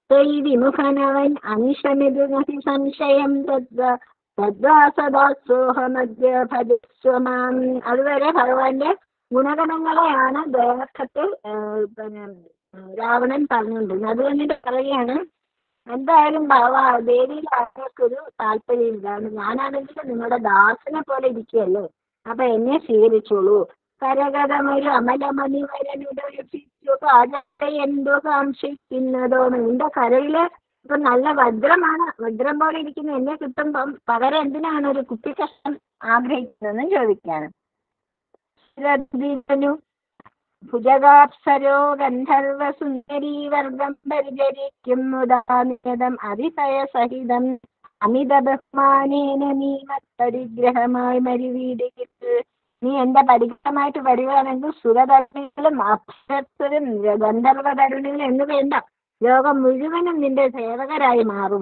തൈ വിമുഖനവൻ അനിശമിത് നഹി സംശയം തദ്വ തദ്വാ സദാ സോഹമദ്യ ഭജസ്വമാം അതുവരെ ഭഗവാന്റെ ഗുണഗണങ്ങളെയാണ് ദേഹത്തിൽ പിന്നെ രാവണൻ പറഞ്ഞുകൊണ്ടിരുന്നത് അത് കഴിഞ്ഞിട്ട് പറയുകയാണ് എന്തായാലും ഭഗവ ദേവിയിൽ ആർക്കൊരു താല്പര്യമില്ല ഞാനാണെങ്കിൽ നിങ്ങളുടെ ദാസനെ പോലെ ഇരിക്കുകയല്ലേ അപ്പൊ എന്നെ സ്വീകരിച്ചോളൂ കരകരമൊരു അമലമണി വരനുടച്ചു പാചത്തെ എന്തോ കാംക്ഷിക്കുന്നതോ നിന്റെ കരയില് ഇപ്പൊ നല്ല വജ്രമാണ് വജ്രം പോലെ ഇരിക്കുന്ന എന്നെ കിട്ടുമ്പം പകരം എന്തിനാണ് ഒരു കുപ്പിക്കഷ്ണം ആഗ്രഹിക്കുന്നതെന്ന് ചോദിക്കാണ് രദ്വീപനു ഭുജഗാപ്സരോ ഗന്ധർവ സുന്ദരീ വർഗം പരിചരിക്കും മുദാനിയതം അതിശയസഹിതം അമിത ബഹുമാനേന നീ മത്പരിഗ്രഹമായി മരുവീടിക്കിട്ട് നീ എന്റെ പരിഗ്രഹമായിട്ട് വരികയാണെങ്കിൽ സുരതരുണികളും അപ്സരസ്വരും ഗന്ധർവ തരുണികളും എന്ന് വേണ്ട ലോകം മുഴുവനും നിന്റെ സേവകരായി മാറും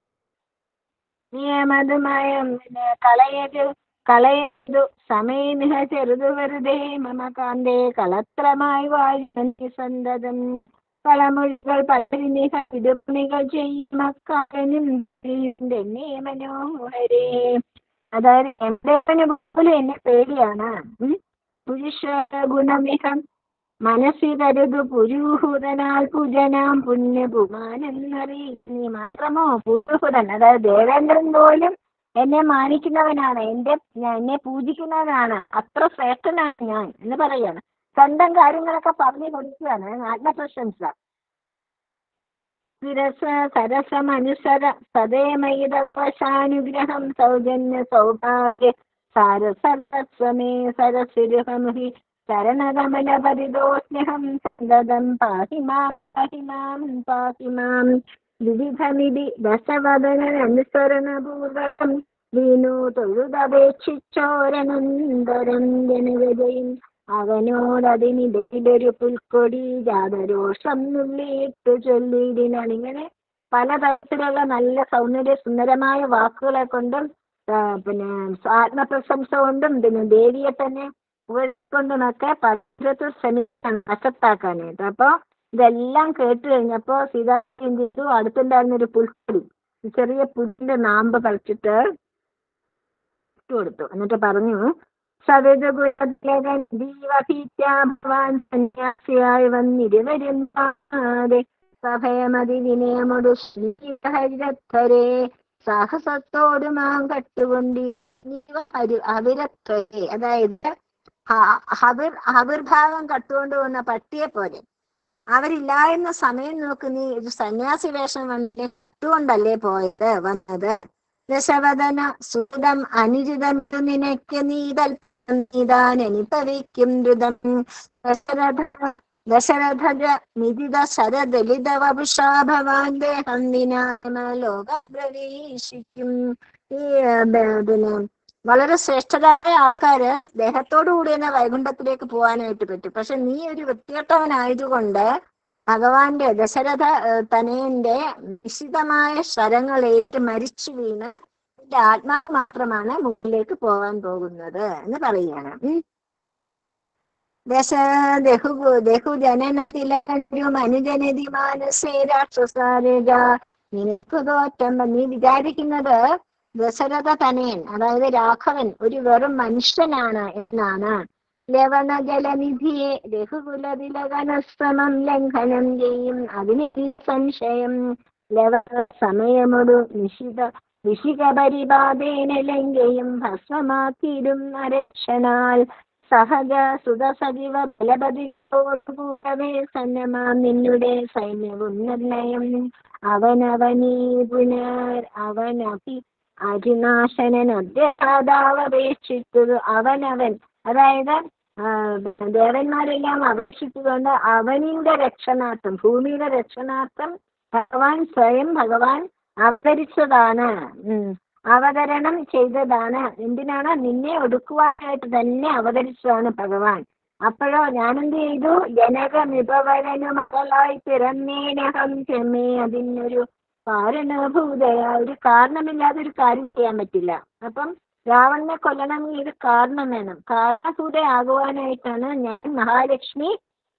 നിയമതുമായ പിന്നെ കളയത് കളയതു സമയമിഹ ചെറുതു വെറുതെ മമ കാന്തേ കളത്രമായി വാഴുന്ന സന്തതം കളമൊഴികൾ പലരിനിഹ വിടുപണികൾ ചെയ്യുമക്കാരനും എന്നെ മനോഹരേ അതായത് എന്റെ പോലും എന്നെ പേടിയാണ് ഉം. പുരുഷ ഗുണമിഹം മനസ്സിതരുതു പുരൂഹുതനാൽ പൂജനാം പുണ്യപുമാനെന്നറി നീ മാത്രമോ പുരുഹുതൻ അതായത് ദേവേന്ദ്രൻ പോലും എന്നെ മാനിക്കുന്നവനാണ് എന്റെ ഞാൻ- എന്നെ പൂജിക്കുന്നവനാണ് അത്ര ശ്രേഷ്ഠനാണ് ഞാൻ എന്ന് പറയാണ് സ്വന്തം കാര്യങ്ങളൊക്കെ പറഞ്ഞു കൊടുക്കുകയാണ് ആത്മപ്രശംസ വിരസ സരസമനുസര സദയമയിതവശാനുഗ്രഹം സൗജന്യ സൗഭാഗ്യ സാരസർവസ്വമേ സരസിരുഹമുഹി ചരണകമല പരിദോസ്മ്യഹം സന്തതം പാഹി മാം പാഹി മാം പാഹി മാം വിവിധമിതി ദശവദനുസരണപൂർവകം വീണു തൊഴുതപേക്ഷിച്ചോരനന്തരം ജനഗജയും അവനോടതിനിടയിലൊരു പുൽക്കൊടി ജാതരോഷം നുള്ളിയിട്ട് ചൊല്ലിയിടിനാണ് ഇങ്ങനെ പലതരത്തിലുള്ള നല്ല സൗന്ദര്യ സുന്ദരമായ വാക്കുകളെ കൊണ്ടും ആ, പിന്നെ ആത്മപ്രശംസ കൊണ്ടും പിന്നെ ദേവിയെ തന്നെ പുകഴ്കൊണ്ടുമൊക്കെ പലതരത്തിൽ ശ്രമിക്കണം വശത്താക്കാനായിട്ട് അപ്പൊ ഇതെല്ലാം കേട്ട് കഴിഞ്ഞപ്പോ സീത ചിന്തിച്ചു അടുത്തുണ്ടായിരുന്ന ഒരു പുൽക്കൊടി ഈ ചെറിയ പുല്ലിന്റെ നാമ്പ് കളിച്ചിട്ട് ഇട്ട് കൊടുത്തു എന്നിട്ട് പറഞ്ഞു സവിതകുലത്തിലകൻ ജീവഭീത്യാഭവാൻ സന്യാസിയായി വന്നിരുവരും പാതെ സഭയമതി വിനയമൊടു ശ്രീഹരിരത്വരെ സാഹസത്തോട് മാം കട്ടുകൊണ്ടി അവിരത്വരെ അതായത് ഹ- ഹവിർ ഹവിർഭാവം കട്ടുകൊണ്ട് വന്ന പട്ടിയെ പോലെ അവരില്ലായിരുന്ന സമയം നോക്ക് നീ ഒരു സന്യാസി വേഷം വന്നിട്ട് ഇട്ടുകൊണ്ടല്ലേ പോയത് വന്നത് ദശവദന സുതം അനുചിതം നിനക്ക് നീതൽ നീതാനനുഭവിക്കും ദ്രുതം ദശരഥ ദശരഥജ നിതിത ശരദലിത വപുഷാ ഭവാൻ ദേഹം വിനാമലോക പ്രവേശിക്കും ഈ ഏർ, ബ- പിന്നെ വളരെ ശ്രേഷ്ഠരായ ആൾക്കാര് ദേഹത്തോടു കൂടി തന്നെ വൈകുണ്ഠത്തിലേക്ക് പോകാനായിട്ട് പറ്റും പക്ഷെ നീ ഒരു വൃത്തികെട്ടവനായതുകൊണ്ട് ഭഗവാന്റെ ദശരഥ ഏർ, തനയന്റെ നിശ്ചിതമായ ശരങ്ങളേറ്റ് മരിച്ചു വീണ് നിന്റെ ആത്മാവ് മാത്രമാണ് മുന്നിലേക്ക് പോകാൻ പോകുന്നത് എന്ന് പറയുകയാണ് ഉം. ദശ ദഹു ദഹു ജനനത്തിലും അനുജനതി മാനസേ രാക്ഷസാരജ നിനക്ക് തോറ്റം നീ വിചാരിക്കുന്നത് ദശരഥ തനയൻ അതായത് രാഘവൻ ഒരു വെറും മനുഷ്യനാണ് എന്നാണ് ലവണ ജലനിധിയെ രഘുകുലതിലകനശ്രമം ലംഘനം ചെയ്യും അതിന് ഈ സംശയം ലവണ സമയമൊടു നിശിത ഋഷിക പരിപാതേന ലങ്കയും ഭസ്മമാക്കിയിടും അരക്ഷനാൽ സഹജ സുതസജീവ ബലപതിയോടുകൂടവേ സന്നമാം നിന്നുടെ സൈന്യവും നിർണയം അവനവനീ പുനർ അവനഭി അരിനാശനൻ അധ്യാതാവപേക്ഷിച്ചത് അവനവൻ അതായത് ആ, ദേവന്മാരെല്ലാം അപേക്ഷിച്ചുകൊണ്ട് അവനിന്റെ രക്ഷണാർത്ഥം ഭൂമിയുടെ രക്ഷണാർത്ഥം ഭഗവാൻ സ്വയം ഭഗവാൻ അവതരിച്ചതാണ് ഉം. അവതരണം ചെയ്തതാണ് എന്തിനാണ് നിന്നെ ഒടുക്കുവാനായിട്ട് തന്നെ അവതരിച്ചതാണ് ഭഗവാൻ അപ്പോഴോ ഞാനെന്ത് ചെയ്തു ജനക വിഭവരനു മകളായി പിറന്നേനഹം ചെമ്മേ അതിനൊരു കാരണഭൂതയ ഒരു കാരണമില്ലാതെ ഒരു കാര്യം ചെയ്യാൻ പറ്റില്ല അപ്പം രാവണനെ കൊല്ലണമെങ്കിൽ ഒരു കാരണം വേണം കാരണഭൂതയാകുവാനായിട്ടാണ് ഞാൻ മഹാലക്ഷ്മി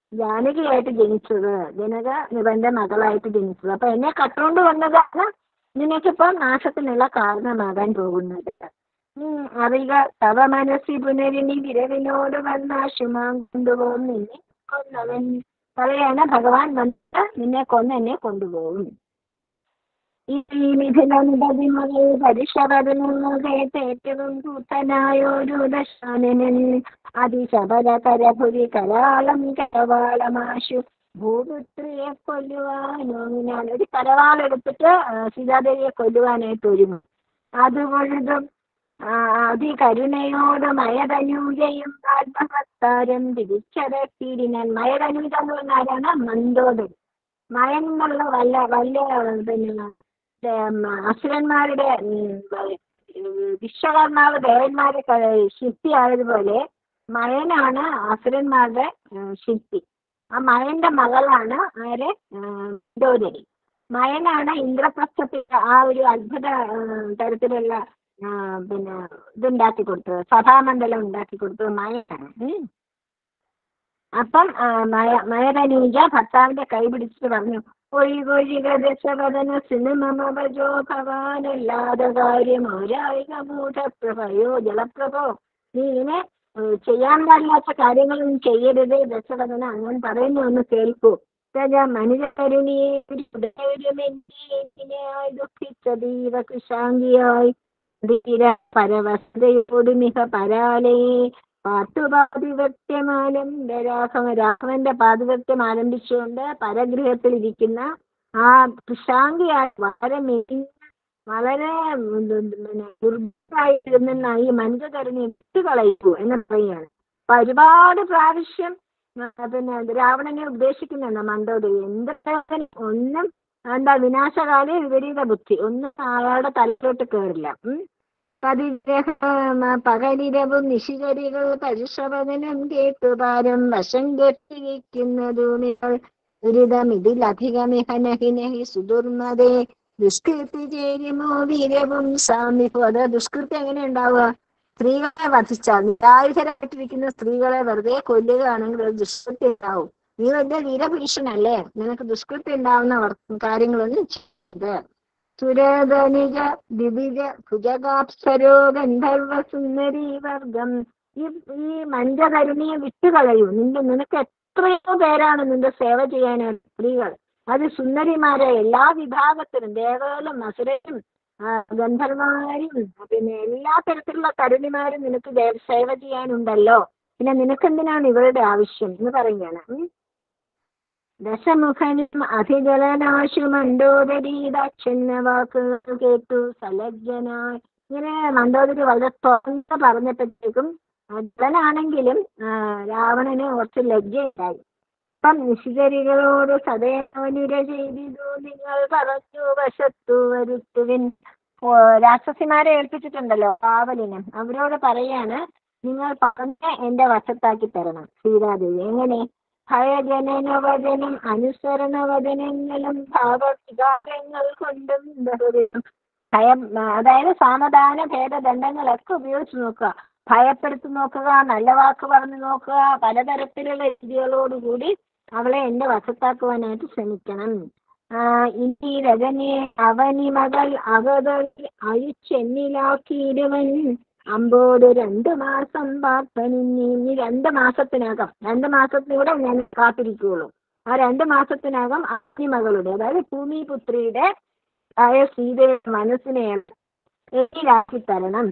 ജാനകിയായിട്ട് ജനിച്ചത് ജനക നിവന്റെ മകളായിട്ട് ജനിച്ചത് അപ്പൊ എന്നെ കട്ടുകൊണ്ട് വന്നതാണ് നിനക്കിപ്പം നാശത്തിനുള്ള കാരണമാകാൻ പോകുന്നത് ഉം, അറിയുക തവ മനസ്സി പുനരിനി വിരവിനോട് വന്നാശുമാം കൊണ്ടുപോകും നിന്നെ കൊന്നവൻ പറയാണ് ഭഗവാൻ വന്നിട്ട് നിന്നെ കൊന്ന് എന്നെ കൊണ്ടുപോകും ഈ മിഥുനമകൾ പരിശപരങ്ങൾ കേട്ട് ഏറ്റവും കൂത്തനായൊരു ദശാനനൻ അതിശബര കരപുരി കരാളം കരവാളമാശു ഭൂപുത്രിയെ കൊല്ലുവാനോ ഞാൻ ഒരു കരവാളെടുത്തിട്ട് ആ, സീതാദേവിയെ കൊല്ലുവാനായിട്ട് ഒരുങ്ങും അതുകൊണ്ടും അതികരുണയോട് മയതനൂജയും ആത്മഭക്താരം തിരിച്ചടക്കിടിനാൻ മയതനൂജ എന്ന് പറഞ്ഞ ആരാണ് മന്ദോദരി മയൻ എന്നുള്ള വല്ല വല്ല പിന്നെ ഉം, അസുരന്മാരുടെ ഉം, ഉം, വിശ്വകർമാവ് ദേവന്മാരെ ക- ശില്പിയായതുപോലെ മയനാണ് അസുരന്മാരുടെ ഉം, ശില്പി ആ മയന്റെ മകളാണ് ആര് ഉം, മന്ദോദരി മയനാണ് ഇന്ദ്രപ്രസ്ഥത്തിൽ ആ ഒരു അത്ഭുത ഉം, തരത്തിലുള്ള ആ, പിന്നെ ഇതുണ്ടാക്കി കൊടുത്തത് സഭാമണ്ഡലം ഉണ്ടാക്കി കൊടുത്തത് മയനാണ് ഉം. അപ്പം ആ, മയ മയതനൂജ ഭർത്താവിന്റെ കൈ പിടിച്ചിട്ട് പറഞ്ഞു ഒഴികൊഴിക ദശവദന സിനിമമജോ ഭവാനല്ലാതെ കാര്യം ഒരായിക മൂഢപ്രഭയോ ജലപ്രഭോ നീ ഇങ്ങനെ ഏഹ്, ചെയ്യാൻ പാടില്ലാത്ത കാര്യങ്ങളൊന്നും ചെയ്യരുത് ദശവദന അങ്ങനെ പറയുന്ന ഒന്ന് കേൾക്കൂ രാജ മനുജകരുണിയെ ായി ദുഃഖിച്ച ദീവ കൃഷാംഗിയായി ധീര പരവസ്തയോട് മിക പരാലയെ പാട്ടുപാതിവൃത്യമാലം രാഘവ രാഘവന്റെ പാതിവൃത്യം ആരംഭിച്ചുകൊണ്ട് പരഗൃഹത്തിൽ ഇരിക്കുന്ന ആ കൃഷാംഗിയായി വളരെ മെലിഞ്ഞ വളരെ ഉം, ഉം, പിന്നെ ദുർബലായിരുന്ന ഈ മഞ്ജകരുണി വിട്ടുകളയൂ എന്ന് പറയുകയാണ് അപ്പൊ ഒരുപാട് പ്രാവശ്യം ആ, പിന്നെ രാവണനെ ഉപദേശിക്കുന്നുണ്ട് മന്ദോദരി എന്തൊക്കെ ഒന്നും എന്താ വിനാശകാല വിപരീത ബുദ്ധി ഒന്നും അയാളുടെ തലയിലോട്ട് കയറില്ല ഉം പതിഗ്രഹം പകലിരവും നിശികരികൾ പരിശ്രവദനം കേട്ടു പാരം വശം കെട്ടിരിക്കുന്നതുമികൾ ദുരിതമിതിലധികമിഹ നഹി നഹി സുദുർമതേ ദുഷ്കൃതി ചേരുമോ വീരവും സാമിപ്പോ അത് ദുഷ്കൃതി എങ്ങനെ ഉണ്ടാവുക സ്ത്രീകളെ വധിച്ചാൽ നിരായുധരായിട്ടിരിക്കുന്ന സ്ത്രീകളെ വെറുതെ കൊല്ലുകയാണെങ്കിൽ അത് ദുഷ്കൃതി ഉണ്ടാവും നീ വലിയ വീരപുരുഷനല്ലേ നിനക്ക് ദുഷ്കൃതി ഉണ്ടാവുന്ന വർ- കാര്യങ്ങളൊന്നും ചെയ്ത് സുരധനിജ ദിവിജ ഭുജകാപ്സരോ ഗന്ധർവ സുന്ദരീ വർഗം ഈ ഈ മഞ്ചകരുണിയെ വിട്ടുകളയൂ നിന്റെ നിനക്ക് എത്രയോ പേരാണ് നിന്റെ സേവ ചെയ്യാനായിട്ട് സ്ത്രീകൾ അത് സുന്ദരിമാരെ എല്ലാ വിഭാഗത്തിലും ദേവകളും അസുരരും ആ, ഗന്ധർവന്മാരും പിന്നെ എല്ലാ തരത്തിലുള്ള കരുണിമാരും നിനക്ക് ദേ- സേവ ചെയ്യാനുണ്ടല്ലോ പിന്നെ നിനക്കെന്തിനാണ് ഇവരുടെ ആവശ്യം എന്ന് പറയുകയാണ് ഉം. ദശമുഖനും അധിജലനാശു മണ്ടോദരീതാക്ഷന്ന വാക്കുകൾ കേട്ടു സലജ്ജനായി ഇങ്ങനെ മണ്ടോദരി വളരെ തുറന്ന് പറഞ്ഞപ്പോഴത്തേക്കും ആ, ജലനാണെങ്കിലും ആ, രാവണന് കുറച്ച് ലജ്ജയുണ്ടായി അപ്പം നിശികരികളോട് സദയനുര ചെയ്തിതു നിങ്ങൾ പറഞ്ഞു വശത്തു വരുത്തുവിൻ ഓ, രാക്ഷസിമാരെ ഏൽപ്പിച്ചിട്ടുണ്ടല്ലോ കാവലിന് അവരോട് പറയാണ് നിങ്ങൾ പറഞ്ഞ് എന്റെ വശത്താക്കി തരണം സീതാദേവി എങ്ങനെ ഭയജനനവചനം അനുസരണവചനങ്ങളും ഭാവവികാരങ്ങൾ കൊണ്ടും ബഹുവിധം ഭയം അതായത് സാമധാന ഭേദദണ്ഡങ്ങളൊക്കെ ഉപയോഗിച്ച് നോക്കുക ഭയപ്പെടുത്തി നോക്കുക നല്ല വാക്ക് പറഞ്ഞു നോക്കുക പലതരത്തിലുള്ള രീതികളോടുകൂടി അവളെ എന്റെ വശത്താക്കുവാനായിട്ട് ശ്രമിക്കണം ആ, ഇനി രജനിയെ അവനി മകൾ അകതൽ അഴിച്ചെന്നിലാക്കിയിടുവൻ അമ്പോട് രണ്ട് മാസം പാർപ്പനിന്നി ഇനി രണ്ട് മാസത്തിനകം രണ്ട് മാസത്തിലൂടെ ഞാൻ കാത്തിരിക്കുകയുള്ളൂ ആ രണ്ട് മാസത്തിനകം അഗ്നിമകളുടെ അതായത് ഭൂമിപുത്രിയുടെ ആയ സീതയുടെ മനസ്സിനെ എന്നിലാക്കി തരണം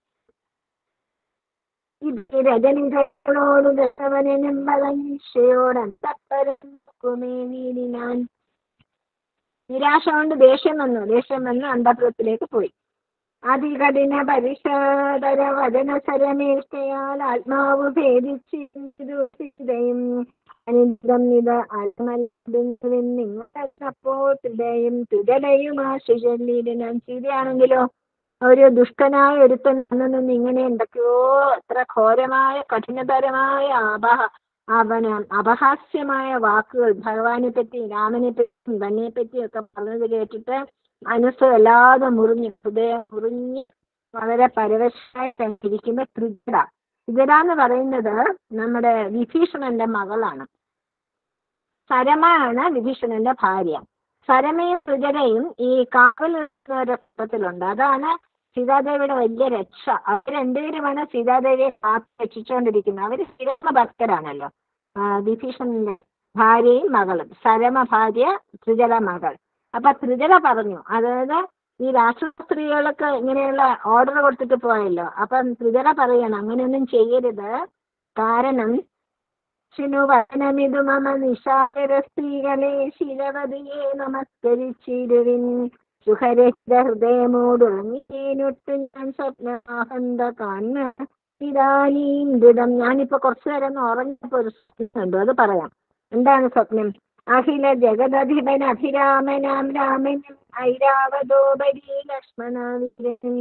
ഇത് രജനികളോട് ദശവനും ബലനിശയോടന്തപ്പരമേ നീടിനാൻ നിരാശ കൊണ്ട് ദേഷ്യം വന്നു ദേഷ്യം വന്ന് അന്തപുരത്തിലേക്ക് പോയി അതികഠിന പരിഷധര വചനസരമേഷ്ടയാൽ ആത്മാവ് ഭേദിച്ചിരുതയും അനിതം ഇത് ആത്മബിന്ദുവിൻ നിങ്ങളപ്പോൾ ഹൃദയം തുരലയും ആശുചല്ലിയിടാൻ സീതയാണെങ്കിലോ ഒരു ദുഷ്ടനായ ഒരുത്തൻ നിന്ന് ഇങ്ങനെ എന്തൊക്കെയോ എത്ര ഘോരമായ കഠിനതരമായ അപഹ അവന അപഹാസ്യമായ വാക്കുകൾ ഭഗവാനെ പറ്റി രാമനെ പറ്റി തന്നെ പറ്റി ഒക്കെ പറഞ്ഞത് കേട്ടിട്ട് മനസ്സ് വല്ലാതെ മുറിഞ്ഞു ഹൃദയം മുറിഞ്ഞ് വളരെ പരവശായിട്ട് ഇരിക്കുന്ന ത്രിജട ത്രിജട എന്ന് പറയുന്നത് നമ്മുടെ വിഭീഷണന്റെ മകളാണ് സരമാണ് വിഭീഷണന്റെ ഭാര്യ സരമയും സുജലയും ഈ കാവൽ രൂപത്തിലുണ്ട് അതാണ് സീതാദേവിയുടെ വലിയ രക്ഷ അവർ രണ്ടുപേരുമാണ് സീതാദേവിയെ കാത്തു രക്ഷിച്ചുകൊണ്ടിരിക്കുന്നത് അവർ സ്ഥിരമ ഭക്തരാണല്ലോ ആ, വിഭീഷണന്റെ ഭാര്യയും മകളും സരമ ഭാര്യ ത്രിജല മകൾ അപ്പൊ ത്രിജല പറഞ്ഞു അതായത് ഈ രാഷ്ട്രീയ സ്ത്രീകൾക്ക് ഇങ്ങനെയുള്ള ഓർഡർ കൊടുത്തിട്ട് പോയല്ലോ അപ്പം ത്രിജല പറയണം അങ്ങനെയൊന്നും ചെയ്യരുത് കാരണം ശിനുവനമിതു മമ നിശാകര സ്ത്രീകളെ ശിലവതിയെ നമസ്കരിച്ചിടുവിൻ സുഹരഹിത ഹൃദയമോടുറങ്ങിയേനൊട്ടു ഞാൻ സ്വപ്നമാഹന്ത കാണ് ഇതാനീം ദൃഢം ഞാനിപ്പോ കുറച്ചു നേരം ഒന്ന് ഉറങ്ങിയപ്പോ ഒരു സ്വപ്നമുണ്ട് അത് പറയാം എന്താണ് സ്വപ്നം അഖില ജഗദധിപൻ അഭിരാമനാം രാമനും ഐരാവതോപരി ലക്ഷ്മണ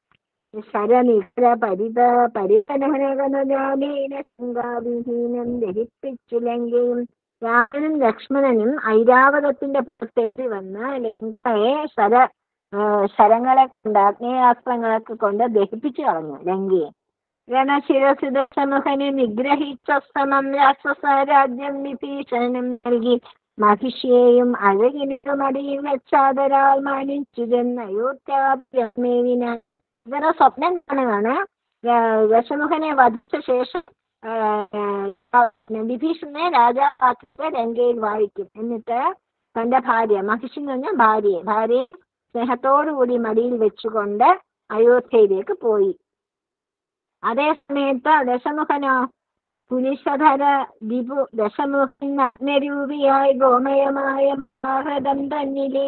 ശരനിദ്ര പരിത പരിതനഹനഗനജാലേന ശങ്കാവിഹീനം ദഹിപ്പിച്ചു ലങ്കയും രാമനും ലക്ഷ്മണനും ഐരാവതത്തിന്റെ പുറത്തേക്ക് വന്ന് ലങ്കയെ ശര ആ, ശരങ്ങളെ കൊണ്ട് ആഗ്നേയാസ്ത്രങ്ങളൊക്കെ കൊണ്ട് ദഹിപ്പിച്ചു കളഞ്ഞു ലങ്കയെ രണശിരസിദശമുഖനെ നിഗ്രഹിച്ച സമം രാക്ഷസ രാജ്യം വിഭീഷണനും നൽകി മഹിഷിയെയും അഴകിനും അടിയിൽ വെച്ചാതരാൽ മാനിച്ചു ചെന്ന അയോധ്യാമേവിന ഇവരെ സ്വപ്നം കാണുകയാണ് ര- ദശമുഖനെ വധിച്ച ശേഷം ആ, ആ, വിഭീഷണനെ രാജാവാക്കിയിട്ട് ലങ്കയിൽ വാഴിക്കും എന്നിട്ട് തന്റെ ഭാര്യ മഹിഷി എന്ന് പറഞ്ഞാൽ ഭാര്യയെ ഭാര്യയെ സ്നേഹത്തോടുകൂടി മടിയിൽ വെച്ചുകൊണ്ട് അയോധ്യയിലേക്ക് പോയി അതേ സമയത്ത് ദശമുഖനോ പുലിശധര ദിപു ദശമുഖൻ അഗ്നരൂപിയായി ഗോമയമായ മഹാഹൃതം തന്നിലേ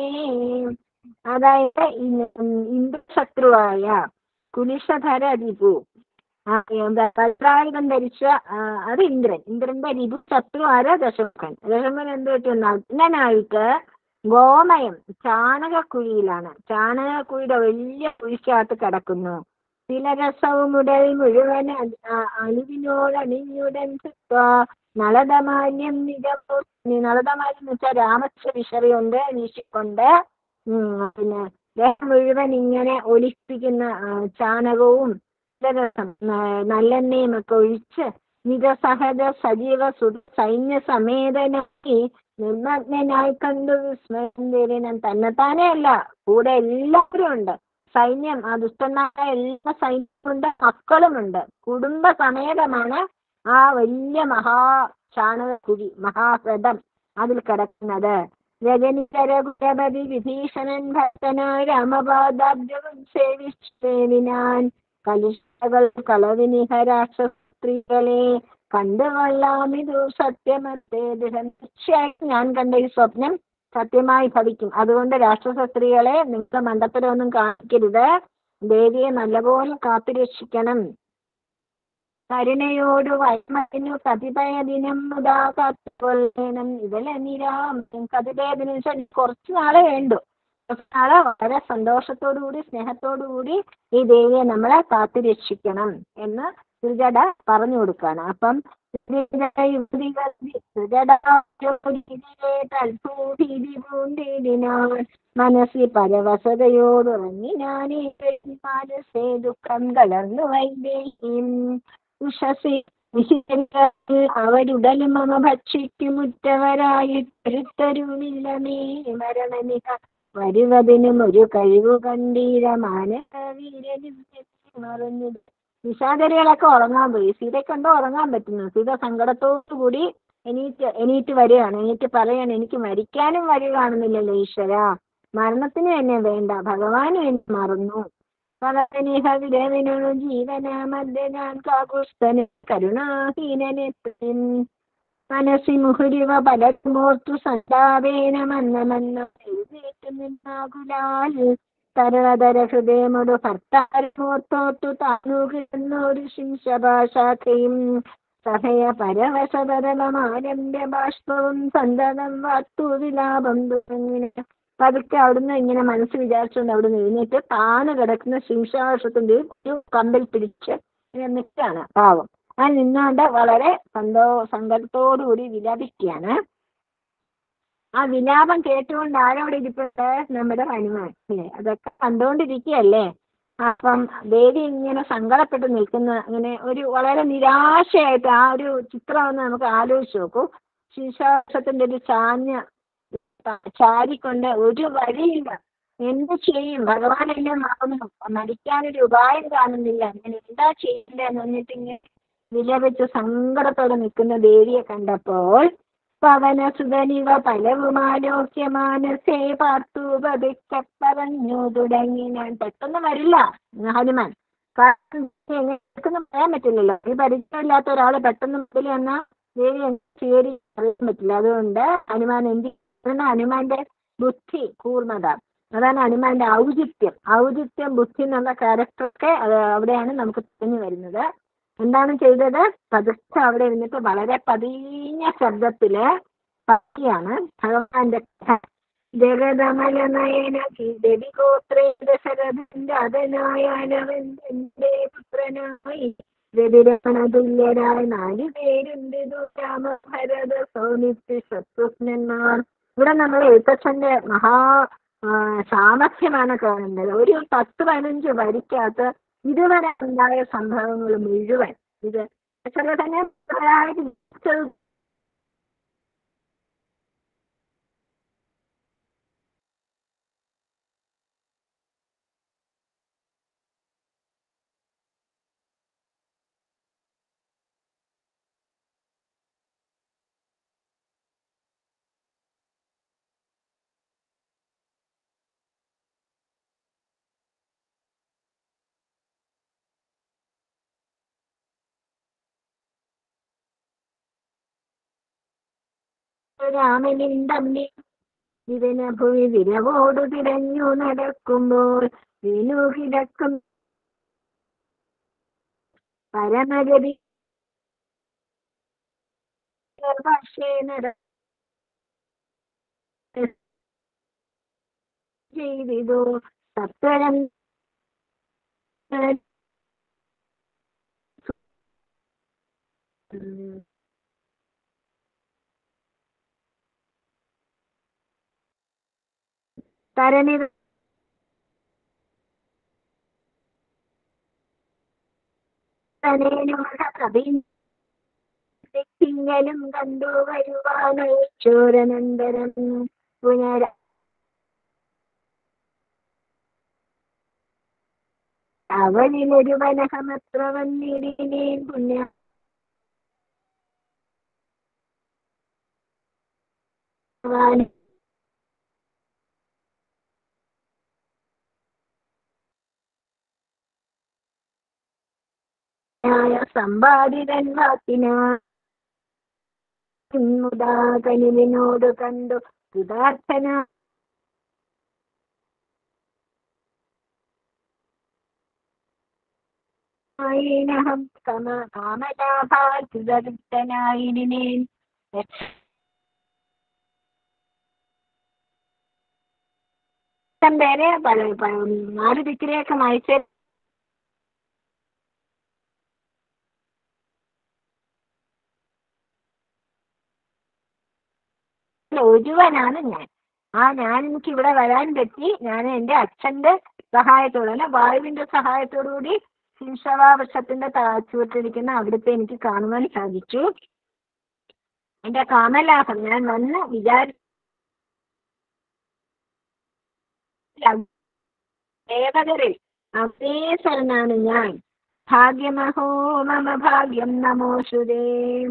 അതായത് ഇ- ഉം ഇന്ദ്രശത്രുവായ കുലിശധര ദിപു ആ, എന്താ വജ്രായുധം ധരിച്ച ആ, അത് ഇന്ദ്രൻ ഇന്ദ്രന്റെ രിപു ശത്രു ആരാ ദശമുഖൻ ദശമുഖൻ എന്ത് പറ്റും നഗ്നനായിട്ട് ഗോമയം ചാണകക്കുഴിയിലാണ് ചാണകക്കുഴിയുടെ വലിയ കുഴിക്കകത്ത് കിടക്കുന്നു തിലരസവുമുടൽ മുഴുവൻ അ- അ- അലിവിനോടണിഞ്ഞുടൻ ചുറ്റാ നളതമാല്യം നിജമോ നളതമാല്യം എന്ന് വെച്ചാൽ രാമസ്വ വിഷറി കൊണ്ട് വീശിക്കൊണ്ട് ഉം, പിന്നെ ദേഹം മുഴുവൻ ഇങ്ങനെ ഒലിപ്പിക്കുന്ന ആ, ചാണകവും തിലരസം ആ, നല്ലെണ്ണയും ഒക്കെ ഒഴിച്ച് നിജസഹജ സജീവ സുര സൈന്യ സമേതനായി നിർമ്മഗ്നായി കണ്ടു വിസ്മയം തന്നെത്താനെ അല്ല കൂടെ എല്ലാവരും ഉണ്ട് സൈന്യം ആ ദുഷ്ടന്മാരായ എല്ലാ സൈന്യമുണ്ട് മക്കളുമുണ്ട് കുടുംബ സമേതമാണ് ആ വലിയ മഹാ ചാണകക്കുഴി മഹാഹ്രദം അതിൽ കിടക്കുന്നത് രജനികരകുലപതി വിഭീഷണൻ ഭക്തനായ രാമപാദാബ്ജവും സേവിച്ചേവിനാൻ കലുഷകൾ കളവിനിഹ രാക്ഷസ്ത്രീകളെ കണ്ടുകൊള്ളാമിതു സത്യമത്തെ ദൃഢം തീർച്ചയായിട്ടും ഞാൻ കണ്ട ഈ സ്വപ്നം സത്യമായി ഭവിക്കും അതുകൊണ്ട് രാക്ഷസ സ്ത്രീകളെ നിങ്ങൾ മണ്ടത്തരമൊന്നും കാണിക്കരുത് ദേവിയെ നല്ലപോലെ കാത്തുരക്ഷിക്കണം കരുണയോട് വൈമതിനു കതിപയ ദിനം മുതാ കാത്തുകൊള്ളണം ഇതിലെ നിരാം കതിപയ ദിനം വെച്ചാൽ കുറച്ച് നാളെ വേണ്ടു കുറച്ച് നാളെ വളരെ സന്തോഷത്തോടു കൂടി സ്നേഹത്തോടു കൂടി ഈ ദേവിയെ നമ്മളെ കാത്തുരക്ഷിക്കണം എന്ന് സുജട പറഞ്ഞു കൊടുക്കാണ് അപ്പം യുവതികൾ മനസ്സിൽ പരവശതയോടുറങ്ങി ഞാനീ മനസ്സേ ദുഃഖം കലർന്നു വൈദേഹിം ഉഷസി വിശികരിക്കൽ അവരുടലും മമ ഭക്ഷിക്കുമുറ്റവരായി ഒരുത്തരുമില്ലമേ മരണനിക വരുവതിനും ഒരു കഴിവ് കണ്ടീര മാനവീരനും മറഞ്ഞു വിഷാദരികളൊക്കെ ഉറങ്ങാൻ പോയി സീതയെ കണ്ടോ ഉറങ്ങാൻ പറ്റുന്നു സീത സങ്കടത്തോടു കൂടി എണീറ്റ് എണീറ്റ് വരികയാണ് എണീറ്റ് പറയാണ് എനിക്ക് മരിക്കാനും വഴി കാണുന്നില്ലല്ലോ ഈശ്വര മരണത്തിന് തന്നെ വേണ്ട ഭഗവാനും എന്നെ മറന്നു പദനിഹവിരവിനു ജീവന മധ്യ ഞാൻ കാകുസ്ഥന് കരുണാഹീനനെ മനസ്സി മുഹുരിവ പലമോർത്തു സന്താപേന മന്നമന്ന എഴുന്നേറ്റ് നിന്നാകുലാൽ തരളതര ഹൃദയമൊരു ഭർത്താരമോർത്തോർത്തു താനു കിടന്നൊരു ശിംശഭാഷാഖയും സഭയ പരവശപരമാരംഭ്യ ബാഷ്പവും സന്തതം വാർത്തു വിലാപം തുടങ്ങിന പതുക്കെ അവിടുന്ന് ഇങ്ങനെ മനസ്സ് വിചാരിച്ചുകൊണ്ട് അവിടുന്ന് എഴുന്നേറ്റ് താന് കിടക്കുന്ന ശിംശാഷത്തിന്റെ ഒരു കമ്പിൽ പിടിച്ച് ഇങ്ങനെ നിൽക്കുകയാണ് പാവം ആ നിന്നുകൊണ്ട് വളരെ സന്തോ സങ്കടത്തോടുകൂടി വിലപിക്കുകയാണ് ആ വിലാപം കേട്ടുകൊണ്ട് ആരവിടെ ഇരിപ്പുണ്ട് നമ്മുടെ ഹനുമാൻ അല്ലേ അതൊക്കെ കണ്ടുകൊണ്ടിരിക്കുകയല്ലേ അപ്പം ദേവി ഇങ്ങനെ സങ്കടപ്പെട്ട് നിൽക്കുന്ന ഇങ്ങനെ ഒരു വളരെ നിരാശയായിട്ട് ആ ഒരു ചിത്രം ഒന്ന് നമുക്ക് ആലോചിച്ച് നോക്കൂ ശീർഷാസത്തിന്റെ ഒരു ചാഞ്ഞ ചാരിക്കൊണ്ട് ഒരു വഴിയില്ല എന്ത് ചെയ്യും ഭഗവാൻ എന്നെ മറന്നു മരിക്കാനൊരു ഉപായം കാണുന്നില്ല ഞാൻ എന്താ ചെയ്യേണ്ടതെന്ന് എന്നിട്ട് ഇങ്ങനെ വിലപിച്ച് സങ്കടത്തോടെ നിൽക്കുന്ന ദേവിയെ കണ്ടപ്പോൾ പവനസുതനിവ പലവുമാലോക്യ മാനസേ പാർത്തു പതുക്കെ പറഞ്ഞു തുടങ്ങി ഞാൻ പെട്ടെന്ന് വരില്ല ഹനുമാൻ കാരണം എനിക്കൊന്നും പറയാൻ പറ്റില്ലല്ലോ ഈ പരിചയമില്ലാത്ത ഒരാള് പെട്ടെന്ന് മുമ്പിൽ വന്നാൽ ദേവി സ്വീകരി അറിയാൻ പറ്റില്ല അതുകൊണ്ട് ഹനുമാൻ എന്ത് ചെയ്യണം? ഹനുമാന്റെ ബുദ്ധി കൂർമ്മത അതാണ് ഹനുമാന്റെ ഔചിത്യം ഔചിത്യം ബുദ്ധി എന്നുള്ള ക്യാരക്ടറൊക്കെ അത് അവിടെയാണ് നമുക്ക് തെളിഞ്ഞു വരുന്നത് എന്താണ് ചെയ്തത് പതുക്കെ അവിടെ ഇരുന്നിട്ട് വളരെ പതിഞ്ഞ ശബ്ദത്തില് ഭക്തിയാണ് ഭഗവാന്റെ ജഗതമല നയന ദേവി ഗോത്രേന്ദ്ര ശരഥന്റെ അതനായാലവന്റെ പുത്രനായി രവിരമണ തുല്യരായ നാല് പേരുണ്ട് രാമ ഭരത സൗമിത്രി ശത്രുഘ്നന്മാർ ഇവിടെ നമ്മൾ എഴുത്തച്ഛന്റെ മഹാ ആ, സാമർഥ്യമാണ് കാണുന്നത് ഒരു പത്ത് പതിനഞ്ച് വരിക്കകത്ത് ഇതുവരെ ഉണ്ടായ സംഭവങ്ങൾ മുഴുവൻ ഇത് ചില തന്നെ ചെറു- രാമനും തമ്മി ഇതിന് ഭൂമി വിരവോടു തിരഞ്ഞു നടക്കുമ്പോൾ വീണു കിടക്കും പരമഗതി പക്ഷേ നട ചെയ്തിതു സത്വരം ഉം. തരണി തിങ്ങലും കണ്ടു വരുവാനോ ചോരനന്തരം പുനര അവനിലൊരു വനഹമത്ര വന്നിടിനേൻ പുണ്യ ഭഗവാൻ ായ സമ്പാദിതൻ വാക്കിന മുതാ കനിലിനോട് കണ്ടു കൃതാർത്ഥന ായിനഹം കമ കാമലാഭാത്യുതനായിനേൻ പേരെ പല പ- നാല് ദിക്കിലേക്ക് മയച്ച ഒരുവനാണ് ഞാൻ ആ ഞാൻ എനിക്ക് ഇവിടെ വരാൻ പറ്റി ഞാൻ എൻ്റെ അച്ഛന്റെ സഹായത്തോടെ അല്ല വായുവിന്റെ സഹായത്തോടു കൂടി ശിംഷവാവൃക്ഷത്തിന്റെ ചുവട്ടിരിക്കുന്ന അവിടുത്തെ എനിക്ക് കാണുവാൻ സാധിച്ചു എന്റെ കാമലാഭം ഞാൻ വന്ന് വിചാരി ദേവകരിൽ അവദേശനാണ് ഞാൻ ഭാഗ്യമഹോ മമ ഭാഗ്യം നമോഷുരേ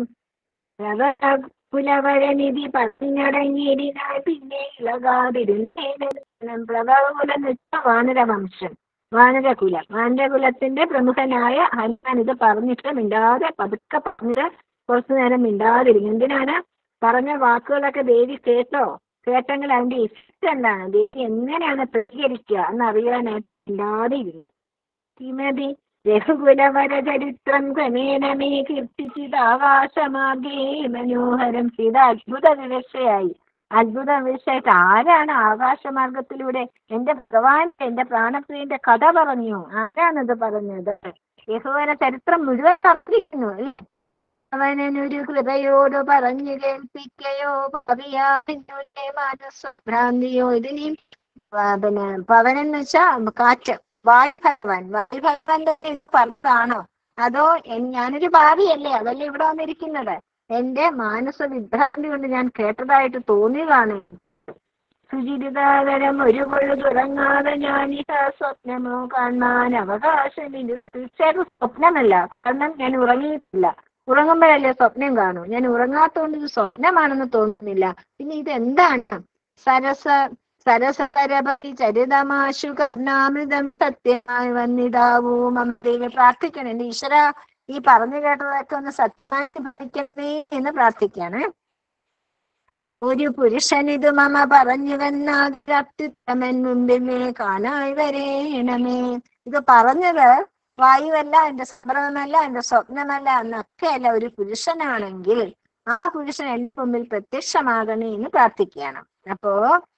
കുലവരനിധി പറഞ്ഞടങ്ങിയതിനാൽ പിന്നെ ഇളകാതിരുന്നേനം പ്രഭവകുലം വെച്ച വാനരവംശം വാനരകുലം വാനരകുലത്തിന്റെ പ്രമുഖനായ ഹനുമാൻ ഇത് പറഞ്ഞിട്ട് മിണ്ടാതെ പതുക്കെ പറഞ്ഞിട്ട് കുറച്ചു നേരം മിണ്ടാതിരുന്നു എന്തിനാണ് പറഞ്ഞ വാക്കുകളൊക്കെ ദേവി കേട്ടോ കേട്ടെങ്കിൽ അതിന്റെ ഇഷ്ടം എന്താണ് ദേവി എങ്ങനെയാണ് പ്രതികരിക്കുക എന്നറിയാനായിട്ട് മിണ്ടാതിരുന്നു ശ്രീമതി രഘുകുലവര ചരിത്രം ക്രമേണ മേ കീർത്തിച്ചിത് ആകാശമാർഗേ മനോഹരം ചെയ്ത അത്ഭുത വിവക്ഷയായി അത്ഭുത വിവക്ഷയായിട്ട് ആരാണ് ആകാശമാർഗത്തിലൂടെ എന്റെ ഭഗവാൻ എന്റെ പ്രാണപ്രിയന്റെ കഥ പറഞ്ഞു ആരാണിത് പറഞ്ഞത് യഹോവന ചരിത്രം മുഴുവൻ തന്നിരിക്കുന്നു അല്ലേ അവനൊരു കൃപയോട് പറഞ്ഞു കേൾപ്പിക്കയോ പവിയാതെ മനസ്സുഭ്രാന്തിയോ ഇതിനെയും ആ, പിന്നെ പവനെന്ന് വെച്ചാ കാറ്റ് വായുഭഗവാൻ വായുഭഗവാൻ തന്നെ ഇത് പറഞ്ഞതാണോ അതോ എൻ- ഞാനൊരു ഭാവിയല്ലേ അതല്ലേ ഇവിടെ വന്നിരിക്കുന്നത് എന്റെ മാനസ വിഭ്രാന്തി കൊണ്ട് ഞാൻ കേട്ടതായിട്ട് തോന്നിയതാണ് സുചിരിതാകരം ഒരു പൊഴുതുറങ്ങാതെ ഞാനിത സ്വപ്നമോ കാണാൻ അവകാശമില്ല തീർച്ചയായിട്ടും സ്വപ്നമല്ല കാരണം ഞാൻ ഉറങ്ങിയിട്ടില്ല ഉറങ്ങുമ്പോഴല്ലേ സ്വപ്നം കാണൂ ഞാൻ ഉറങ്ങാത്തോണ്ട് ഇത് സ്വപ്നമാണെന്ന് തോന്നുന്നില്ല പിന്നെ ഇത് എന്താണ് സരസ സരസരപതി ചരിതമാശു കർണാമൃതം സത്യമായി വന്നിതാവൂ മമ്മദേവി പ്രാർത്ഥിക്കണം എന്റെ ഈശ്വര ഈ പറഞ്ഞു കേട്ടതൊക്കെ ഒന്ന് സത്യമായി ഭവിക്കണേ എന്ന് പ്രാർത്ഥിക്കാണ് ഒരു പുരുഷനിത് മമ പറഞ്ഞുവെന്നാത്യുത്തമൻ മുമ്പിൽ കാണായി വരേണമേ ഇത് പറഞ്ഞത് വായുവല്ല എന്റെ സ്മരണമല്ല എന്റെ സ്വപ്നമല്ല എന്നൊക്കെയല്ല ഒരു പുരുഷനാണെങ്കിൽ ആ പുരുഷൻ എന്റെ മുമ്പിൽ പ്രത്യക്ഷമാകണേ എന്ന് പ്രാർത്ഥിക്കുകയാണ് അപ്പോ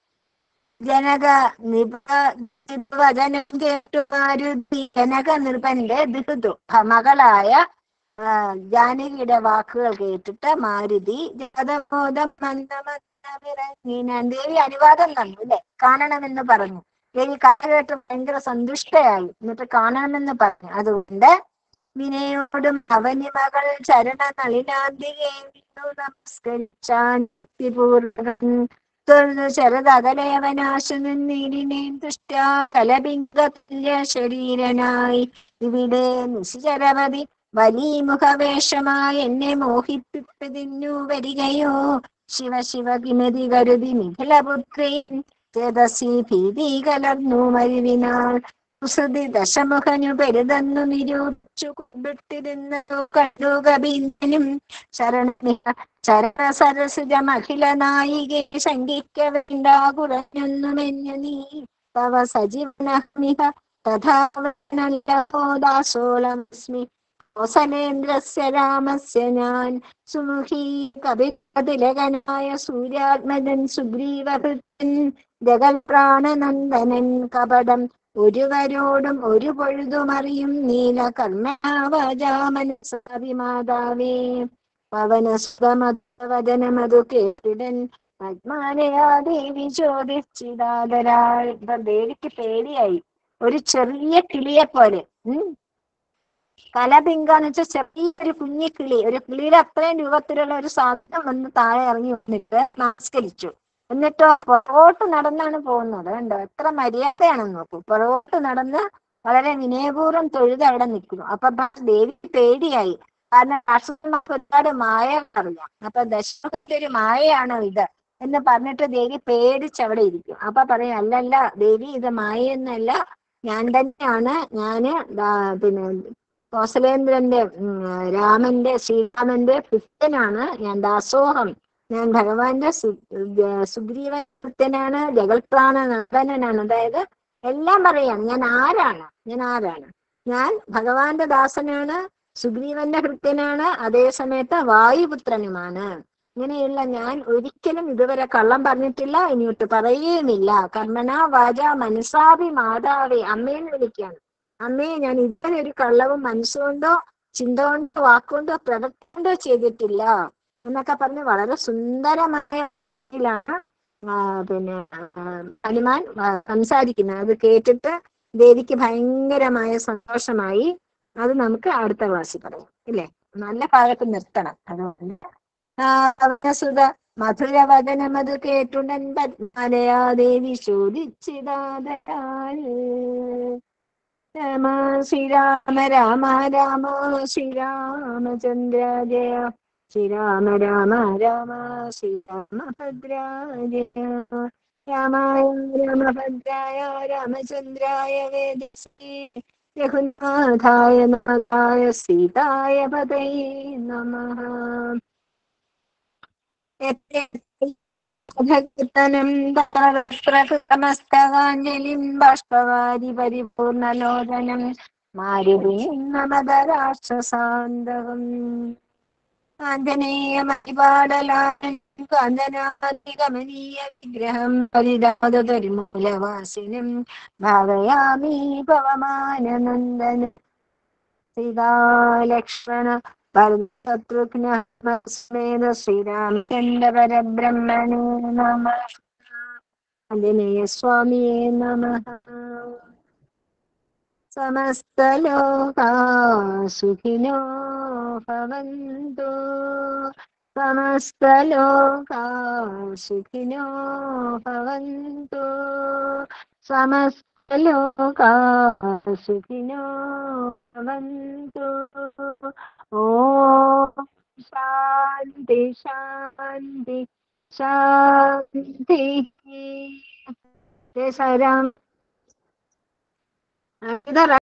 ജനക നിപ വചനം കേട്ടു മാരുതി ജനക നിർഭന്റെ ദിഹുതു മകളായ ആ, ജാനകിയുടെ വാക്കുകൾ കേട്ടിട്ട് മാരുതി ജഗതബോധം മന്ദമന്ദമിറങ്ങിനാൻ ദേവി അനുവാദം തന്നു അല്ലെ കാണണമെന്ന് പറഞ്ഞു ദേവി കഥ കേട്ട് ഭയങ്കര സന്തുഷ്ടയായി എന്നിട്ട് കാണണമെന്ന് പറഞ്ഞു അതുകൊണ്ട് വിനയോടും അവനി മകൾ ചരണ നളിനാന്തികെ നമസ്കരിച്ചാൻ ഭക്തിപൂർവകം തൊഴുതു ചെറുതകലയവനാശു നിന്നീടിനേം തുഷ്ട കലപിംഗതുല്യ ശരീരനായി ഇവിടെ നിശിചരവതി വലിയ മുഖവേഷമായി എന്നെ മോഹിപ്പിപ്പതിന്നു വരികയോ ശിവ ശിവ കിമതി കരുതി മിഥിലപുത്രി ചേതസി ഭീതി കലർന്നു മരുവിനാൾ കുസൃതി ദശമുഖനു പെരുതന്നു നിരൂപിച്ചു കൊണ്ടിട്ടിരുന്നതു കണ്ടു കബീന്ദ്രനും ശരണമിഹ ചരണ സരസുജമഖില നായികെ ശങ്കിക്ക വേണ്ട കുറഞ്ഞൊന്നുമെന്നു നീ തവ സജീവനഹ്മിഹ തഥാ ദാസോളമസ്മി കോസലേന്ദ്രസ്യ രാമസ്യ ഞാൻ സുമുഖി കവിതിലകനായ സൂര്യാത്മജൻ സുഗ്രീവഭൃത്തൻ ജഗൽ പ്രാണനന്ദനൻ കപടം ഒരുവരോടും ഒരു പൊഴുതുമറിയും നീല കർമ്മനാവജാമനസാവിമാതാവേ പവനസുതമതവചനമതു കേട്ടിടൻ പത്മാലയാ ദേവി ചോദിച്ചിടാതരാൾ ഇപ്പൊ ദേവിക്ക് പേടിയായി ഒരു ചെറിയ കിളിയെ പോലെ ഉം കലപിങ്കാന്ന് വെച്ചാൽ ചെറിയൊരു കുഞ്ഞി കിളി ഒരു കിളിയുടെ അത്രയും രൂപത്തിലുള്ള ഒരു സാധനം വന്ന് താഴെ ഇറങ്ങി വന്നിട്ട് നമസ്കരിച്ചു എന്നിട്ടോ പുറകോട്ട് നടന്നാണ് പോകുന്നത് കണ്ടോ എത്ര മര്യാദയാണെന്ന് നോക്കൂ പുറകോട്ട് നടന്ന് വളരെ വിനയപൂർവ്വം തൊഴുത് അവിടെ നിൽക്കുന്നു അപ്പൊ ഭ- ദേവിക്ക് പേടിയായി കാരണം രാക്ഷസന്മാർക്ക് ഒരുപാട് മായ അറിയാം അപ്പൊ ദശരഥന്റെ ഒരു മായയാണോ ഇത് എന്ന് പറഞ്ഞിട്ട് ദേവി പേടിച്ച് അവിടെ ഇരിക്കും അപ്പൊ പറയും അല്ലല്ല ദേവി ഇത് മായയൊന്നല്ല ഞാൻ തന്നെയാണ് ഞാന് ദാ- പിന്നെ കോസലേന്ദ്രന്റെ ഉം, രാമന്റെ ശ്രീരാമന്റെ പുത്രനാണ് ഞാൻ ദാസോഹം ഞാൻ ഭഗവാന്റെ സു- ഗ- സുഗ്രീവ പുത്രനാണ് ജഗൽപ്രാണ നന്ദനാണ് അതായത് എല്ലാം പറയാണ് ഞാൻ ആരാണ് ഞാൻ ആരാണ് ഞാൻ ഭഗവാന്റെ ദാസനാണ് സുഗ്രീവന്റെ ഭൃത്യനാണ് അതേ സമയത്ത് വായുപുത്രനുമാണ് ഇങ്ങനെയുള്ള ഞാൻ ഒരിക്കലും ഇതുവരെ കള്ളം പറഞ്ഞിട്ടില്ല ഇനിയൊട്ട് പറയുകയുമില്ല കർമ്മണ വാച മനസാഭി മാതാവേ അമ്മയെന്ന് വിളിക്കുകയാണ് അമ്മയെ ഞാൻ ഇതുവരെ ഒരു കള്ളവും മനസ്സുകൊണ്ടോ ചിന്ത കൊണ്ടോ വാക്കുകൊണ്ടോ പ്രവൃത്തി കൊണ്ടോ ചെയ്തിട്ടില്ല എന്നൊക്കെ പറഞ്ഞ് വളരെ സുന്ദരമായ രീതിയിലാണ് ആ, പിന്നെ ആ, ഹനുമാൻ ആ, സംസാരിക്കുന്നത് അത് കേട്ടിട്ട് ദേവിക്ക് ഭയങ്കരമായ സന്തോഷമായി അത് നമുക്ക് അടുത്ത ക്ലാസ്സിൽ പറയാം ഇല്ലേ നല്ല ഭാഗത്ത് നിർത്തണം അതുകൊണ്ട് സുത മധുരവചനമത് കേട്ടുടൻ പത്മലയാ ദേവി ചോദിച്ചിതാതരാൽ രാമ ശ്രീരാമ രാമ രാമ ശ്രീരാമചന്ദ്ര ജയ ശ്രീരാമ രാമ രാമ ശ്രീരാമഭദ്ര ജയ രാമായ രാമഭദ്രായ രാമചന്ദ്രായ വേദസേ രഘുനാഥായ നാഥായ സീതായ പതേ നമഃ ഭക്തനം പ്രകൃതമസ്തകാഞ്ജലിം ബാഷ്പവാരി പരിപൂർണലോചനം മാരുതീം നമദരാക്ഷസാന്തകം ആഞ്ജനേയമതിപാടലാൻ കാഞ്ചനാതികമനീയ വിഗ്രഹം പരിതാതരിമൂലവാസിനം ഭാവയാമി പവമാനനന്ദന സീതാലക്ഷ്മണ ഭരതശത്രുഘ്നസ്മേത ശ്രീരാമചന്ദ്ര പരബ്രഹ്മണേ നമ ആഞ്ജനേയ സ്വാമിയേ നമ സമസ്തലോകാ സുഖിനോ ഭവന്തു സമസ്തലോകാ സുഖിനോ ഭവന്തു സമസ്തലോകാ സുഖിനോ ഭവന്തു ഓം ശാന്തി ശാന്തി ശാന്തി ജയ സായിരാം ഇത്